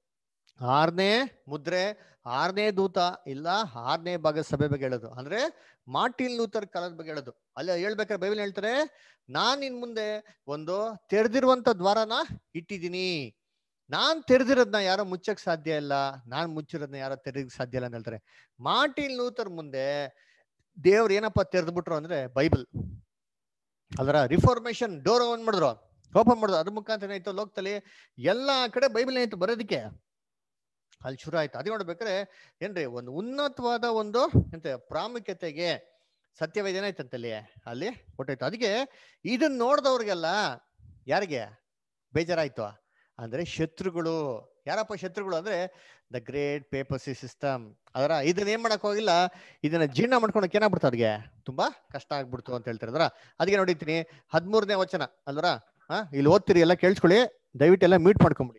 ಆರನೇ ಮುದ್ರೆ ಆರನೇ ದೂತ ಇಲ್ಲ ಆರನೇ ಭಾಗದ ಸಭೆ ಬಗ್ಗೆ ಹೇಳೋದು ಅಂದ್ರೆ ಮಾರ್ಟಿನ್ ಲೂಥರ್ ಕಾಲದ ಬಗ್ಗೆ ಹೇಳೋದು ಅಲ್ಲಿ ಹೇಳ್ಬೇಕಾದ್ರೆ ಬೈಬಲ್ ಹೇಳ್ತಾರೆ ನಾನ್ ನಿನ್ ಮುಂದೆ ಒಂದು ತೆರೆದಿರುವಂತ ದ್ವಾರನ ಇಟ್ಟಿದ್ದೀನಿ ನಾನ್ ತೆರೆದಿರೋದ್ನ ಯಾರೋ ಮುಚ್ಚಕ್ ಸಾಧ್ಯ ಇಲ್ಲ ನಾನ್ ಮುಚ್ಚಿರೋದ್ನ ಯಾರೋ ತೆರೆದಕ್ ಸಾಧ್ಯ ಇಲ್ಲ ಅಂತ ಹೇಳ್ತಾರೆ ಮಾರ್ಟಿನ್ ಲೂಥರ್ ಮುಂದೆ ದೇವ್ರು ಏನಪ್ಪ ತೆರೆದ್ಬಿಟ್ರು ಅಂದ್ರೆ ಬೈಬಲ್ ಅದರ ರಿಫಾರ್ಮೇಶನ್ ಡೋರ್ ಓಪನ್ ಮಾಡಿದ್ರು ಓಪನ್ ಮಾಡಿದ್ರು ಅದ್ರ ಮುಖಾಂತರ ಏನಾಯ್ತು ಲೋಕದಲ್ಲಿ ಎಲ್ಲಾ ಕಡೆ ಬೈಬಲ್ ಏನಾಯ್ತು ಬರೋದಕ್ಕೆ ಅಲ್ಲಿ ಶುರು ಆಯ್ತು ಅದೇ ನೋಡ್ಬೇಕಾದ್ರೆ ಏನ್ರಿ ಒಂದು ಉನ್ನತವಾದ ಒಂದು ಎಂತ ಪ್ರಾಮುಖ್ಯತೆಗೆ ಸತ್ಯವೇದ ಏನಾಯ್ತಂತಲ್ಲಿ ಅಲ್ಲಿ ಕೊಟ್ಟಾಯ್ತು ಅದಕ್ಕೆ ಇದನ್ನ ನೋಡ್ದವ್ರಿಗೆಲ್ಲ ಯಾರಿಗೆ ಬೇಜಾರಾಯ್ತು ಅಂದ್ರೆ ಶತ್ರುಗಳು ಯಾರಪ್ಪ ಶತ್ರುಗಳು ಅಂದ್ರೆ ದ ಗ್ರೇಟ್ ಪೇಪರ್ಸಿ ಸಿಸ್ಟಮ್ ಅದರ ಇದನ್ನ ಏನ್ ಮಾಡಕ್ ಹೋಗಿಲ್ಲ ಇದನ್ನ ಜೀರ್ಣ ಮಾಡ್ಕೊಳಕ್ ಏನಾಗ್ಬಿಡ್ತು ಅವ್ರಿಗೆ ತುಂಬಾ ಕಷ್ಟ ಆಗ್ಬಿಡ್ತು ಅಂತ ಹೇಳ್ತಾರೆ ಅದರ ಅದಕ್ಕೆ ನೋಡಿರ್ತೀನಿ ಹದಿಮೂರನೇ ವಚನ ಅಲ್ವರ ಹಾ ಇಲ್ಲಿ ಓದ್ತೀರಿ ಎಲ್ಲ ಕೇಳಿಸ್ಕೊಳ್ಳಿ ದಯವಿಟ್ಟು ಎಲ್ಲ ಮ್ಯೂಟ್ ಮಾಡ್ಕೊಂಬಿಡಿ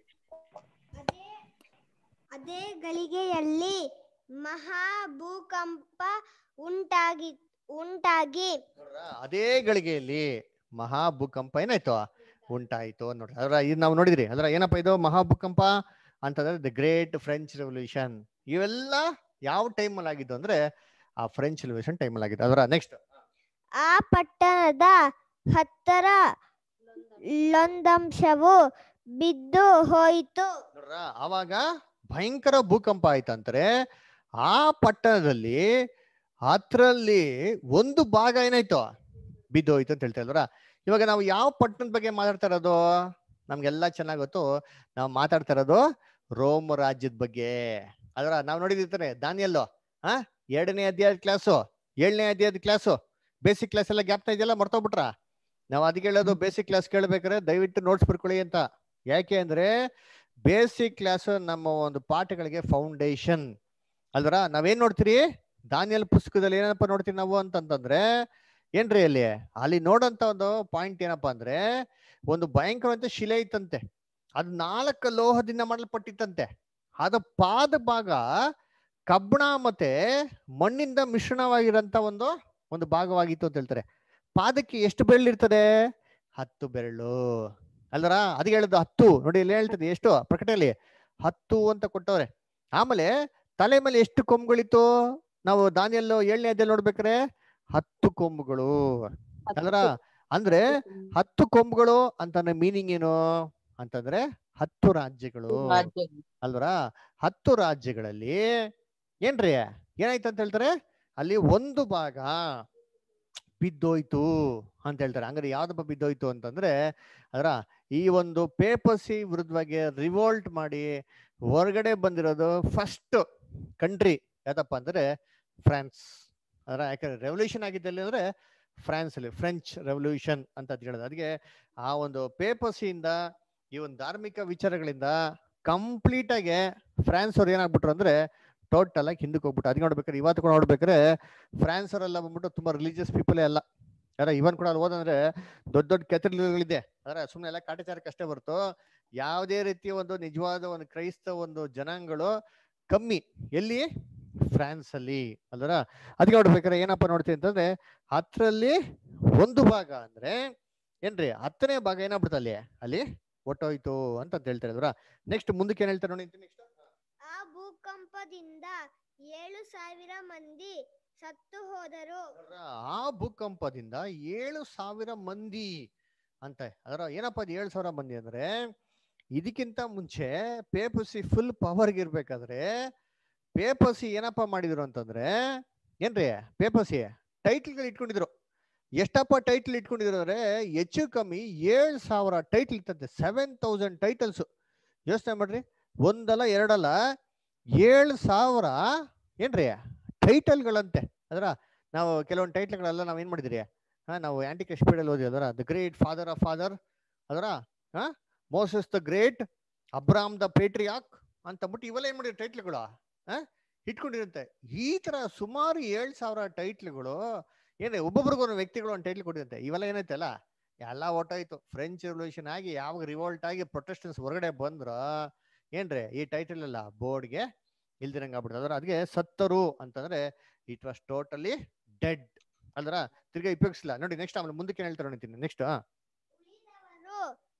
ಅದೇ ಗಳಿಗೆಯಲ್ಲಿ ಮಹಾ ಭೂಕಂಪ ಉಂಟಾಗಿ ಉಂಟಾಗಿ ಅದೇ ಗಳಿಗೆಯಲ್ಲಿ ಮಹಾ ಭೂಕಂಪ ಏನಾಯ್ತು ಉಂಟಾಯ್ತು ನೋಡ್ರಿ ಅದರ ಇದು ನಾವು ನೋಡಿದ್ರಿ ಅದರ ಏನಪ್ಪ ಇದು ಮಹಾ ಭೂಕಂಪ ಅಂತಂದ್ರೆ ದ ಗ್ರೇಟ್ ಫ್ರೆಂಚ್ ರೆವಲ್ಯೂಷನ್ ಇವೆಲ್ಲ ಯಾವ ಟೈಮಲ್ಲಿ ಆಗಿದ್ದು ಅಂದ್ರೆ ಆ ಫ್ರೆಂಚ್ ರೆವಲ್ಯೂಷನ್ ಟೈಮಲ್ಲಿ ಆಗಿದ್ದು ಅದರ ನೆಕ್ಸ್ಟ್ ಆ ಪಟ್ಟಣದ ಹತ್ತರ ಲೊಂದಂಶವು ಬಿದ್ದು ಹೋಯಿತು ನೋಡ್ರ ಆವಾಗ ಭಯಂಕರ ಭೂಕಂಪ ಆಯ್ತಂದ್ರೆ ಆ ಪಟ್ಟಣದಲ್ಲಿ ಹತ್ರಲ್ಲಿ ಒಂದು ಭಾಗ ಏನಾಯ್ತು ಬಿದ್ದೋಯ್ತು ಅಂತ ಹೇಳ್ತಾ ಇಲ್ವರ ಇವಾಗ ನಾವು ಯಾವ ಪಟ್ಟಣದ ಬಗ್ಗೆ ಮಾತಾಡ್ತಾ ಇರೋದು ನಮ್ಗೆಲ್ಲ ಚೆನ್ನಾಗ್ ಗೊತ್ತು ನಾವು ಮಾತಾಡ್ತಾ ಇರೋದು ರೋಮ್ ರಾಜ್ಯದ ಬಗ್ಗೆ ಅದರ ನಾವು ನೋಡಿದಿರ್ತಾರೆ ದಾನಿಯಲ್ಲೋ ಆ ಎರಡನೇ ಅಧ್ಯಾಯದ ಕ್ಲಾಸು ಏಳನೇ ಅಧ್ಯಾಯದ ಕ್ಲಾಸು ಬೇಸಿಕ್ ಕ್ಲಾಸ್ ಎಲ್ಲ ಗ್ಯಾಪ್ತಾ ಇದೆಯಲ್ಲ ಮರ್ತೋಗ್ಬಿಟ್ರ ನಾವು ಅದಕ್ಕೆ ಹೇಳೋದು ಬೇಸಿಕ್ ಕ್ಲಾಸ್ ಕೇಳ್ಬೇಕಾದ್ರೆ ದಯವಿಟ್ಟು ನೋಟ್ಸ್ ಬರ್ಕೊಳ್ಳಿ ಅಂತ ಯಾಕೆ ಅಂದ್ರೆ ಬೇಸಿಕ್ ಕ್ಲಾಸ್ ನಮ್ಮ ಒಂದು ಪಾಠಗಳಿಗೆ ಫೌಂಡೇಶನ್ ಅಲ್ವರ ನಾವೇನ್ ನೋಡ್ತೀರಿ ದಾನಿಯಲ್ ಪುಸ್ತಕದಲ್ಲಿ ಏನಪ್ಪ ನೋಡ್ತೀವಿ ನಾವು ಅಂತಂತಂದ್ರೆ ಏನ್ರಿ ಅಲ್ಲಿ ಅಲ್ಲಿ ನೋಡೋಂತ ಒಂದು ಪಾಯಿಂಟ್ ಏನಪ್ಪಾ ಅಂದ್ರೆ ಒಂದು ಭಯಂಕರವಂತ ಶಿಲೆ ಇತ್ತಂತೆ ಅದು ನಾಲ್ಕು ಲೋಹದಿಂದ ಮಾಡಲ್ಪಟ್ಟಿತ್ತಂತೆ ಅದ ಪಾದ ಭಾಗ ಕಬ್ಬಣ ಮತ್ತೆ ಮಣ್ಣಿಂದ ಮಿಶ್ರಣವಾಗಿರೋಂತ ಒಂದು ಒಂದು ಭಾಗವಾಗಿತ್ತು ಅಂತ ಹೇಳ್ತಾರೆ ಪಾದಕ್ಕೆ ಎಷ್ಟು ಬೆರಳಿರ್ತದೆ ಹತ್ತು ಬೆರಳು ಅಲ್ವರ ಅದಕ್ಕೆ ಹೇಳುದು ಹತ್ತು ನೋಡಿ ಇಲ್ಲಿ ಹೇಳ್ತದೆ ಎಷ್ಟು ಪ್ರಕಟಣೆಯಲ್ಲಿ ಹತ್ತು ಅಂತ ಕೊಟ್ಟವ್ರೆ ಆಮೇಲೆ ತಲೆ ಮೇಲೆ ಎಷ್ಟು ಕೊಂಬುಗಳಿತ್ತು ನಾವು ದಾನಿಯಲ್ಲೋ ಏಳನೇ ಅಧ್ಯಾಯ ನೋಡ್ಬೇಕಾರೆ ಹತ್ತು ಕೊಂಬುಗಳು ಅಲ್ವರ ಅಂದ್ರೆ ಹತ್ತು ಕೊಂಬುಗಳು ಅಂತಂದ್ರೆ ಮೀನಿಂಗ್ ಏನು ಅಂತಂದ್ರೆ ಹತ್ತು ರಾಜ್ಯಗಳು ಅಲ್ವರ ಹತ್ತು ರಾಜ್ಯಗಳಲ್ಲಿ ಏನ್ರಿ ಏನಾಯ್ತು ಅಂತ ಹೇಳ್ತಾರೆ ಅಲ್ಲಿ ಒಂದು ಭಾಗ ಬಿದ್ದೋಯ್ತು ಅಂತ ಹೇಳ್ತಾರೆ ಹಂಗಾರೆ ಯಾವ್ದಪ್ಪ ಬಿದ್ದೋಯ್ತು ಅಂತಂದ್ರೆ ಅದರ ಈ ಒಂದು ಪೇಪರ್ಸಿ ವಿರುದ್ಧವಾಗಿ ರಿವೋಲ್ಟ್ ಮಾಡಿ ಹೊರಗಡೆ ಬಂದಿರೋದು ಫಸ್ಟ್ ಕಂಟ್ರಿ ಯಾವ್ದಪ್ಪ ಅಂದ್ರೆ ಫ್ರಾನ್ಸ್ ಅದರ ಯಾಕಂದ್ರೆ ರೆವಲ್ಯೂಷನ್ ಆಗಿದ್ದಲ್ಲಿ ಅಂದ್ರೆ ಫ್ರಾನ್ಸ್ ಅಲ್ಲಿ ಫ್ರೆಂಚ್ ರೆವಲ್ಯೂಷನ್ ಅಂತ ಹೇಳೋದು ಅದಕ್ಕೆ ಆ ಒಂದು ಪೇಪರ್ಸಿಯಿಂದ ಈ ಒಂದು ಧಾರ್ಮಿಕ ವಿಚಾರಗಳಿಂದ ಕಂಪ್ಲೀಟ್ ಆಗಿ ಫ್ರಾನ್ಸ್ ಅವ್ರು ಏನಾಗ್ಬಿಟ್ರು ಅಂದ್ರೆ ಟೋಟಲ್ ಆಗಿ ಹಿಂದಕ್ಕೆ ಹೋಗ್ಬಿಟ್ಟು ಅದಕ್ಕೆ ನೋಡ್ಬೇಕಾದ್ರೆ ಇವತ್ತು ಕೂಡ ನೋಡ್ಬೇಕಾದ್ರೆ ಫ್ರಾನ್ಸ್ ಅವರೆಲ್ಲ ಬಂದ್ಬಿಟ್ಟು ತುಂಬಾ ರಿಲಿಜಿಯಸ್ ಪೀಪಲೇ ಅಲ್ಲ ಯಾರ ಇವನ್ ಕೂಡ ಅಲ್ಲಿ ಹೋದಂದ್ರೆ ದೊಡ್ಡ ದೊಡ್ಡ ಕೆತ್ತಲಿಗಳಿದೆ ಅದರ ಸುಮ್ಮನೆ ಎಲ್ಲ ಕಾಟಾಚಾರಕ್ಕೆ ಅಷ್ಟೇ ಹೊರತು ಯಾವುದೇ ರೀತಿಯ ಒಂದು ನಿಜವಾದ ಒಂದು ಕ್ರೈಸ್ತ ಒಂದು ಜನಾಂಗಗಳು ಕಮ್ಮಿ ಎಲ್ಲಿ ಫ್ರಾನ್ಸ್ ಅಲ್ಲಿ ಅಲ್ವರ ಅದಕ್ಕೆ ನೋಡ್ಬೇಕಾದ್ರೆ ಏನಪ್ಪ ನೋಡ್ತೀವಿ ಅಂತಂದ್ರೆ ಹತ್ತರಲ್ಲಿ ಒಂದು ಭಾಗ ಅಂದ್ರೆ ಏನ್ರಿ ಹತ್ತನೇ ಭಾಗ ಏನಾಗ್ಬಿಡ್ತ ಅಲ್ಲಿ ಅಲ್ಲಿ ಒಟ್ಟೋಯ್ತು ಅಂತ ಹೇಳ್ತಾರೆ ಅಲ್ವಾ ನೆಕ್ಸ್ಟ್ ಮುಂದಕ್ಕೆ ಏನ್ ಹೇಳ್ತಾರೆ ನೋಡಿ ನೆಕ್ಸ್ಟ್ ಆ ಭೂಕಂಪದಿಂದ ಏಳು ಸಾವಿರ ಮಂದಿ ಸತ್ತು ಹೋದರು ಆ ಭೂಕಂಪದಿಂದ ಏಳು ಸಾವಿರ ಮಂದಿ ಅಂತ ಅದರ ಏನಪ್ಪ ಅದು ಏಳು ಸಾವಿರ ಮಂದಿ ಅಂದ್ರೆ ಇದಕ್ಕಿಂತ ಮುಂಚೆ ಪೇಪಸಿ ಫುಲ್ ಪವರ್ಗೆ ಇರ್ಬೇಕಾದ್ರೆ ಪೇಪಸಿ ಏನಪ್ಪ ಮಾಡಿದ್ರು ಅಂತಂದ್ರೆ ಏನ್ರಿ ಪೇಪಸಿ ಟೈಟ್ಲ್ಗಳು ಇಟ್ಕೊಂಡಿದ್ರು ಎಷ್ಟಪ್ಪ ಟೈಟ್ಲ್ ಇಟ್ಕೊಂಡಿದ್ರು ಅಂದ್ರೆ ಹೆಚ್ಚು ಕಮ್ಮಿ ಏಳು ಸಾವಿರ ಟೈಟ್ಲ್ ಇತ್ತಂತೆ ಸೆವೆನ್ ತೌಸಂಡ್ ಟೈಟಲ್ಸ್ ಯೋಚನೆ ಮಾಡ್ರಿ ಒಂದಲ್ಲ ಎರಡಲ್ಲ ಏಳು ಸಾವಿರ ಏನ್ರಿ ಟೈಟಲ್ಗಳಂತೆ ಅದರ ನಾವು ಕೆಲವೊಂದು ಟೈಟ್ಲ್ಗಳೆಲ್ಲ ನಾವು ಏನ್ ಮಾಡಿದ್ರಿ ಹಾ ನಾವು ಆಂಟಿ ಸ್ಪೀಡಲ್ಲಿ ಓದಿ ಅದರ the great father of father ಅದರ ಹಾ Moses the great Abram the patriarch ಅಂತ ಅಂದ್ಬಿಟ್ಟು ಇವೆಲ್ಲ ಏನ್ ಮಾಡಿದ್ರು ಟೈಟ್ಲ್ಗಳು ಹಾ ಇಟ್ಕೊಂಡಿರುತ್ತೆ ಈ ತರ ಸುಮಾರು ಏಳ್ ಸಾವಿರ ಟೈಟ್ಲ್ಗಳು ಏನೇ ಒಬ್ಬೊಬ್ರಿಗೊಂದು ವ್ಯಕ್ತಿಗಳು ಒಂದು ಟೈಟ್ಲ್ ಕೊಟ್ಟಿರುತ್ತೆ ಇವೆಲ್ಲ ಏನೈತೆ ಅಲ್ಲ ಎಲ್ಲ ಒಟ್ಟಾಯ್ತು ಫ್ರೆಂಚ್ ರೆವಲ್ಯೂಷನ್ ಆಗಿ ಯಾವಾಗ ರಿವೋಲ್ಟ್ ಆಗಿ ಪ್ರೊಟೆಸ್ಟನ್ಸ್ ಹೊರಗಡೆ ಬಂದ್ರ ಏನ್ರಿ ಈ ಟೈಟಲ್ ಎಲ್ಲ ಬೋರ್ಡ್ಗೆ ಇಲ್ದಿರಂಗ ಆಗ್ಬಿಡ್ತದೆ ಅದರ ಅದಕ್ಕೆ ಸತ್ತರು ಅಂತಂದ್ರೆ ಇಟ್ ವಾಸ್ ಟೋಟಲಿ ಡೆಡ್ ಅಲ್ದ್ರ ತಿರ್ಗಾ ಉಪಯೋಗಿಸಿಲ್ಲ ನೋಡಿ ನೆಕ್ಸ್ಟ್ ಆಮೇಲೆ ಮುಂದಕ್ಕೆ ಏನ್ ಹೇಳ್ತಾರೆ ನೋಡ್ತೀನಿ ನೆಕ್ಸ್ಟ್ ಅವರು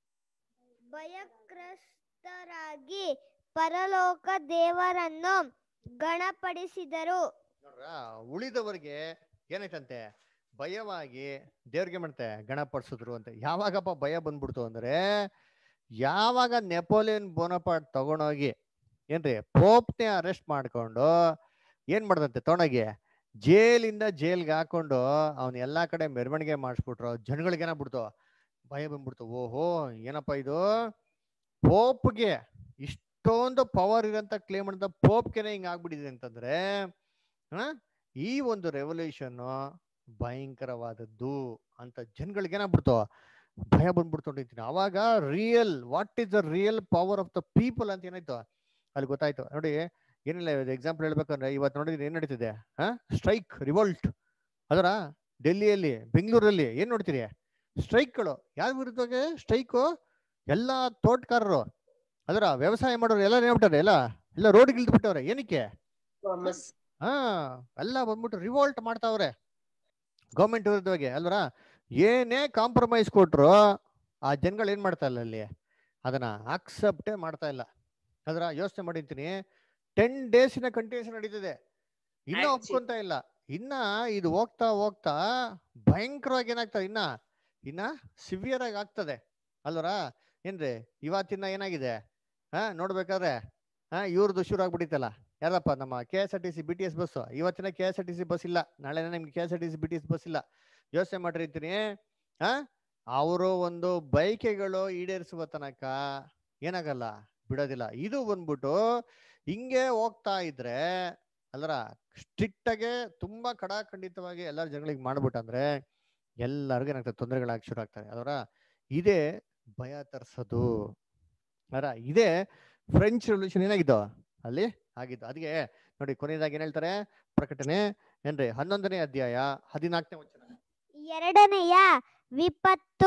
ಭಯಕ್ರಸ್ತರಾಗಿ ಪರಲೋಕ ದೇವರನ್ನು ಗಣಪಡಿಸಿದರು ನೋಡ್ರ ಉಳಿದವರಿಗೆ ಏನಾಯ್ತಂತೆ ಭಯವಾಗಿ ದೇವ್ರಿಗೆ ಮಾಡ್ತೆ ಗಣಪಡಿಸಿದ್ರು ಅಂತ ಯಾವಾಗಪ್ಪ ಭಯ ಬಂದ್ಬಿಡ್ತು ಅಂದ್ರೆ ಯಾವಾಗ ನೆಪೋಲಿಯನ್ ಬೋನಪಾಟ್ ತಗೊಂಡೋಗಿ ಏನ್ರಿ ಪೋಪ್ನೆ ಅರೆಸ್ಟ್ ಮಾಡ್ಕೊಂಡು ಏನ್ ಮಾಡ್ದಂತೆ ತಗೊಂಡೋಗಿ ಜೈಲಿಂದ ಜೈಲ್ಗೆ ಹಾಕೊಂಡು ಅವ್ನ ಎಲ್ಲಾ ಕಡೆ ಮೆರವಣಿಗೆ ಮಾಡಿಸ್ಬಿಟ್ರು ಜನಗಳಿಗೆ ಏನಾಗ್ಬಿಡ್ತು ಭಯ ಬಂದ್ಬಿಡ್ತು ಓಹೋ ಏನಪ್ಪ ಇದು ಪೋಪ್ಗೆ ಇಷ್ಟೊಂದು ಪವರ್ ಇರೋಂತ ಕ್ಲೇಮ್ ಮಾಡಿದ ಪೋಪ್ಗೆನೆ ಹಿಂಗ್ ಆಗ್ಬಿಟ್ಟಿದೆ ಅಂತಂದ್ರೆ ಹ ಈ ಒಂದು ರೆವಲ್ಯೂಷನ್ ಭಯಂಕರವಾದದ್ದು ಅಂತ ಜನಗಳಿಗೆ ಏನಾಗ್ಬಿಡ್ತು ಭಯ ಬಂದ್ಬಿಡ್ತು ಅಂತೀನಿ ಅವಾಗ real what is the real power of the people ಅಂತ ಏನಾಯ್ತು ಅಲ್ಲಿ ಗೊತ್ತಾಯ್ತು ನೋಡಿ ಏನಿಲ್ಲ ಎಕ್ಸಾಂಪಲ್ ಹೇಳ್ಬೇಕಂದ್ರೆ ಇವತ್ತು ನೋಡಿದ್ರೆ ಏನ್ ನಡೀತಿದೆ ಹಾ ಸ್ಟ್ರೈಕ್ ರಿವೋಲ್ಟ್ ಅದರ ಡೆಲ್ಲಿಯಲ್ಲಿ ಬೆಂಗಳೂರಲ್ಲಿ ಏನ್ ನೋಡ್ತೀರಿ ಸ್ಟ್ರೈಕ್ಗಳು ಯಾರ ವಿರುದ್ಧವಾಗಿ ಸ್ಟ್ರೈಕು ಎಲ್ಲಾ ತೋಟಗಾರರು ಅದರ ವ್ಯವಸಾಯ ಮಾಡೋರು ಎಲ್ಲ ಏನ್ಬಿಟ್ಟಾರೆ ಎಲ್ಲ ಎಲ್ಲ ರೋಡ್ಗೆ ಇಳಿದ್ಬಿಟ್ಟವ್ರೆ ಏನಕ್ಕೆ ಹಾ ಎಲ್ಲ ಬಂದ್ಬಿಟ್ಟು ರಿವೋಲ್ಟ್ ಮಾಡ್ತಾವ್ರೆ ಗೌರ್ಮೆಂಟ್ ವಿರುದ್ಧವಾಗಿ ಅಲ್ವರ ಏನೇ ಕಾಂಪ್ರಮೈಸ್ ಕೊಟ್ರು ಆ ಜನಗಳು ಏನ್ ಮಾಡ್ತಾ ಇಲ್ಲ ಅಲ್ಲಿ ಅದನ್ನ ಅಕ್ಸೆಪ್ಟೇ ಮಾಡ್ತಾ ಇಲ್ಲ ಅದರ ಯೋಚನೆ ಮಾಡಿರ್ತೀನಿ ಟೆನ್ ಡೇಸಿನ ಕಂಟಿನ್ಯೂಷನ್ ನಡೀತಿದೆ ಇನ್ನ ಒಪ್ಕೊಂತ ಇಲ್ಲ ಇನ್ನ ಇದು ಹೋಗ್ತಾ ಹೋಗ್ತಾ ಭಯಂಕರವಾಗಿ ಏನಾಗ್ತದೆ ಇನ್ನ ಇನ್ನ ಸಿವಿಯರ್ ಆಗಿ ಆಗ್ತದೆ ಅಲ್ವರ ಏನ್ರಿ ಇವತ್ತಿನ ಏನಾಗಿದೆ ಹಾ ನೋಡ್ಬೇಕಾದ್ರೆ ಹಾ ಇವ್ರದ್ದು ಶುರು ಆಗ್ಬಿಟ್ಟಿತ್ತಲ್ಲ ಯಾರಪ್ಪ ನಮ್ಮ K S R T C B T S bus ಇವತ್ತಿನ K S R T C bus ಇಲ್ಲ ನಾಳೆ ನಿಮ್ಗೆ K S R T C B T S bus ಇಲ್ಲ ಯೋಚನೆ ಮಾಡಿರ್ತೀನಿ ಹಾ ಅವರು ಒಂದು ಬೈಕೆಗಳು ಈಡೇರಿಸುವ ತನಕ ಏನಾಗಲ್ಲ ಬಿಡೋದಿಲ್ಲ ಇದು ಬಂದ್ಬಿಟ್ಟು ಹಿಂಗೆ ಹೋಗ್ತಾ ಇದ್ರೆ ಅಲ್ಲರ ಸ್ಟ್ರಿಕ್ಟ್ ಆಗಿ ತುಂಬಾ ಕಡಾಖಂಡಿತವಾಗಿ ಎಲ್ಲರ ಜನಗಳಿಗೆ ಮಾಡ್ಬಿಟ್ಟಂದ್ರೆ ಎಲ್ಲರಿಗೂ ಏನಾಗ್ತದೆ ತೊಂದರೆಗಳಾಗಿ ಶುರು ಆಗ್ತವೆ ಅದರ ಇದೇ ಭಯ ತರಿಸೋದು ಅರ ಇದೇ ಫ್ರೆಂಚ್ ರೆವಲ್ಯೂಷನ್ ಏನಾಗಿದ್ದು ಅಲ್ಲಿ ಆಗಿದ್ದು ಅದಕ್ಕೆ ನೋಡಿ ಕೊನೆಯದಾಗಿ ಏನ್ ಹೇಳ್ತಾರೆ ಪ್ರಕಟಣೆ ಏನ್ರಿ ಹನ್ನೊಂದನೇ ಅಧ್ಯಾಯ ಹದಿನಾಲ್ಕನೇ ವಚನ ಎರಡನೆಯ ವಿಪತ್ತು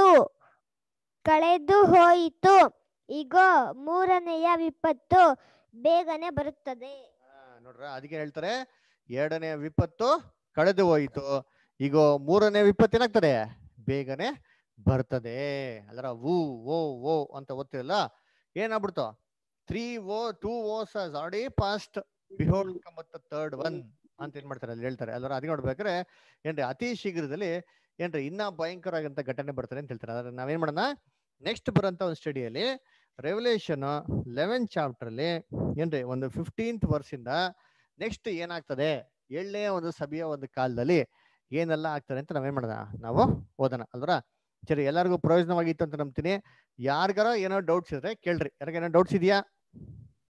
ಕಳೆದು ಹೋಯಿತು ಇಗೋ ಮೂರನೆಯ ವಿಪತ್ತು ಬೇಗನೆ ಬರುತ್ತದೆ ನೋಡ್ರ ಅದಕ್ಕೆ ಹೇಳ್ತಾರೆ ಎರಡನೇ ವಿಪತ್ತು ಕಳೆದು ಹೋಯಿತು ಈಗ ಮೂರನೇ ವಿಪತ್ತು ಏನಾಗ್ತದೆ ಬೇಗನೆ ಬರ್ತದೆ ಅದರ ಊ ಓ ಓ ಅಂತ ಓದ್ತಿರಲ್ಲ ಏನಾಗ್ಬಿಡ್ತು three woe two woes already past behold cometh third one ಅಂತ ಏನ್ ಮಾಡ್ತಾರೆ ಅಲ್ಲಿ ಹೇಳ್ತಾರೆ ಅಲ್ವರ ಅದಕ್ಕೆ ನೋಡ್ಬೇಕಾದ್ರೆ ಏನ್ರಿ ಅತಿ ಶೀಘ್ರದಲ್ಲಿ ಏನ್ರಿ ಇನ್ನ ಭಯಂಕರವಾಗಿಂತ ಘಟನೆ ಬರ್ತಾರೆ ಅಂತ ಹೇಳ್ತಾರೆ ಅದ್ರ ನಾವೇನ್ ಮಾಡೋಣ ನೆಕ್ಸ್ಟ್ ಬರೋಂತ ಒಂದು ಸ್ಟಡಿಯಲ್ಲಿ ರೆವಲ್ಯೂಷನ್ ಲೆವೆನ್ ಚಾಪ್ಟರ್ ಅಲ್ಲಿ ಏನ್ರಿ ಒಂದು ಫಿಫ್ಟೀನ್ತ್ ವರ್ಷಿಂದ ನೆಕ್ಸ್ಟ್ ಏನಾಗ್ತದೆ ಏಳನೇ ಒಂದು ಸಭೆಯ ಒಂದು ಕಾಲದಲ್ಲಿ ಏನೆಲ್ಲ ಆಗ್ತದೆ ಅಂತ ನಾವೇನ್ ಮಾಡೋಣ ನಾವು ಓದೋಣ ಅಲ್ವರ ಸರಿ ಎಲ್ಲರಿಗೂ ಪ್ರಯೋಜನವಾಗಿತ್ತು ಅಂತ ನಂಬ್ತೀನಿ ಯಾರಿಗಾರ ಏನೋ ಡೌಟ್ಸ್ ಇದ್ರೆ ಕೇಳ್ರಿ ಯಾರಿಗೇನೋ ಡೌಟ್ಸ್ ಇದೆಯಾ